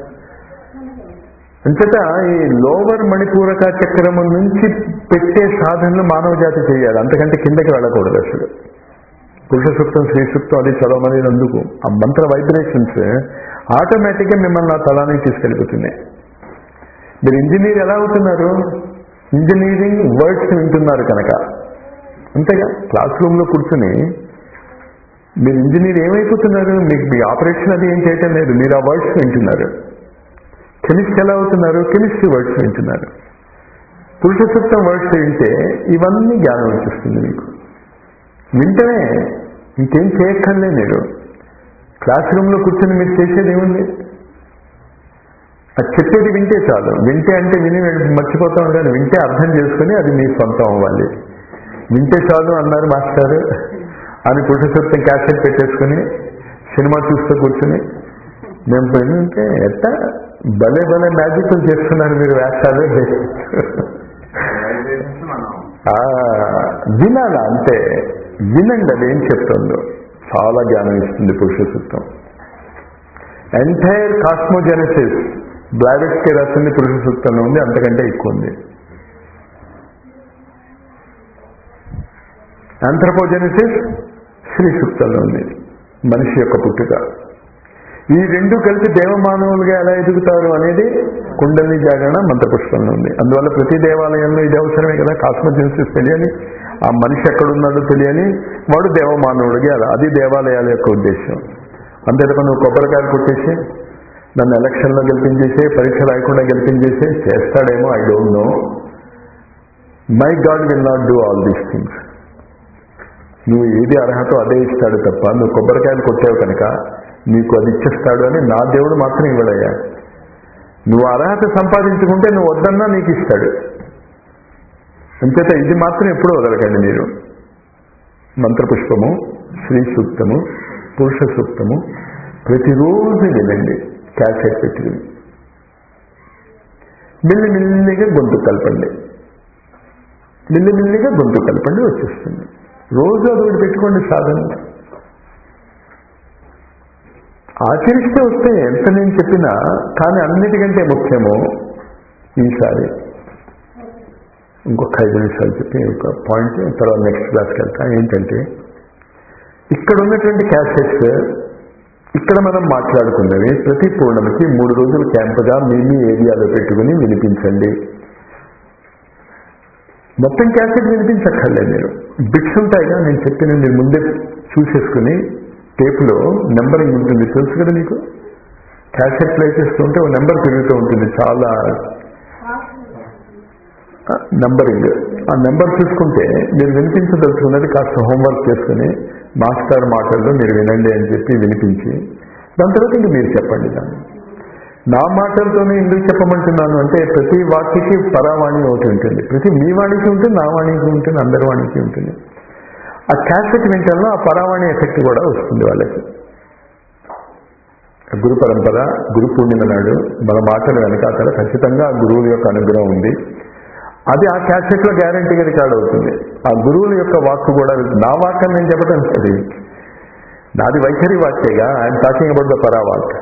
అంతట ఈ లోవర్ మణిపూరక చక్రము నుంచి పెట్టే సాధనలు మానవ జాతి చేయాలి అంతకంటే కిందకి వెళ్ళకూడదు అసలు పురుష సూక్తం స్త్రీ సూక్తం అది చదవమనేది అందుకు ఆ మంత్ర వైబ్రేషన్స్ ఆటోమేటిక్గా మిమ్మల్ని ఆ తలానికి తీసుకెళ్ళిపోతున్నాయి మీరు ఇంజనీర్ ఎలా అవుతున్నారు ఇంజనీరింగ్ వర్డ్స్ వింటున్నారు కనుక అంతేగా క్లాస్ రూమ్లో కూర్చుని మీరు ఇంజనీర్ ఏమైపోతున్నారు మీకు మీ ఆపరేషన్ అది ఏం చేయటం లేదు మీరు ఆ వర్డ్స్ వింటున్నారు కెమిస్ట్ ఎలా అవుతున్నారు కెమిస్ట్రీ వర్డ్స్ వింటున్నారు పురుష సూక్తం వర్డ్స్ వింటే ఇవన్నీ జ్ఞానం వచ్చేస్తుంది మీకు వింటనే ఇంకేం చేయక్కర్లే మీరు క్లాస్ రూమ్లో కూర్చొని మీరు చేసేది ఏముంది అది చెప్పేది వింటే చాలు వింటే అంటే విని మర్చిపోతాం కానీ వింటే అర్థం చేసుకుని అది మీ సొంతం అవ్వాలి వింటే చాలు అన్నారు మాస్టర్ అని పురుష సూక్తం క్యాసెట్ పెట్టేసుకుని సినిమా చూస్తూ కూర్చుని మేము పోయిందంటే ఎట్ట భలే భలే మ్యాజిక్లు చేస్తున్నారు మీరు వేస్తాలు వైబ్రేషన్స్ మనం ఆ, వినాలా అంతే వినండి అది ఏం చెప్తుందో చాలా జ్ఞానం ఇస్తుంది పురుష సూక్తం ఎంటైర్ కాస్మోజెనసిస్ బ్లాడెట్స్కి రాసింది పురుష సూక్తంలో ఉంది అంతకంటే ఎక్కువ ఉంది ఆంథ్రపోజెనసిస్ శ్రీ సూక్తంలో ఉంది మనిషి యొక్క పుట్టుక ఈ రెండు కలిసి దేవమానవులుగా ఎలా ఎదుగుతారు అనేది కుండలి జాగరణ మంత్రపుష్పంలో ఉంది అందువల్ల ప్రతి దేవాలయంలో ఇది అవసరమే కదా కాస్మోజెనసిస్ తెలియాలి ఆ మనిషి ఎక్కడున్నాడో తెలియాలి వాడు దేవమానవుడిగా అలా అది దేవాలయాల యొక్క ఉద్దేశం అంతే తప్ప నువ్వు కొబ్బరికాయలు కొట్టేసి నన్ను ఎలక్షన్లో గెలిపించేసి పరీక్ష రాయకుండా గెలిపించేసి చేస్తాడేమో I don't know my God will not do all these things నువ్వు ఏది అర్హతో అదే ఇస్తాడు తప్ప నువ్వు కొబ్బరికాయలు కొట్టావు కనుక నీకు అది ఇచ్చేస్తాడు అని నా దేవుడు మాత్రం ఇవ్వడయ్యా నువ్వు అర్హత సంపాదించుకుంటే నువ్వు వద్దన్నా నీకు ఇస్తాడు అంచేత ఇది మాత్రం ఎప్పుడూ వదలకండి మీరు మంత్రపుష్పము శ్రీ సూక్తము పురుష సూక్తము ప్రతిరోజు వినండి క్యాసెట్ పెట్టుకుని మెల్లి మెల్లిగా గొంతు కలపండి మెల్లి మెల్లిగా గొంతు కలపండి వచ్చేస్తుంది రోజు అదొకటి పెట్టుకోండి సాధన ఆచరిస్తే వస్తే ఎంత నేను చెప్పినా కానీ అన్నిటికంటే ముఖ్యము ఈసారి ఇంకొక ఐదు నిమిషాలు చెప్పి ఒక పాయింట్ తర్వాత నెక్స్ట్ క్లాస్కి వెళ్తా ఏంటంటే ఇక్కడ ఉన్నటువంటి క్యాసెట్స్ ఇక్కడ మనం మాట్లాడుకున్నవి ప్రతి పూర్ణమికి మూడు రోజుల క్యాంపుగా మీ మీ ఏరియాలో పెట్టుకుని వినిపించండి మొత్తం క్యాసెట్ వినిపించక్కర్లేదు మీరు బిట్స్ ఉంటాయిగా నేను చెప్పిన మీరు ముందే చూసేసుకుని టేప్లో నెంబరింగ్ ఉంటుంది తెలుసు కదా మీకు క్యాసెట్ ప్లే చేస్తుంటే ఒక నెంబర్ పెరుగుతూ ఉంటుంది చాలా నంబరింగ్ ఆ నెంబర్ చూసుకుంటే మీరు వినిపించదలుచుకున్నది కాస్త హోంవర్క్ చేసుకుని మాస్టర్ మాటల్లో మీరు వినండి అని చెప్పి వినిపించి దాని తర్వాత ఇంక మీరు చెప్పండి దాన్ని నా మాటలతోనే ఎందుకు చెప్పమంటున్నాను అంటే ప్రతి వాక్యకి పరావాణి ఒకటి ఉంటుంది ప్రతి మీ వాణికి ఉంటుంది నా వాణికి ఉంటుంది అందరి వాణికి ఉంటుంది ఆ క్యాసెట్ వింటల్లో ఆ పరావాణి ఎఫెక్ట్ కూడా వస్తుంది వాళ్ళకి గురు పరంపర గురు పూర్ణిమ నాడు మన మాటలు వెనకాతల ఖచ్చితంగా ఆ గురువుల యొక్క అనుగ్రహం ఉంది అది ఆ క్యాసెట్ లో గ్యారంటీగా రికార్డ్ అవుతుంది ఆ గురువుల యొక్క వాక్కు కూడా నా వాక్ అని నేను చెప్పడం సరి నాది వైఖరి వాక్యేగా ఐఎమ్ టాకింగ్ అబౌట్ ద పరా వాక్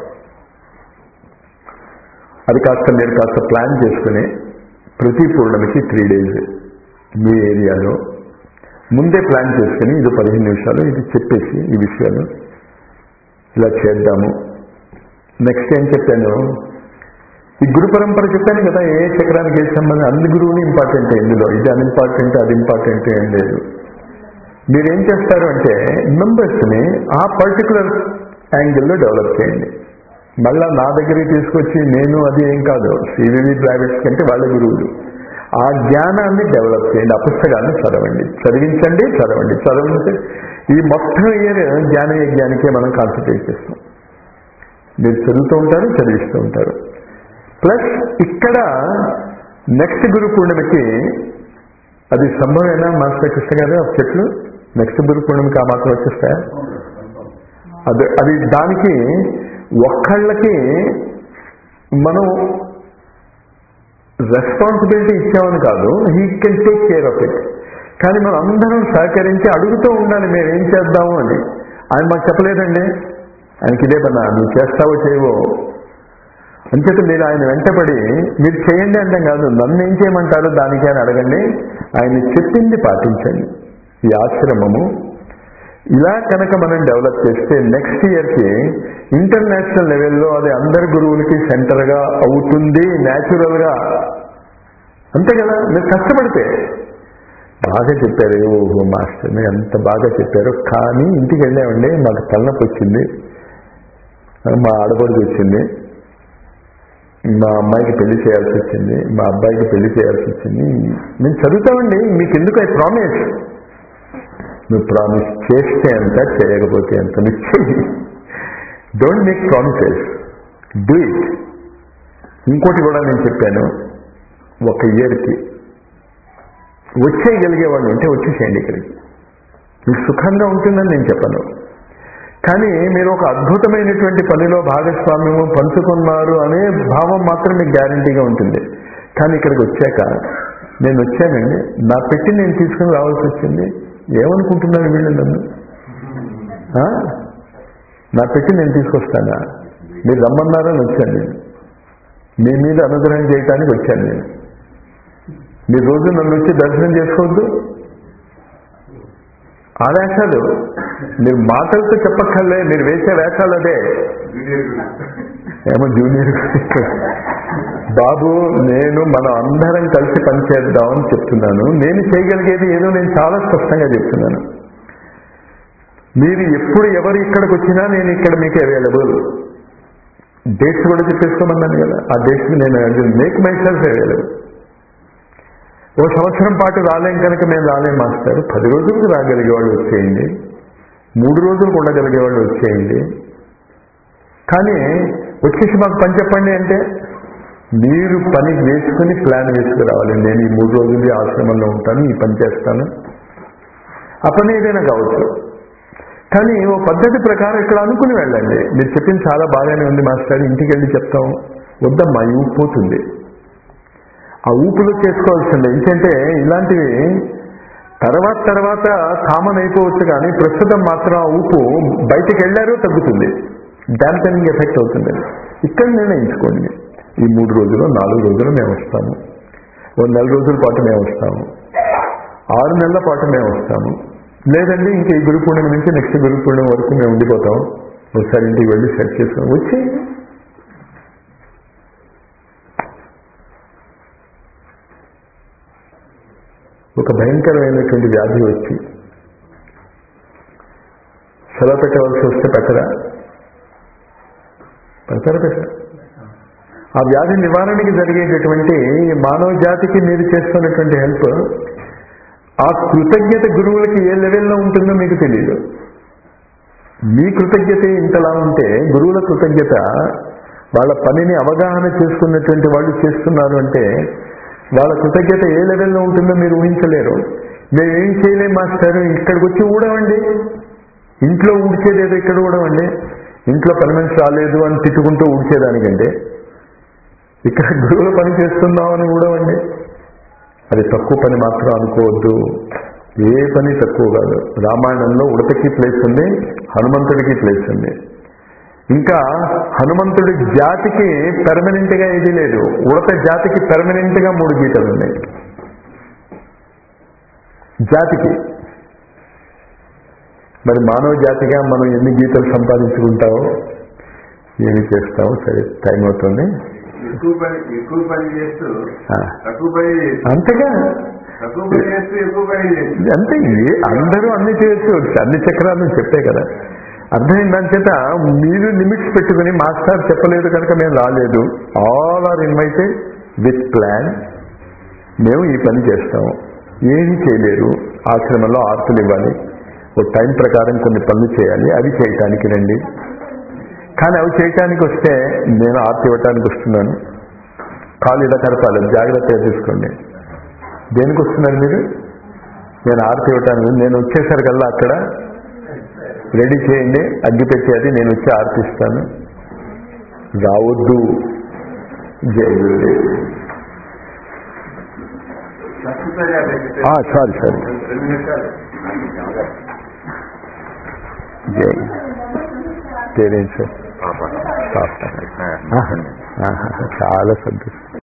అది కాస్త మీరు కాస్త ప్లాన్ చేసుకుని ప్రతి పూర్ణమికి త్రీ డేస్ మీ ఏరియాలో ముందే ప్లాన్ చేసుకుని ఇది పదిహేను నిమిషాలు ఇది చెప్పేసి ఈ విషయాలు ఇలా చేద్దాము నెక్స్ట్ ఏం చెప్పాను ఈ గురు పరంపర చెప్పాను కదా ఏ చక్రానికి ఏ సంబంధం అన్ని గురువుని ఇంపార్టెంట్ ఇందులో ఇది అన్ఇంపార్టెంట్ అది ఇంపార్టెంట్ ఏం లేదు మీరేం చేస్తారు అంటే మెంబర్స్ని ఆ పర్టికులర్ యాంగిల్లో డెవలప్ చేయండి మళ్ళా నా దగ్గరికి తీసుకొచ్చి నేను అది ఏం కాదు సివివి ప్రైవేట్స్ కంటే వాళ్ళ గురువులు ఆ జ్ఞానాన్ని డెవలప్ చేయండి ఆ పుస్తకాన్ని చదవండి చదివించండి చదవండి చదవండి ఈ మొత్తం ఇయర్ జ్ఞాన యజ్ఞానికే మనం కాన్సన్ట్రేట్ చేస్తాం మీరు చదువుతూ ఉంటారు చదివిస్తూ ఉంటారు ప్లస్ ఇక్కడ నెక్స్ట్ గురు పూర్ణిమకి అది సంభవమేనా మాస్టర్ కృష్ణ గారు ఆ చెట్లు నెక్స్ట్ గురు పూర్ణిమకి ఆ మాత్రం వచ్చేస్తాయా అది అది దానికి ఒక్కళ్ళకి మనం రెస్పాన్సిబిలిటీ ఇచ్చామని కాదు he can take care of it కానీ మనం అందరం సహకరించి అడుగుతూ ఉండాలి మేము ఏం చేద్దాము అని ఆయన మాకు చెప్పలేదండి ఆయనకి ఇదే పన్నా నువ్వు చేస్తావో చేయవో అంచేత మీరు ఆయన వెంటపడి మీరు చేయండి అంటే కాదు నన్ను ఏం చేయమంటారో దానికి అని అడగండి ఆయన చెప్పింది పాటించండి ఈ ఆశ్రమము ఇలా కనుక మనం డెవలప్ చేస్తే నెక్స్ట్ ఇయర్కి ఇంటర్నేషనల్ లెవెల్లో అది అందరి గురువులకి సెంటర్గా అవుతుంది న్యాచురల్గా అంతే కదా మీరు కష్టపడితే బాగా చెప్పారు ఓహో మాస్టర్ మీరు ఎంత బాగా చెప్పారు కానీ ఇంటికి వెళ్ళామండి మాకు తలనొప్పి వచ్చింది మా ఆడపడికి వచ్చింది మా అమ్మాయికి పెళ్లి చేయాల్సి వచ్చింది మా అబ్బాయికి పెళ్లి చేయాల్సి వచ్చింది మేము చదువుతామండి మీకు ఎందుకు ఐ ప్రామిస్ నువ్వు ప్రామిస్ చేస్తే ఎంత చేయకపోతే ఎంత నువ్వు చెయ్యి don't make promises do it ఇంకోటి కూడా నేను చెప్పాను ఒక ఇయర్కి వచ్చేయగలిగేవాళ్ళు ఉంటే వచ్చేసేయండి ఇక్కడికి మీకు సుఖంగా ఉంటుందని నేను చెప్పను కానీ మీరు ఒక అద్భుతమైనటువంటి పనిలో భాగస్వామ్యము పంచుకున్నారు అనే భావం మాత్రం మీకు గ్యారంటీగా ఉంటుంది కానీ ఇక్కడికి వచ్చాక నేను వచ్చానండి నా పెట్టి నేను తీసుకుని రావాల్సి వచ్చింది ఏమనుకుంటున్నాను వీళ్ళు నన్ను ఆ? నా పెట్టి నేను తీసుకొస్తానా మీరు రమ్మన్నారని వచ్చాను నేను మీ మీద అనుగ్రహం చేయటానికి వచ్చాను నేను మీరు రోజు నన్ను వచ్చి దర్శనం చేసుకోవద్దు ఆ వేషాలు మీరు మాటలతో చెప్పక్కర్లే మీరు వేసే వేషాలు అదే ఏమో జూనియర్ బాబు నేను మనం అందరం కలిసి పనిచేద్దాం అని చెప్తున్నాను నేను చేయగలిగేది ఏదో నేను చాలా స్పష్టంగా చెప్తున్నాను మీరు ఎప్పుడు ఎవరు ఇక్కడికి వచ్చినా నేను ఇక్కడ మీకు అవైలబుల్ డేట్స్ కూడా చెప్పేసుకోమన్నాను కదా ఆ డేట్స్ నేను మేక్ మై సెల్ఫ్ అవైలబుల్ ఓ సంవత్సరం పాటు రాలేం కనుక మేము రాలేం మాస్టర్ పది రోజులకు రాగలిగే వాళ్ళు వచ్చేయండి మూడు రోజులకు ఉండగలిగే వాళ్ళు వచ్చేయండి కానీ వచ్చేసి మాకు పని చెప్పండి అంటే మీరు పని వేసుకుని ప్లాన్ వేసుకురావాలి నేను ఈ మూడు రోజులు ఈ ఆశ్రమంలో ఉంటాను ఈ పని చేస్తాను ఆ పని ఏదైనా కావచ్చు కానీ ఓ పద్ధతి ప్రకారం ఇక్కడ అనుకుని వెళ్ళండి మీరు చెప్పింది చాలా బాగానే ఉంది మాస్టర్ ఇంటికి వెళ్ళి చెప్తాం వద్దమ్మా ఈ ఊపు పోతుంది ఆ ఊపులో చేసుకోవాల్సిందే ఎందుకంటే ఇలాంటివి తర్వాత తర్వాత కామన్ అయిపోవచ్చు కానీ ప్రస్తుతం మాత్రం ఆ ఊపు బయటకు వెళ్ళారో తగ్గుతుంది డాంపనింగ్ ఎఫెక్ట్ అవుతుంది ఇక్కడ నిర్ణయించుకోండి ఈ మూడు రోజులు నాలుగు రోజులు మేము వస్తాము ఓ నెల రోజుల పాటు మేము వస్తాము ఆరు నెలల పాటు మేము వస్తాము లేదండి ఇంకా ఈ గురు పూర్ణిమ నుంచి నెక్స్ట్ గురు పూర్ణిమ వరకు మేము ఉండిపోతాం ఒకసారి ఇంటికి వెళ్ళి సెట్ చేసుకుని వచ్చి ఒక భయంకరమైనటువంటి వ్యాధి వచ్చి సెలవు పెట్టవలసి వస్తే పెట్టరా పెడతారా పెట్టరా ఆ వ్యాధి నివారణకి జరిగేటటువంటి ఈ మానవ జాతికి మీరు చేస్తున్నటువంటి హెల్ప్ ఆ కృతజ్ఞత గురువులకి ఏ లెవెల్లో ఉంటుందో మీకు తెలియదు మీ కృతజ్ఞత ఇంతలా ఉంటే గురువుల కృతజ్ఞత వాళ్ళ పనిని అవగాహన చేసుకున్నటువంటి వాళ్ళు చేస్తున్నారు అంటే వాళ్ళ కృతజ్ఞత ఏ లెవెల్లో ఉంటుందో మీరు ఊహించలేరు మేము ఏం చేయలేం మాస్టర్ ఇక్కడికి వచ్చి ఊడవండి ఇంట్లో ఊడ్చేదేదో ఇక్కడ ఊడవండి ఇంట్లో పని మనిషి రాలేదు అని తిట్టుకుంటూ ఊడ్చేదానికంటే ఇక్కడ గురువుల పని చేస్తున్నామని ఊడవండి అది తక్కువ పని మాత్రం అనుకోవద్దు ఏ పని తక్కువ కాదు రామాయణంలో ఉడతకి ప్లేస్ ఉంది హనుమంతుడికి ప్లేస్ ఉంది ఇంకా హనుమంతుడి జాతికి పెర్మనెంట్ గా ఏది లేదు ఉడత జాతికి పెర్మనెంట్ గా మూడు గీతలు ఉన్నాయి జాతికి మరి మానవ జాతిగా మనం ఎన్ని గీతలు సంపాదించుకుంటామో ఏమి చేస్తామో సరే టైం అవుతుంది ఎక్కువ పని ఎక్కువ పని చేస్తూ ఆ, తక్కువ పని చేస్తూ అంతేగా తక్కువ పని చేస్తూ ఎక్కువ పని చేస్తూ అంతే ఏ- అందరూ అన్ని చేయొచ్చు అన్ని చక్రాలు చెప్పే కదా అర్థమైందని చేత మీరు లిమిట్స్ పెట్టుకుని మాస్టర్ చెప్పలేదు కనుక మేము రాలేదు all are invited with plan మేము ఈ పని చేస్తాము ఏమీ చేయలేరు ఆశ్రమంలో ఆర్తులు ఇవ్వాలి ఓ టైం ప్రకారం కొన్ని పనులు చేయాలి అవి చేయటానికి రండి కానీ అవి చేయటానికి వస్తే నేను ఆర్తి ఇవ్వటానికి వస్తున్నాను కాలు ఇలా కడపాలి జాగ్రత్తగా తీసుకోండి దేనికి వస్తున్నారు మీరు నేను ఆర్తి ఇవ్వటానికి నేను వచ్చేసరికల్లా అక్కడ రెడీ చేయండి అగ్గి పెట్టేది నేను వచ్చి ఆర్తిస్తాను రావద్దు జై గురుదేవ్ సంస్కృతంగా చెప్పితే ఆ, సారీ సారీ రెండు నిమిషాలు జై పేరెంట్స్ పాప చాలా సంతోషం